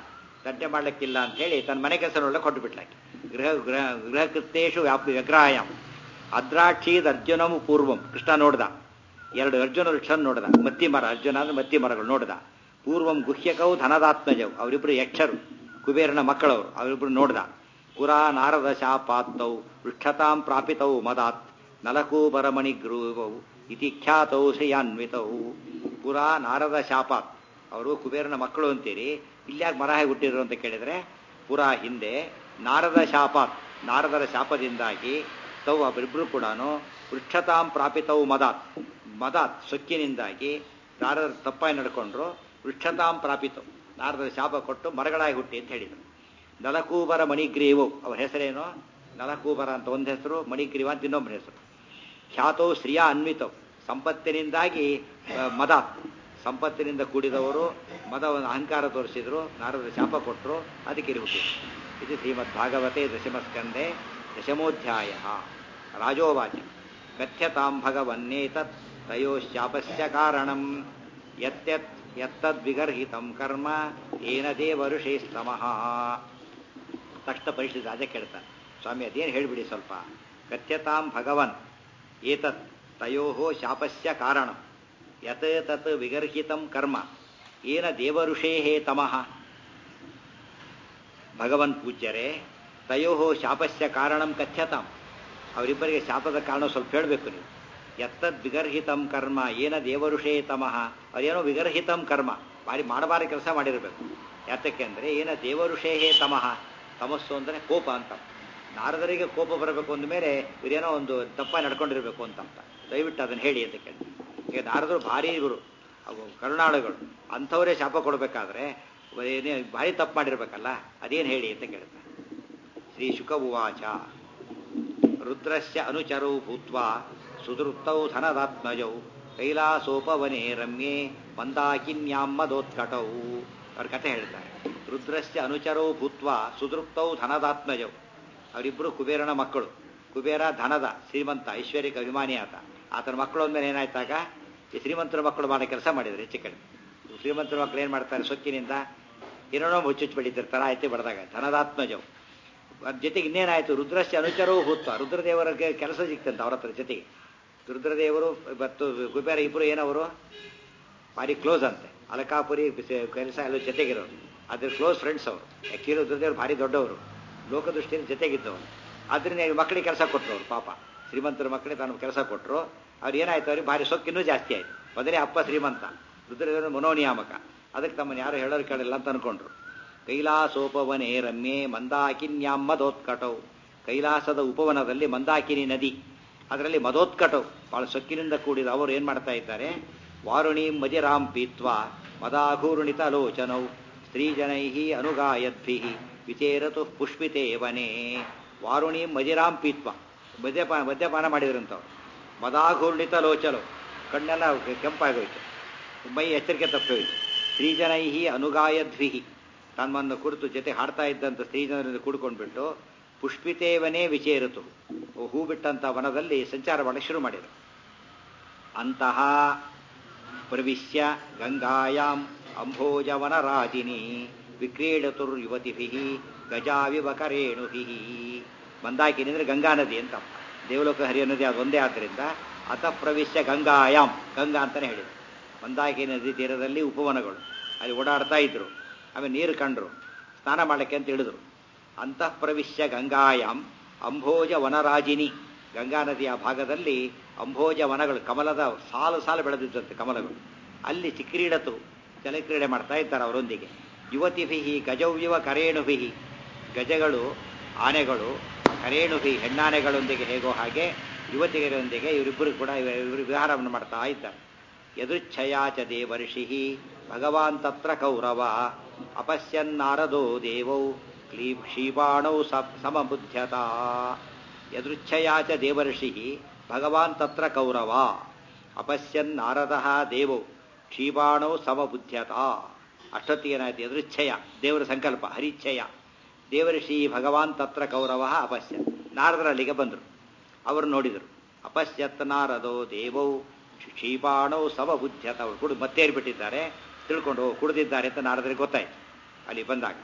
ತಂಟೆ ಮಾಡ್ಲಿಕ್ಕಿಲ್ಲ ಅಂತ ಹೇಳಿ ತನ್ನ ಮನೆ ಕೆಲಸ ನೋಡಕ್ಕೆ ಹೊಟ್ಟು ಬಿಟ್ಲಾಕಿ ಗೃಹ ಗೃಹ ಗೃಹ ಕೃತ್ಯೇಶು ವ್ಯಾಪ್ತಿ ವ್ಯಗ್ರಾಯಾಮ್ ಅದ್ರಾಕ್ಷೀದ್ ಅರ್ಜುನಮು ಪೂರ್ವಂ ಕೃಷ್ಣ ನೋಡ್ದ ಎರಡು ಅರ್ಜುನ ವೃಕ್ಷನ್ ನೋಡ್ದ ಮತ್ತಿ ಮರ ಅರ್ಜುನ ಅಂದ್ರೆ ಮತ್ತಿ ಮರಗಳು ನೋಡ್ದ ಪೂರ್ವಂ ಗುಹ್ಯಕವು ಧನದಾತ್ಮಜವು ಅವರಿಬ್ರು ಯಕ್ಷರು ಕುಬೇರನ ಮಕ್ಕಳವರು ಅವರಿಬ್ರು ನೋಡ್ದ ಪುರಾ ನಾರದ ಶಾಪಾತ್ತೌ ಪೃಷ್ಠತಾಂ ಪ್ರಾಪಿತೌ ಮದಾತ್ ನಲಕೂಬರಮಣಿ ಗ್ರೂವೌ ಇತಿ ಖ್ಯಾತೌ ಶ್ರೀಯಾನ್ವಿತೌ ಪುರಾ ನಾರದ ಶಾಪಾತ್ ಅವರು ಕುಬೇರನ ಮಕ್ಕಳು ಅಂತೀರಿ ಇಲ್ಯಾಕೆ ಮರ ಹೇಗೆ ಹುಟ್ಟಿದ್ರು ಅಂತ ಕೇಳಿದ್ರೆ ಪುರಾ ಹಿಂದೆ ನಾರದ ಶಾಪಾತ್ ನಾರದರ ಶಾಪದಿಂದಾಗಿ ತವು ಅವರಿಬ್ರು ಕೂಡ ಪೃಷ್ಠತಾಂ ಪ್ರಾಪಿತವು ಮದಾತ್ ಮದಾತ್ ಸೊಕ್ಕಿನಿಂದಾಗಿ ನಾರದರ ತಪ್ಪಾಗಿ ನಡ್ಕೊಂಡ್ರು ಪೃಷ್ಠತಾಂ ಪ್ರಾಪಿತವು ನಾರದರ ಶಾಪ ಕೊಟ್ಟು ಮರಗಳಾಗಿ ಹುಟ್ಟಿ ಅಂತ ಹೇಳಿದರು ನಲಕೂಬರ ಮಣಿಗ್ರೀವು ಅವರ ಹೆಸರೇನು ನಲಕೂಬರ ಅಂತ ಒಂದು ಹೆಸರು ಮಣಿಗ್ರೀವ ಅಂತ ಇನ್ನೊಬ್ಬರ ಹೆಸರು ಖ್ಯಾತವು ಶ್ರಿಯ ಅನ್ವಿತವು ಸಂಪತ್ತಿನಿಂದಾಗಿ ಆ, ಮದ ಸಂಪತ್ತಿನಿಂದ ಕೂಡಿದವರು ಮದ ಅಹಂಕಾರ ತೋರಿಸಿದ್ರು ನಾರದರ ಶಾಪ ಕೊಟ್ಟರು ಅದಕ್ಕೆ ಇಲ್ಲಿ ಹುಟ್ಟಿದ್ರು ಇದು ಶ್ರೀಮದ್ ಭಾಗವತೆ ದಶಮಸ್ಕಂದೆ ದಶಮೋಧ್ಯಾಯ ರಾಜೋವಾಚ ಕಥ್ಯತಾಂ ಭಗವನ್ನೇತತ್ ತಯೋಶ್ಚಾಪಸ್ಯ ಕಾರಣಂ ಯತ್ಯತ್ ಯತ್ತದ್ವಿಗರ್ಹಿತಂ ಕರ್ಮ ಏನ ದೇವಋಷೇಸ್ತಮಃ ತಕ್ಷಣ ಪರಿಶೀಲಿಸಿ ರಾಜ ಕೇಳ್ತಾನೆ ಸ್ವಾಮಿ ಅದೇನು ಹೇಳಿಬಿಡಿ ಸ್ವಲ್ಪ ಕಥ್ಯತಾಂ ಭಗವನ್ ಏತತ್ ತಯೋ ಶಾಪಸ್ಯ ಕಾರಣ ಯತ್ ತತ್ ವಿಗರ್ಹಿತಂ ಕರ್ಮ ಏನ ದೇವಋಷೇ ತಮಃ ಭಗವನ್ ಪೂಜ್ಯರೇ ತಯೋ ಶಾಪಸ್ಯ ಕಾರಣಂ ಕಥ್ಯತಾಂ ಅವರಿಬ್ಬರಿಗೆ ಶಾಪದ ಕಾರಣ ಸ್ವಲ್ಪ ಹೇಳಬೇಕು ನೀವು ಎತ್ತದ್ ವಿಗರ್ಹಿತಂ ಕರ್ಮ ಏನ ದೇವಋಷೇ ತಮಃ ಅದೇನೋ ವಿಗರ್ಹಿತಂ ಕರ್ಮ ಭಾರಿ ಮಾಡಬಾರ ಕೆಲಸ ಮಾಡಿರಬೇಕು ಯಾತಕ್ಕೆ ಅಂದರೆ ಏನ ದೇವಋಷೇ ತಮಃ ತಮಸ್ಸು ಅಂದರೆ ಕೋಪ ಅಂತ ನಾರದರಿಗೆ ಕೋಪ ಬರಬೇಕು ಅಂದ ಮೇಲೆ ಇವರೇನೋ ಒಂದು ತಪ್ಪ ನಡ್ಕೊಂಡಿರ್ಬೇಕು ಅಂತ ಅಂತ ದಯವಿಟ್ಟು ಅದನ್ನು ಹೇಳಿ ಅಂತ ಕೇಳಿ ಈಗ ನಾರದರು ಭಾರಿ ಇವರು ಅವು ಕರುಣಾಳುಗಳು ಅಂಥವರೇ ಶಾಪ ಕೊಡಬೇಕಾದ್ರೆ ಏನೇ ಭಾರಿ ತಪ್ಪು ಮಾಡಿರ್ಬೇಕಲ್ಲ ಅದೇನು ಹೇಳಿ ಅಂತ ಕೇಳ್ತಾರೆ ಶ್ರೀ ಶುಕ ಉವಾಚ ರುದ್ರಸ್ಯ ಅನುಚರೌ ಭೂತ್ವಾ ಸುದೃಪ್ತೌ ಧನದಾತ್ಮಜೌ ಕೈಲಾಸೋಪವನೇ ರಮ್ಯೆ ಮಂದಾಕಿನ್ಯಾಂ ಮದೋತ್ಕಟೌ ಅವ್ರ ಕಥೆ ಹೇಳ್ತಾರೆ ರುದ್ರಸ್ಯ ಅನುಚರೌ ಭೂತ್ವಾ ಸುದೃಪ್ತೌ ಧನದಾತ್ಮಜೌ ಅವರಿಬ್ಬರು ಕುಬೇರನ ಮಕ್ಕಳು ಕುಬೇರ ಧನದ ಶ್ರೀಮಂತ ಐಶ್ವರ್ಯಕ್ಕೆ ಅಭಿಮಾನಿ ಆತ ಆತನ ಮಕ್ಕಳು ಅಂದ್ಮೇಲೆ ಏನಾಯ್ತಾಗ ಈ ಶ್ರೀಮಂತರ ಮಕ್ಕಳು ಮಾಡೋ ಕೆಲಸ ಮಾಡಿದ್ರು ಹೆಚ್ಚು ಕಡಿಮೆ ಶ್ರೀಮಂತರ ಮಕ್ಕಳು ಏನು ಮಾಡ್ತಾರೆ ಸೊಕ್ಕಿನಿಂದ ಏನೇನೋ ಮುಚ್ಚುಚ್ಚು ಬೆಳೀತಿರ್ತಾರೆ ಆಯ್ತು ಬಡ್ದಾಗ ಧನದಾತ್ಮಜವು ಅದ್ರ ಜೊತೆಗೆ ಇನ್ನೇನಾಯ್ತು ರುದ್ರಶ್ಚ ಅನುಚರವೂ ಭೂತ್ವ ರುದ್ರದೇವರಿಗೆ ಕೆಲಸ ಸಿಕ್ತಂತೆ ಅವ್ರ ಹತ್ರ ಜೊತೆಗೆ ರುದ್ರದೇವರು ಮತ್ತು ಕುಬೇರ ಇಬ್ಬರು ಏನವರು ಭಾರಿ ಕ್ಲೋಸ್ ಅಂತೆ ಅಲಕಾಪುರಿ ಕೆಲಸ ಎಲ್ಲ ಜೊತೆಗಿರೋರು ಅದ್ರ ಕ್ಲೋಸ್ ಫ್ರೆಂಡ್ಸ್ ಅವರು ಆ್ಯಕ್ಚುಲಿ ರುದ್ರದೇವರು ಭಾರಿ ದೊಡ್ಡವರು ಲೋಕದೃಷ್ಟಿಯಿಂದ ಜೊತೆಗಿದ್ದವರು ಅದರಿಂದ ಈ ಮಕ್ಕಳಿಗೆ ಕೆಲಸ ಕೊಟ್ಟರು ಅವರು ಪಾಪ ಶ್ರೀಮಂತರ ಮಕ್ಕಳಿಗೆ ತಾನು ಕೆಲಸ ಕೊಟ್ಟರು ಅವ್ರು ಏನಾಯ್ತು ಅವ್ರಿಗೆ ಭಾರಿ ಸೊಕ್ಕು ಇನ್ನೂ ಜಾಸ್ತಿ ಆಯ್ತು ಮೊದಲೇ ಅಪ್ಪ ಶ್ರೀಮಂತ ರುದ್ರದೇವರು ಮನೋನಿಯಾಮಕ ಅದಕ್ಕೆ ತಮ್ಮನ್ನು ಯಾರು ಹೇಳೋರು ಕೇಳಿಲ್ಲ ಅಂತ ಅನ್ಕೊಂಡ್ರು ಕೈಲಾಸೋಪವನೇ ರಮ್ಯೆ ಮಂದಾಕಿನ್ಯಾಂ ಮದೋತ್ಕಟವು ಕೈಲಾಸದ ಉಪವನದಲ್ಲಿ ಮಂದಾಕಿನಿ ನದಿ ಅದರಲ್ಲಿ ಮದೋತ್ಕಟವು ಬಹಳ ಸೊಕ್ಕಿನಿಂದ ಕೂಡಿದ ಅವರು ಏನು ಮಾಡ್ತಾ ಇದ್ದಾರೆ ವಾರುಣಿ ಮಜಿರಾಂ ಪೀತ್ವ ಮದಾಘೂರ್ಣಿತ ಲೋಚನೌ ಸ್ತ್ರೀಜನೈ ಅನುಗಾಯದ್ಭಿ ವಿಚೇರತು ಪುಷ್ಪಿತೇ ವನೇ ವಾರುಣಿ ಮಜಿರಾಂ ಪೀತ್ವ ಮದ್ಯಪಾನ ಮದ್ಯಪಾನ ಮಾಡಿದ್ರಂತವ್ರು ಮದಾಘೂರ್ಣಿತ ಲೋಚನವು ಕಣ್ಣೆಲ್ಲ ಕೆಂಪಾಗೋಯ್ತು ಮೈ ಎಚ್ಚರಿಕೆ ತಪ್ಪೋಯ್ತು ಸ್ತ್ರೀಜನೈ ಅನುಗಾಯದ್ಭಿ ತಮ್ಮನ್ನು ಕುರಿತು ಜೊತೆ ಹಾಡ್ತಾ ಇದ್ದಂಥ ಸ್ತ್ರೀಜನರಿಂದ ಕೂಡ್ಕೊಂಡ್ಬಿಟ್ಟು ಪುಷ್ಪಿತೇವನೇ ವಿಚೇರಿತು ಹೂ ಬಿಟ್ಟಂಥ ವನದಲ್ಲಿ ಸಂಚಾರ ಮಾಡಕ್ಕೆ ಶುರು ಮಾಡಿದರು ಅಂತಹ ಪ್ರವಿಶ್ಯ ಗಂಗಾಯಾಂ ಅಂಭೋಜವನರಾಜಿನಿ ವಿಕ್ರೀಡತುರ್ಯುವತಿಭಿ ಗಜಾವಿವ ಕರೇಣುಭಿ ಮಂದಾಕಿನಿ ಅಂದರೆ ಗಂಗಾ ನದಿ ಅಂತ ದೇವಲೋಕ ಹರಿಯ ನದಿ ಅದು ಒಂದೇ ಆದ್ದರಿಂದ ಅತ ಪ್ರವಿಶ್ಯ ಗಂಗಾಯಾಮ್ ಗಂಗಾ ಅಂತಾನೆ ಹೇಳಿದರು ಮಂದಾಕಿನಿ ನದಿ ತೀರದಲ್ಲಿ ಉಪವನಗಳು ಅಲ್ಲಿ ಓಡಾಡ್ತಾ ಇದ್ರು ಆಮೇಲೆ ನೀರು ಕಂಡ್ರು ಸ್ನಾನ ಮಾಡಕ್ಕೆ ಅಂತ ಹೇಳಿದ್ರು ಅಂತಃ ಪ್ರವಿಶ್ಯ ಗಂಗಾಯಾಮ್ ಅಂಭೋಜ ವನರಾಜಿನಿ ಗಂಗಾ ನದಿಯ ಭಾಗದಲ್ಲಿ ಅಂಭೋಜ ವನಗಳು ಕಮಲದ ಸಾಲು ಸಾಲು ಬೆಳೆದಿದ್ದಂತೆ ಕಮಲಗಳು ಅಲ್ಲಿ ಚಿಕ್ರೀಡತು ಜಲಕ್ರೀಡೆ ಮಾಡ್ತಾ ಇದ್ದಾರೆ ಅವರೊಂದಿಗೆ ಯುವತಿಭಿ ಗಜವ್ಯುವ ಕರೇಣುಭಿ ಗಜಗಳು ಆನೆಗಳು ಕರೇಣುಭಿ ಹೆಣ್ಣಾನೆಗಳೊಂದಿಗೆ ಹೇಗೋ ಹಾಗೆ ಯುವತಿಯರೊಂದಿಗೆ ಇವರಿಬ್ಬರು ಕೂಡ ಇವರು ವಿಹಾರವನ್ನು ಮಾಡ್ತಾ ಇದ್ದಾರೆ ಯದೃಚ್ಛಯಾಚ ದೇವರ್ಷಿ ಭಗವಾನ್ ತತ್ರ ಕೌರವ ಅಪಶ್ಯನ್ನಾರದೋ ದೇವೌ ಕ್ಲೀ ಕ್ಷೀಪಾಣೌ ಸಮಬುದ್ಧ್ಯತ ಯದೃಚ್ಛಯಾಚ ದೇವರ್ಷಿ ಭಗವಾನ್ ತತ್ರ ಕೌರವ ಅಪಶ್ಯನ್ ನಾರದ ದೇವೌ ಕ್ಷೀಪಾಣೌ ಸಮಬುದ್ಧ್ಯತ ಅಷ್ಟೊತ್ತಿಗೆ ಏನಾಯ್ತು ಎದುರಿಚ್ಛಯ ದೇವರ ಸಂಕಲ್ಪ ಹರಿಚ್ಛಯ ದೇವರ್ಷಿ ಭಗವಾನ್ ತತ್ರ ಕೌರವ ಅಪಶ್ಯನ್ ನಾರದರು ಅಲ್ಲಿಗೆ ಬಂದರು ಅವರು ನೋಡಿದರು ಅಪಶ್ಯತ್ ನಾರದೋ ದೇವೌ ಕ್ಷೀಪಾಣೌ ಸಮಬುದ್ಧ್ಯತ ಅವರು ಕುಡಿದು ಮತ್ತೇರಿಬಿಟ್ಟಿದ್ದಾರೆ ತಿಳ್ಕೊಂಡು ಕುಡಿದಿದ್ದಾರೆ ಅಂತ ನಾರದರಿಗೆ ಗೊತ್ತಾಯ್ತು ಅಲ್ಲಿ ಬಂದಾಗ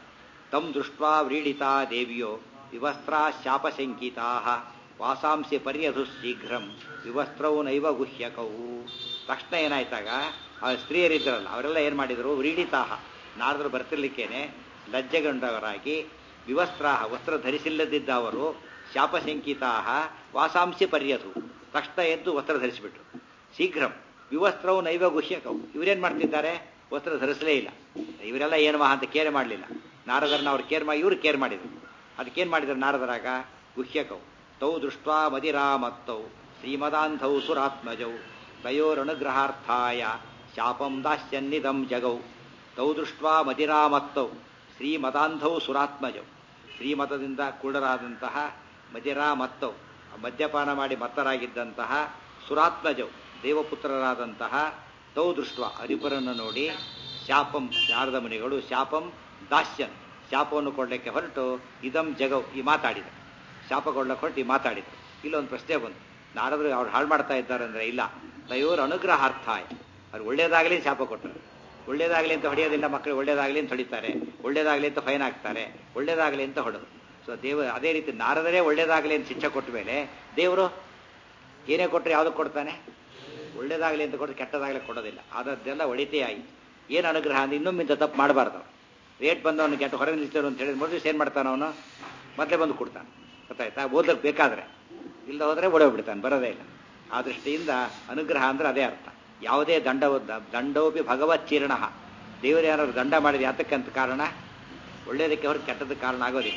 ತಂ ದೃಷ್ಟ್ವಾ ವ್ರೀಡಿತಾ ದೇವಿಯೋ ವಿವಸ್ತ್ರಾ ಶಾಪಶಂಕಿತಾ ವಾಸಾಂಸಿ ಪರ್ಯಧು ಶೀಘ್ರಂ ವಿವಸ್ತ್ರವು ನೈವ ಗುಹ್ಯಕೌ ತಕ್ಷಣ ಏನಾಯ್ತಾಗ ಆ ಸ್ತ್ರೀಯರಿದ್ರಲ್ಲ ಅವರೆಲ್ಲ ಏನು ಮಾಡಿದರು ವ್ರೀಡಿತಾಹ ನಾರದರು ಬರ್ತಿರ್ಲಿಕ್ಕೇನೆ ಲಜ್ಜೆಗೊಂಡವರಾಗಿ ವಿವಸ್ತ್ರಾಹ ವಸ್ತ್ರ ಧರಿಸಿಲ್ಲದಿದ್ದ ಅವರು ಶಾಪಶಂಕಿತಾ ವಾಸಾಂಸಿ ಪರ್ಯಧು ತಕ್ಷಣ ಎದ್ದು ವಸ್ತ್ರ ಧರಿಸಿಬಿಟ್ರು ಶೀಘ್ರಂ ವಿವಸ್ತ್ರವು ನೈವ ಗುಹ್ಯಕವು ಇವರೇನು ಮಾಡ್ತಿದ್ದಾರೆ ವಸ್ತ್ರ ಧರಿಸಲೇ ಇಲ್ಲ ಇವರೆಲ್ಲ ಏನು ಮಹಾ ಅಂತ ಕೇರ್ ಮಾಡಲಿಲ್ಲ ನಾರದರನ್ನ ಅವ್ರು ಕೇರ್ ಮಾಡಿ ಇವರು ಕೇರ್ ಮಾಡಿದರು ಅದಕ್ಕೇನು ಮಾಡಿದ್ರು ನಾರದರಾಗ ಗುಹ್ಯಕವು ತೌ ದೃಷ್ಟ್ವಾ ಮದಿರಾಮತ್ತೌ ಶ್ರೀಮದಾಂಧೌ ಸುರಾತ್ಮಜೌ ತಯೋರನುಗ್ರಹಾರ್ಥಾಯ ಶಾಪಂ ದಾಸ್ಯನ್ನಿದಂ ಜಗೌ ತೌ ದೃಷ್ಟ್ವಾ ಮದಿರಾಮತ್ತೌ ಶ್ರೀಮದಾಂಧೌ ಸುರಾತ್ಮಜೌ ಶ್ರೀಮತದಿಂದ ಕುರುಡರಾದಂತಹ ಮದಿರಾಮತ್ತೌ ಮದ್ಯಪಾನ ಮಾಡಿ ಮತ್ತರಾಗಿದ್ದಂತಹ ಸುರಾತ್ಮಜೌ ದೇವಪುತ್ರರಾದಂತಹ ತೌ ದೃಷ್ಟ ಅರಿಪರನ್ನು ನೋಡಿ ಶಾಪಂ ಶಾರದ ಮುನಿಗಳು ಶಾಪಂ ದಾಸ್ಯನ್ ಶಾಪವನ್ನು ಕೊಡಲಿಕ್ಕೆ ಹೊರಟು ಇದಂ ಜಗವ್ ಈ ಮಾತಾಡಿದ ಶಾಪ ಕೊಡ್ಲಿಕ್ಕೆ ಹೊರಟು ಈ ಮಾತಾಡಿದ್ರು ಇಲ್ಲೊಂದು ಪ್ರಶ್ನೆ ಬಂತು ನಾರದ್ರು ಅವ್ರು ಹಾಳು ಮಾಡ್ತಾ ಇದ್ದಾರೆ ಅಂದ್ರೆ ಇಲ್ಲ ತಯೋರ್ ಅನುಗ್ರಹಾರ್ಥಾಯ ಅವ್ರು ಒಳ್ಳೇದಾಗಲಿ ಶಾಪ ಕೊಟ್ಟರು ಒಳ್ಳೇದಾಗಲಿ ಅಂತ ಹೊಡೆಯೋದಿಲ್ಲ ಮಕ್ಕಳು ಒಳ್ಳೇದಾಗಲಿ ಅಂತ ಹೊಡಿತಾರೆ ಒಳ್ಳೇದಾಗಲಿ ಅಂತ ಫೈನ್ ಹಾಕ್ತಾರೆ ಒಳ್ಳೇದಾಗಲಿ ಅಂತ ಹೊಡೆದು ಸೊ ದೇವ ಅದೇ ರೀತಿ ನಾರದರೇ ಒಳ್ಳೇದಾಗಲಿ ಅಂತ ಶಿಕ್ಷೆ ಕೊಟ್ಟ ಮೇಲೆ ದೇವರು ಏನೇ ಕೊಟ್ಟರೆ ಯಾವುದಕ್ಕೆ ಕೊಡ್ತಾನೆ ಒಳ್ಳೇದಾಗಲಿ ಅಂತ ಕೊಟ್ಟರೆ ಕೆಟ್ಟದಾಗಲಿ ಕೊಡೋದಿಲ್ಲ ಆದದ್ದೆಲ್ಲ ಒಳಿತೇ ಆಯಿತು ಏನು ಅನುಗ್ರಹ ಅಂದ್ರೆ ಇನ್ನೊಮ್ಮಿಂತ ತಪ್ಪು ಮಾಡಬಾರ್ದು ರೇಟ್ ಬಂದವನು ಕೆಟ್ಟ ಹೊರಗೆ ನಿಲ್ತಾರೆ ಅಂತ ಹೇಳಿದ್ರೆ ಮೊದಲು ಏನು ಮಾಡ್ತಾನೆ ಅವನು ಮತ್ತೆ ಬಂದು ಕೊಡ್ತಾನೆ ಗೊತ್ತಾಯ್ತಾ ಓದಕ್ಕೆ ಬೇಕಾದ್ರೆ ಇಲ್ಲ ಹೋದರೆ ಓಡೋಗ್ಬಿಡ್ತಾನೆ ಬರೋದೇ ಇಲ್ಲ ಆ ದೃಷ್ಟಿಯಿಂದ ಅನುಗ್ರಹ ಅಂದ್ರೆ ಅದೇ ಅರ್ಥ ಯಾವುದೇ ದಂಡ ದಂಡೋಪಿ ಭಗವತ್ ಚೀರ್ಣ ದೇವರು ಯಾರಾದ್ರು ದಂಡ ಮಾಡಿದ ಯಾತಕ್ಕಂತ ಕಾರಣ ಒಳ್ಳೇದಕ್ಕೆ ಹೊರಗೆ ಕೆಟ್ಟದ ಕಾರಣ ಆಗೋದಿಲ್ಲ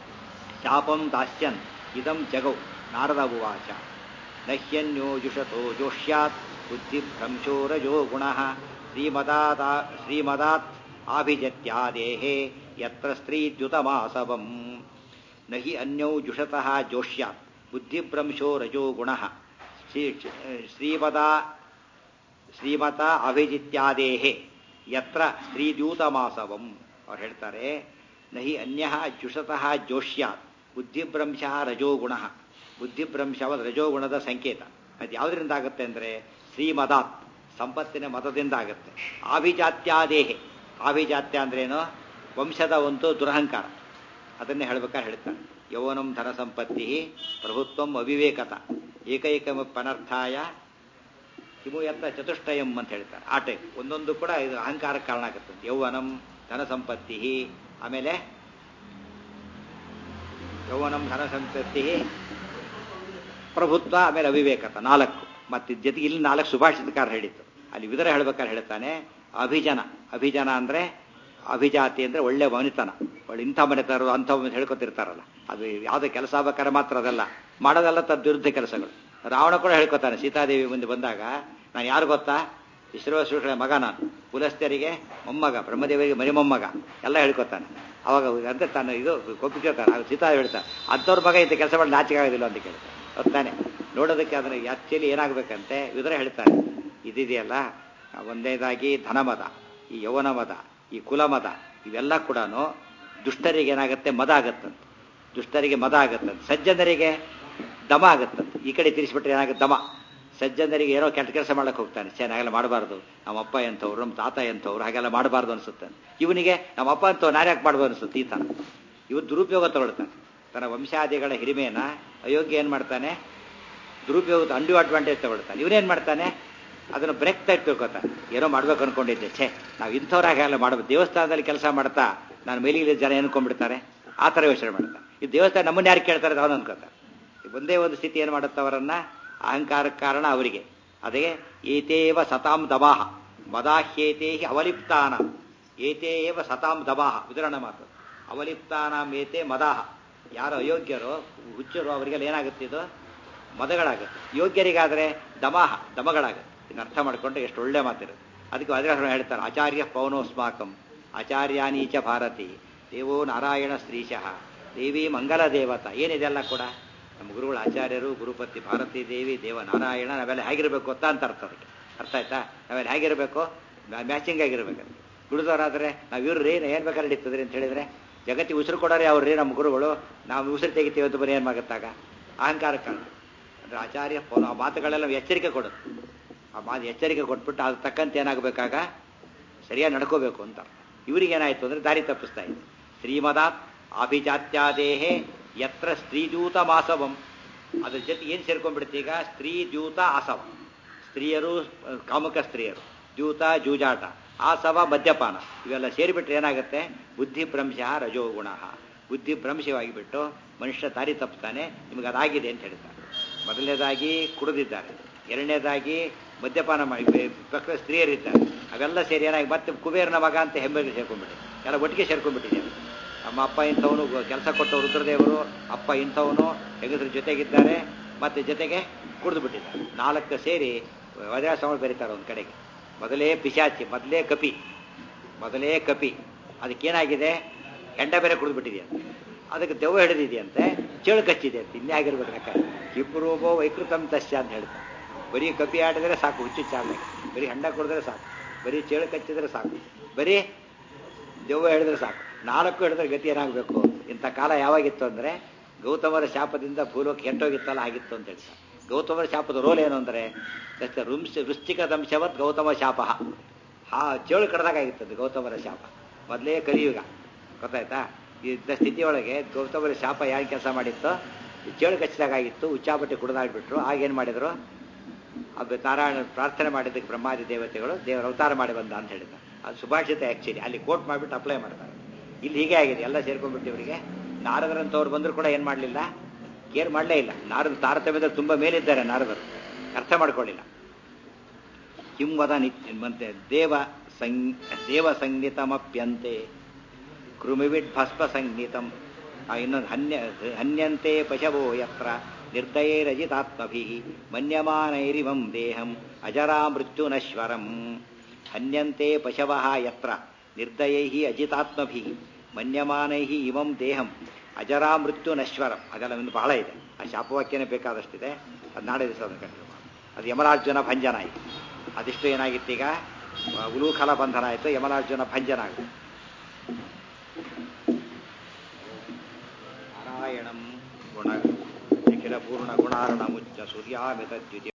ಶಾಪಂ ದಾಸ್ಯನ್ ಇದಂ ಜಗೌ ನಾರದ ಉವಾಚ ನಹ್ಯನ್ಯೋ ಜುಷತೋ ಜೋಷ್ಯಾತ್ ಬುದ್ಧಿಭ್ರಂಶೋ ರಜೋ ಗುಣ ಶ್ರೀಮದಾತ್ ಶ್ರೀಮದಾತ್ ಆಭಿಜತ್ಯಾದೇಹೇ ಯತ್ರ ಸ್ತ್ರೀದ್ಯುತಮಾಸವಂ ನಹಿ ಅನ್ಯೌ ಜುಷತಃ ಜೋಷ್ಯಾತ್ ಬುದ್ಧಿಭ್ರಂಶೋ ರಜೋ ಗುಣ ಶ್ರೀಮದ ಶ್ರೀಮತ ಅಭಿಜಿತ್ಯಾದೇಹೇ ಯತ್ರ ಸ್ತ್ರೀದ್ಯೂತಮಾಸವಂ ಅವ್ರು ಹೇಳ್ತಾರೆ ನಹಿ ಅನ್ಯ ಜುಷತಃ ಜೋಷ್ಯಾತ್ ಬುದ್ಧಿಭ್ರಂಶ ರಜೋಗುಣ ಬುದ್ಧಿಭ್ರಂಶವಾದ ರಜೋಗುಣದ ಸಂಕೇತ ಅದು ಯಾವುದರಿಂದ ಆಗುತ್ತೆ ಅಂದರೆ ಶ್ರೀಮದಾತ್ ಸಂಪತ್ತಿನ ಮತದಿಂದ ಆಗುತ್ತೆ ಆಭಿಜಾತ್ಯಾದೇಹೆ ಆಭಿಜಾತ್ಯ ಅಂದ್ರೇನು ವಂಶದ ಒಂದು ದುರಹಂಕಾರ ಅದನ್ನೇ ಹೇಳ್ಬೇಕಾದ್ರೆ ಹೇಳ್ತಾರೆ ಯೌವನಂ ಧನ ಸಂಪತ್ತಿ ಪ್ರಭುತ್ವಂ ಅವಿವೇಕತ ಏಕೈಕಮಪ್ಪನರ್ಥಾಯ ಕಿಮು ಎತ್ತ ಚತುಷ್ಟಯಂ ಅಂತ ಹೇಳ್ತಾರೆ ಆ ಟೈಪ್ ಒಂದೊಂದು ಕೂಡ ಇದು ಅಹಂಕಾರಕ್ಕೆ ಕಾರಣ ಆಗುತ್ತೆ ಯೌವನಂ ಧನ ಸಂಪತ್ತಿ ಆಮೇಲೆ ಯೌವನಂ ಧನ ಸಂಪತ್ತಿ ಪ್ರಭುತ್ವ ಆಮೇಲೆ ಅವಿವೇಕತ ನಾಲ್ಕು ಮತ್ತೆ ಜೊತೆಗೆ ಇಲ್ಲಿ ನಾಲ್ಕು ಸುಭಾಷಿತಕಾರ ಹೇಳಿತ್ತು ಅಲ್ಲಿ ವಿದರ ಹೇಳ್ಬೇಕಾದ್ರೆ ಹೇಳ್ತಾನೆ ಅಭಿಜನ ಅಭಿಜನ ಅಂದ್ರೆ ಅಭಿಜಾತಿ ಅಂದ್ರೆ ಒಳ್ಳೆ ಮನಿತನ ಒಳ್ಳೆ ಇಂಥ ಮನೆತರು ಅಂಥ ಹೇಳ್ಕೊತಿರ್ತಾರಲ್ಲ ಅದು ಯಾವುದೇ ಕೆಲಸ ಆಗ್ಬೇಕಾದ್ರೆ ಮಾತ್ರ ಅದಲ್ಲ ಮಾಡೋದಲ್ಲ ತದ್ ವಿರುದ್ಧ ಕೆಲಸಗಳು ರಾವಣ ಕೂಡ ಹೇಳ್ಕೊತಾನೆ ಸೀತಾದೇವಿ ಮುಂದೆ ಬಂದಾಗ ನಾನು ಯಾರು ಗೊತ್ತಾ ವಿಶ್ವಶ್ರೀಗಳ ಮಗ ನಾನು ಪುಲಸ್ತ್ಯರಿಗೆ ಮೊಮ್ಮಗ ಬ್ರಹ್ಮದೇವರಿಗೆ ಮರಿ ಮೊಮ್ಮಗ ಎಲ್ಲ ಹೇಳ್ಕೊತಾನೆ ಅವಾಗ ಅಂತ ತಾನು ಇದು ಕೊಪ್ಪಿಕೊಳ್ತಾನೆ ಆಗ ಸೀತಾ ಹೇಳ್ತಾನೆ ಅಂಥವ್ರ ಮಗ ಇಂಥ ಕೆಲಸ ಮಾಡಿ ನಾಚಿಕೆ ಆಗೋದಿಲ್ಲ ಅಂತ ಕೇಳ್ತಾನೆ ಗೊತ್ತಾನೆ ನೋಡೋದಕ್ಕೆ ಅದನ್ನು ಆಕ್ಚುಲಿ ಏನಾಗಬೇಕಂತೆ ವಿದುರ ಹೇಳ್ತಾರೆ ಇದಿದೆಯಲ್ಲ ಒಂದೇದಾಗಿ ಧನಮದ ಈ ಯೌವನ ಮದ ಈ ಕುಲಮದ ಇವೆಲ್ಲ ಕೂಡ ದುಷ್ಟರಿಗೆ ಏನಾಗುತ್ತೆ ಮದ ಆಗತ್ತಂತೆ ದುಷ್ಟರಿಗೆ ಮದ ಆಗತ್ತಂತೆ ಸಜ್ಜನರಿಗೆ ದಮ ಆಗತ್ತಂತೆ ಈ ಕಡೆ ತಿರ್ಸ್ಬಿಟ್ರೆ ಏನಾಗುತ್ತೆ ದಮ ಸಜ್ಜನರಿಗೆ ಏನೋ ಕೆಟ್ಟ ಕೆಲಸ ಮಾಡಕ್ಕೆ ಹೋಗ್ತಾನೆ ಚೆನ್ನಾಗೆಲ್ಲ ಮಾಡಬಾರ್ದು ನಮ್ಮ ಅಪ್ಪ ಎಂಥವ್ರು ನಮ್ಮ ತಾತ ಎಂಥವ್ರು ಹಾಗೆಲ್ಲ ಮಾಡಬಾರ್ದು ಅನಿಸುತ್ತೆ ಇವನಿಗೆ ನಮ್ಮ ಅಪ್ಪ ಅಂತವ್ರು ನಾನು ಯಾಕೆ ಮಾಡ್ಬೋದು ಅನಿಸುತ್ತೆ ಈ ಥರ ಇವ್ರು ದುರುಪಯೋಗ ತಗೊಳ್ತಾನೆ ತನ್ನ ವಂಶಾದಿಗಳ ಹಿರಿಮೆಯನ್ನ ಅಯೋಗ್ಯ ಏನು ಮಾಡ್ತಾನೆ ದುರುಪಯೋಗದ ಅಂಡು ಅಡ್ವಾಂಟೇಜ್ ತಗೊಳ್ತಾನೆ ಇವನೇನು ಮಾಡ್ತಾನೆ ಅದನ್ನು ಬ್ರೇಕ್ ಟೈಪ್ ತಿಳ್ಕೊತಾನೆ ಏನೋ ಮಾಡ್ಬೇಕು ಅನ್ಕೊಂಡಿದ್ದೆ ಛೇ ನಾವು ಇಂಥವ್ರಾಗ ಎಲ್ಲ ಮಾಡಬೇಕು ದೇವಸ್ಥಾನದಲ್ಲಿ ಕೆಲಸ ಮಾಡ್ತಾ ನಾನು ಮೇಲಿಗೆ ಜನ ಏನ್ಕೊಂಡ್ಬಿಡ್ತಾರೆ ಆ ಥರ ಯೋಚನೆ ಮಾಡ್ತಾರೆ ಈ ದೇವಸ್ಥಾನ ನಮ್ಮನ್ನ ಯಾರು ಕೇಳ್ತಾರೆ ಅವನು ಅನ್ಕೋತಾರೆ ಒಂದೇ ಒಂದು ಸ್ಥಿತಿ ಏನು ಮಾಡುತ್ತೆ ಅವರನ್ನ ಅಹಂಕಾರಕ್ಕೆ ಕಾರಣ ಅವರಿಗೆ ಅದೇ ಏತೇವ ಸತಾಂ ದಬಾಹ ಮದಾಹ್ಯೇತೇ ಅವಲಿಪ್ತಾನ ಏತೇವ ಸತಾಂ ದಬಾಹ ವಿತರಣ ಮಾತು ಅವಲಿಪ್ತಾನಾಂ ಏತೆ ಮದಾಹ ಯಾರು ಅಯೋಗ್ಯರೋ ಹುಚ್ಚರು ಅವರಿಗೆಲ್ಲ ಏನಾಗುತ್ತೆ ಇದು ಮದಗಳಾಗುತ್ತೆ ಯೋಗ್ಯರಿಗಾದರೆ ದಮಾಹ ದಮಗಳಾಗುತ್ತೆ ಇನ್ನು ಅರ್ಥ ಮಾಡಿಕೊಂಡ್ರೆ ಎಷ್ಟು ಒಳ್ಳೆ ಮಾತಿರುತ್ತೆ ಅದಕ್ಕೆ ವಜ್ರಾಸನ ಹೇಳ್ತಾರೆ ಆಚಾರ್ಯ ಪೌನೋಸ್ಮಾಕಂ ಆಚಾರ್ಯಾನೀಚ ಭಾರತಿ ದೇವೋ ನಾರಾಯಣ ಶ್ರೀಶಃ ದೇವಿ ಮಂಗಲ ದೇವತ ಏನಿದೆಲ್ಲ ಕೂಡ ನಮ್ಮ ಗುರುಗಳು ಆಚಾರ್ಯರು ಗುರುಪತಿ ಭಾರತೀ ದೇವಿ ದೇವ ನಾರಾಯಣ ನಾವೆಲ್ಲ ಹೇಗಿರಬೇಕು ಅಂತ ಅಂತ ಅರ್ಥ ಅದಕ್ಕೆ ಅರ್ಥ ಆಯ್ತಾ ನಾವೆಲ್ಲ ಹೇಗಿರಬೇಕು ಮ್ಯಾಚಿಂಗ್ ಆಗಿರ್ಬೇಕು ಗುರುದವರಾದರೆ ನಾವು ಇವ್ರು ಏನು ಏನು ಬೇಕಾದ್ರೆ ನಡೀತದ್ರಿ ಅಂತ ಹೇಳಿದ್ರೆ ಜಗತ್ತಿಗೆ ಉಸಿರು ಕೊಡೋರೆ ಅವ್ರಿ ನಮ್ಮ ಗುರುಗಳು ನಾವು ಉಸಿರು ತೆಗಿತೀವಿ ಅಂತ ಬರೀ ಏನು ಮಾಗುತ್ತಾಗ ಅಹಂಕಾರ ಕಾರಣ ಅಂದರೆ ಆಚಾರ್ಯ ಪೌನ ಆ ಮಾತುಗಳೆಲ್ಲ ಎಚ್ಚರಿಕೆ ಕೊಡೋದು ಆ ಮಾತು ಎಚ್ಚರಿಕೆ ಕೊಟ್ಬಿಟ್ಟು ಅದು ತಕ್ಕಂತೆ ಏನಾಗಬೇಕಾಗ ಸರಿಯಾಗಿ ನಡ್ಕೋಬೇಕು ಅಂತ ಇವ್ರಿಗೆ ಏನಾಯಿತು ಅಂದರೆ ದಾರಿ ತಪ್ಪಿಸ್ತಾ ಇದೆ ಶ್ರೀಮದಾತ್ ಅಭಿಜಾತ್ಯಾದೇಹೇ ಯತ್ರ ಸ್ತ್ರೀಜೂತ ಮಾಸವಂ ಅದ್ರ ಜೊತೆ ಏನು ಸೇರ್ಕೊಂಡ್ಬಿಡುತ್ತೆ ಈಗ ಸ್ತ್ರೀ ಜೂತ ಆಸವ ಸ್ತ್ರೀಯರು ಅಹ್, ಕಾಮುಕ ಸ್ತ್ರೀಯರು ಜೂತ ಜೂಜಾಟ ಆಸವ ಮದ್ಯಪಾನ ಇವೆಲ್ಲ ಸೇರಿಬಿಟ್ರೆ ಏನಾಗುತ್ತೆ ಬುದ್ಧಿ ಭ್ರಂಶ ರಜೋಗುಣ ಬುದ್ಧಿ ಭ್ರಂಶವಾಗಿ ಬಿಟ್ಟು ಮನುಷ್ಯ ದಾರಿ ತಪ್ಪುತ್ತಾನೆ ನಿಮಗೆ ಅದಾಗಿದೆ ಅಂತ ಹೇಳ್ತಾರೆ ಮೊದಲನೇದಾಗಿ ಕುಡಿದಿದ್ದಾರೆ ಎರಡನೇದಾಗಿ ಮದ್ಯಪಾನ ಮಾಡಿ ಬೆ- ಪಕ್ಕ ಸ್ತ್ರೀಯರಿದ್ದಾರೆ ಅವೆಲ್ಲ ಸೇರಿ ಏನಾಗಿ ಮತ್ತೆ ಕುಬೇರನ ಮಗ ಅಂತ ಹೆಮ್ಮೆಗೆ ಸೇರ್ಕೊಂಡ್ಬಿಟ್ಟು ಎಲ್ಲ ಒಟ್ಟಿಗೆ ಸೇರ್ಕೊಂಡ್ಬಿಟ್ಟಿದ್ದಾರೆ ನಮ್ಮ ಅಪ್ಪ ಇಂಥವನು ಕೆಲಸ ಕೊಟ್ಟ ರುದ್ರದೇವರು ಅಪ್ಪ ಇಂಥವನು ಹೆಂಗಸರ ಜೊತೆಗಿದ್ದಾರೆ ಮತ್ತೆ ಜೊತೆಗೆ ಕುಡಿದು ಬಿಟ್ಟಿದ್ದಾರೆ ನಾಲ್ಕು ಸೇರಿ ವಜ್ರಾಶ್ರಮ ಬೆರೀತಾರೆ ಒಂದು ಕಡೆಗೆ ಮೊದಲೇ ಪಿಶಾಚಿ ಮೊದಲೇ ಕಪಿ ಮೊದಲೇ ಕಪಿ ಅದಕ್ಕೇನಾಗಿದೆ ಹೆಂಡ ಬೇರೆ ಕುಡಿದು ಬಿಟ್ಟಿದೆಯಂತೆ ಅದಕ್ಕೆ ದೆವ್ವ ಹಿಡಿದಿದೆಯಂತೆ ಚೇಳು ಕಚ್ಚಿದೆ ಅಂತ ಇನ್ಯಾಗಿರ್ಬೇಕು ಲೆಕ್ಕ ಕಿಪ್ಪುರೂಪೋ ವೈಕೃತಂ ತಸ್ಯ ಅಂತ ಹೇಳ್ತಾರೆ ಬರೀ ಕಪಿ ಆಡಿದ್ರೆ ಸಾಕು ಹುಚ್ಚುಚ್ಚಾಡ್ಲಿಕ್ಕೆ ಬರೀ ಹೆಂಡ ಕುಡಿದ್ರೆ ಸಾಕು ಬರೀ ಚೇಳು ಕಚ್ಚಿದ್ರೆ ಸಾಕು ಬರೀ ದೆವ್ವ ಹೇಳಿದ್ರೆ ಸಾಕು ನಾಲ್ಕು ಹಿಡಿದ್ರೆ ಗತಿ ಏನಾಗಬೇಕು ಇಂಥ ಕಾಲ ಯಾವಾಗಿತ್ತು ಅಂದರೆ ಗೌತಮರ ಶಾಪದಿಂದ ಭೂಲೋಕ ಕೆಟ್ಟೋಗಿತ್ತಲ್ಲ ಆಗಿತ್ತು ಅಂತ ಹೇಳ್ತಾರೆ ಗೌತಮರ ಶಾಪದ ರೋಲ್ ಏನು ಅಂದರೆ ರುಂಶ ವೃಶ್ಚಿಕ ದಂಶವತ್ ಗೌತಮ ಶಾಪ ಹಾ ಚೇಳು ಕಡ್ದಾಗಿತ್ತು ಗೌತಮರ ಶಾಪ ಮೊದಲೇ ಕಲಿಯುಗ ಗೊತ್ತಾಯ್ತಾ ಇದ್ದ ಸ್ಥಿತಿಯೊಳಗೆ ಗೌತಮರ ಶಾಪ ಯಾರು ಕೆಲಸ ಮಾಡಿತ್ತು ಈ ಚೇಳು ಕಚ್ಚಿದಾಗಿತ್ತು ಉಚ್ಚಾಪಟ್ಟಿ ಕುಡ್ದಾಡ್ಬಿಟ್ರು ಆಗೇನು ಮಾಡಿದ್ರು ಅದು ನಾರಾಯಣ ಪ್ರಾರ್ಥನೆ ಮಾಡಿದ್ದಕ್ಕೆ ಬ್ರಹ್ಮಾದಿ ದೇವತೆಗಳು ದೇವರ ಅವತಾರ ಮಾಡಿ ಬಂದ ಅಂತ ಹೇಳಿದ ಅದು ಸುಭಾಷಿತ ಆ್ಯಕ್ಚುಲಿ ಅಲ್ಲಿ ಕೋಟ್ ಮಾಡಿಬಿಟ್ಟು ಅಪ್ಲೈ ಮಾಡ್ತಾರೆ ಇಲ್ಲಿ ಹೀಗೆ ಆಗಿದೆ ಎಲ್ಲ ಸೇರ್ಕೊಂಡ್ಬಿಟ್ಟು ಇವರಿಗೆ ನಾರದರಂತವ್ರು ಬಂದರೂ ಕೂಡ ಏನು ಮಾಡಲಿಲ್ಲ ಕೇರ್ ಮಾಡಲೇ ಇಲ್ಲ ನಾರದ ತಾರತಮ್ಯದಲ್ಲಿ ತುಂಬ ಮೇಲಿದ್ದಾರೆ ನಾರದರು ಅರ್ಥ ಮಾಡ್ಕೊಳ್ಳಿಲ್ಲ ಕಿಂವದ ನಿತ್ಯ ಮತ್ತೆ ದೇವ ಸಂ ದೇವ ಸಂಗೀತಮಪ್ಯಂತೆ ಕೃಮಿವಿಡ್ ಭಸ್ಮ ಸಂಗೀತಂ ಆ ಇನ್ನೊಂದು ಹನ್ಯ ಹನ್ಯಂತೆ ಪಶವೋ ಯತ್ರ ನಿರ್ದಯೈರಜಿತಾತ್ಮಭಿ ಮನ್ಯಮಾನೈರಿವಂ ದೇಹಂ ಅಜರಾ ಮೃತ್ಯುನಶ್ವರಂ ಹನ್ಯಂತೆ ಪಶವ ಯತ್ರ ನಿರ್ದಯೈ ಅಜಿತಾತ್ಮಭಿ ಮನ್ಯಮಾನೈ ಇವಂ ದೇಹಂ ಅಜರಾ ಮೃತ್ಯುನಶ್ವರಂ ಅದೆಲ್ಲ ಒಂದು ಬಹಳ ಇದೆ ಆ ಶಾಪವಾಕ್ಯನೇ ಬೇಕಾದಷ್ಟಿದೆ ಅದು ನಾಳೆ ದಿವಸ ಅದನ್ನು ಕಂಟಿನ್ಯೂ ಮಾಡೋಣ. ಅದು ಯಮಲಾರ್ಜುನ ಭಂಜನ ಆಯಿತು ಅದಿಷ್ಟು ಏನಾಗಿತ್ತು ಈಗ ಉಲೂಖಲ ಬಂಧನ ಆಯಿತು ಯಮಲಾರ್ಜುನ ಭಂಜನ ಆಗುತ್ತೆ ನಾರಾಯಣಂ ಗುಣ ನಿಖಿಲ ಪೂರ್ಣ ಗುಣಾರ್ಣ ಮುಚ್ಚ ಸೂರ್ಯಾಮಿತ ದ್ಯುತಿ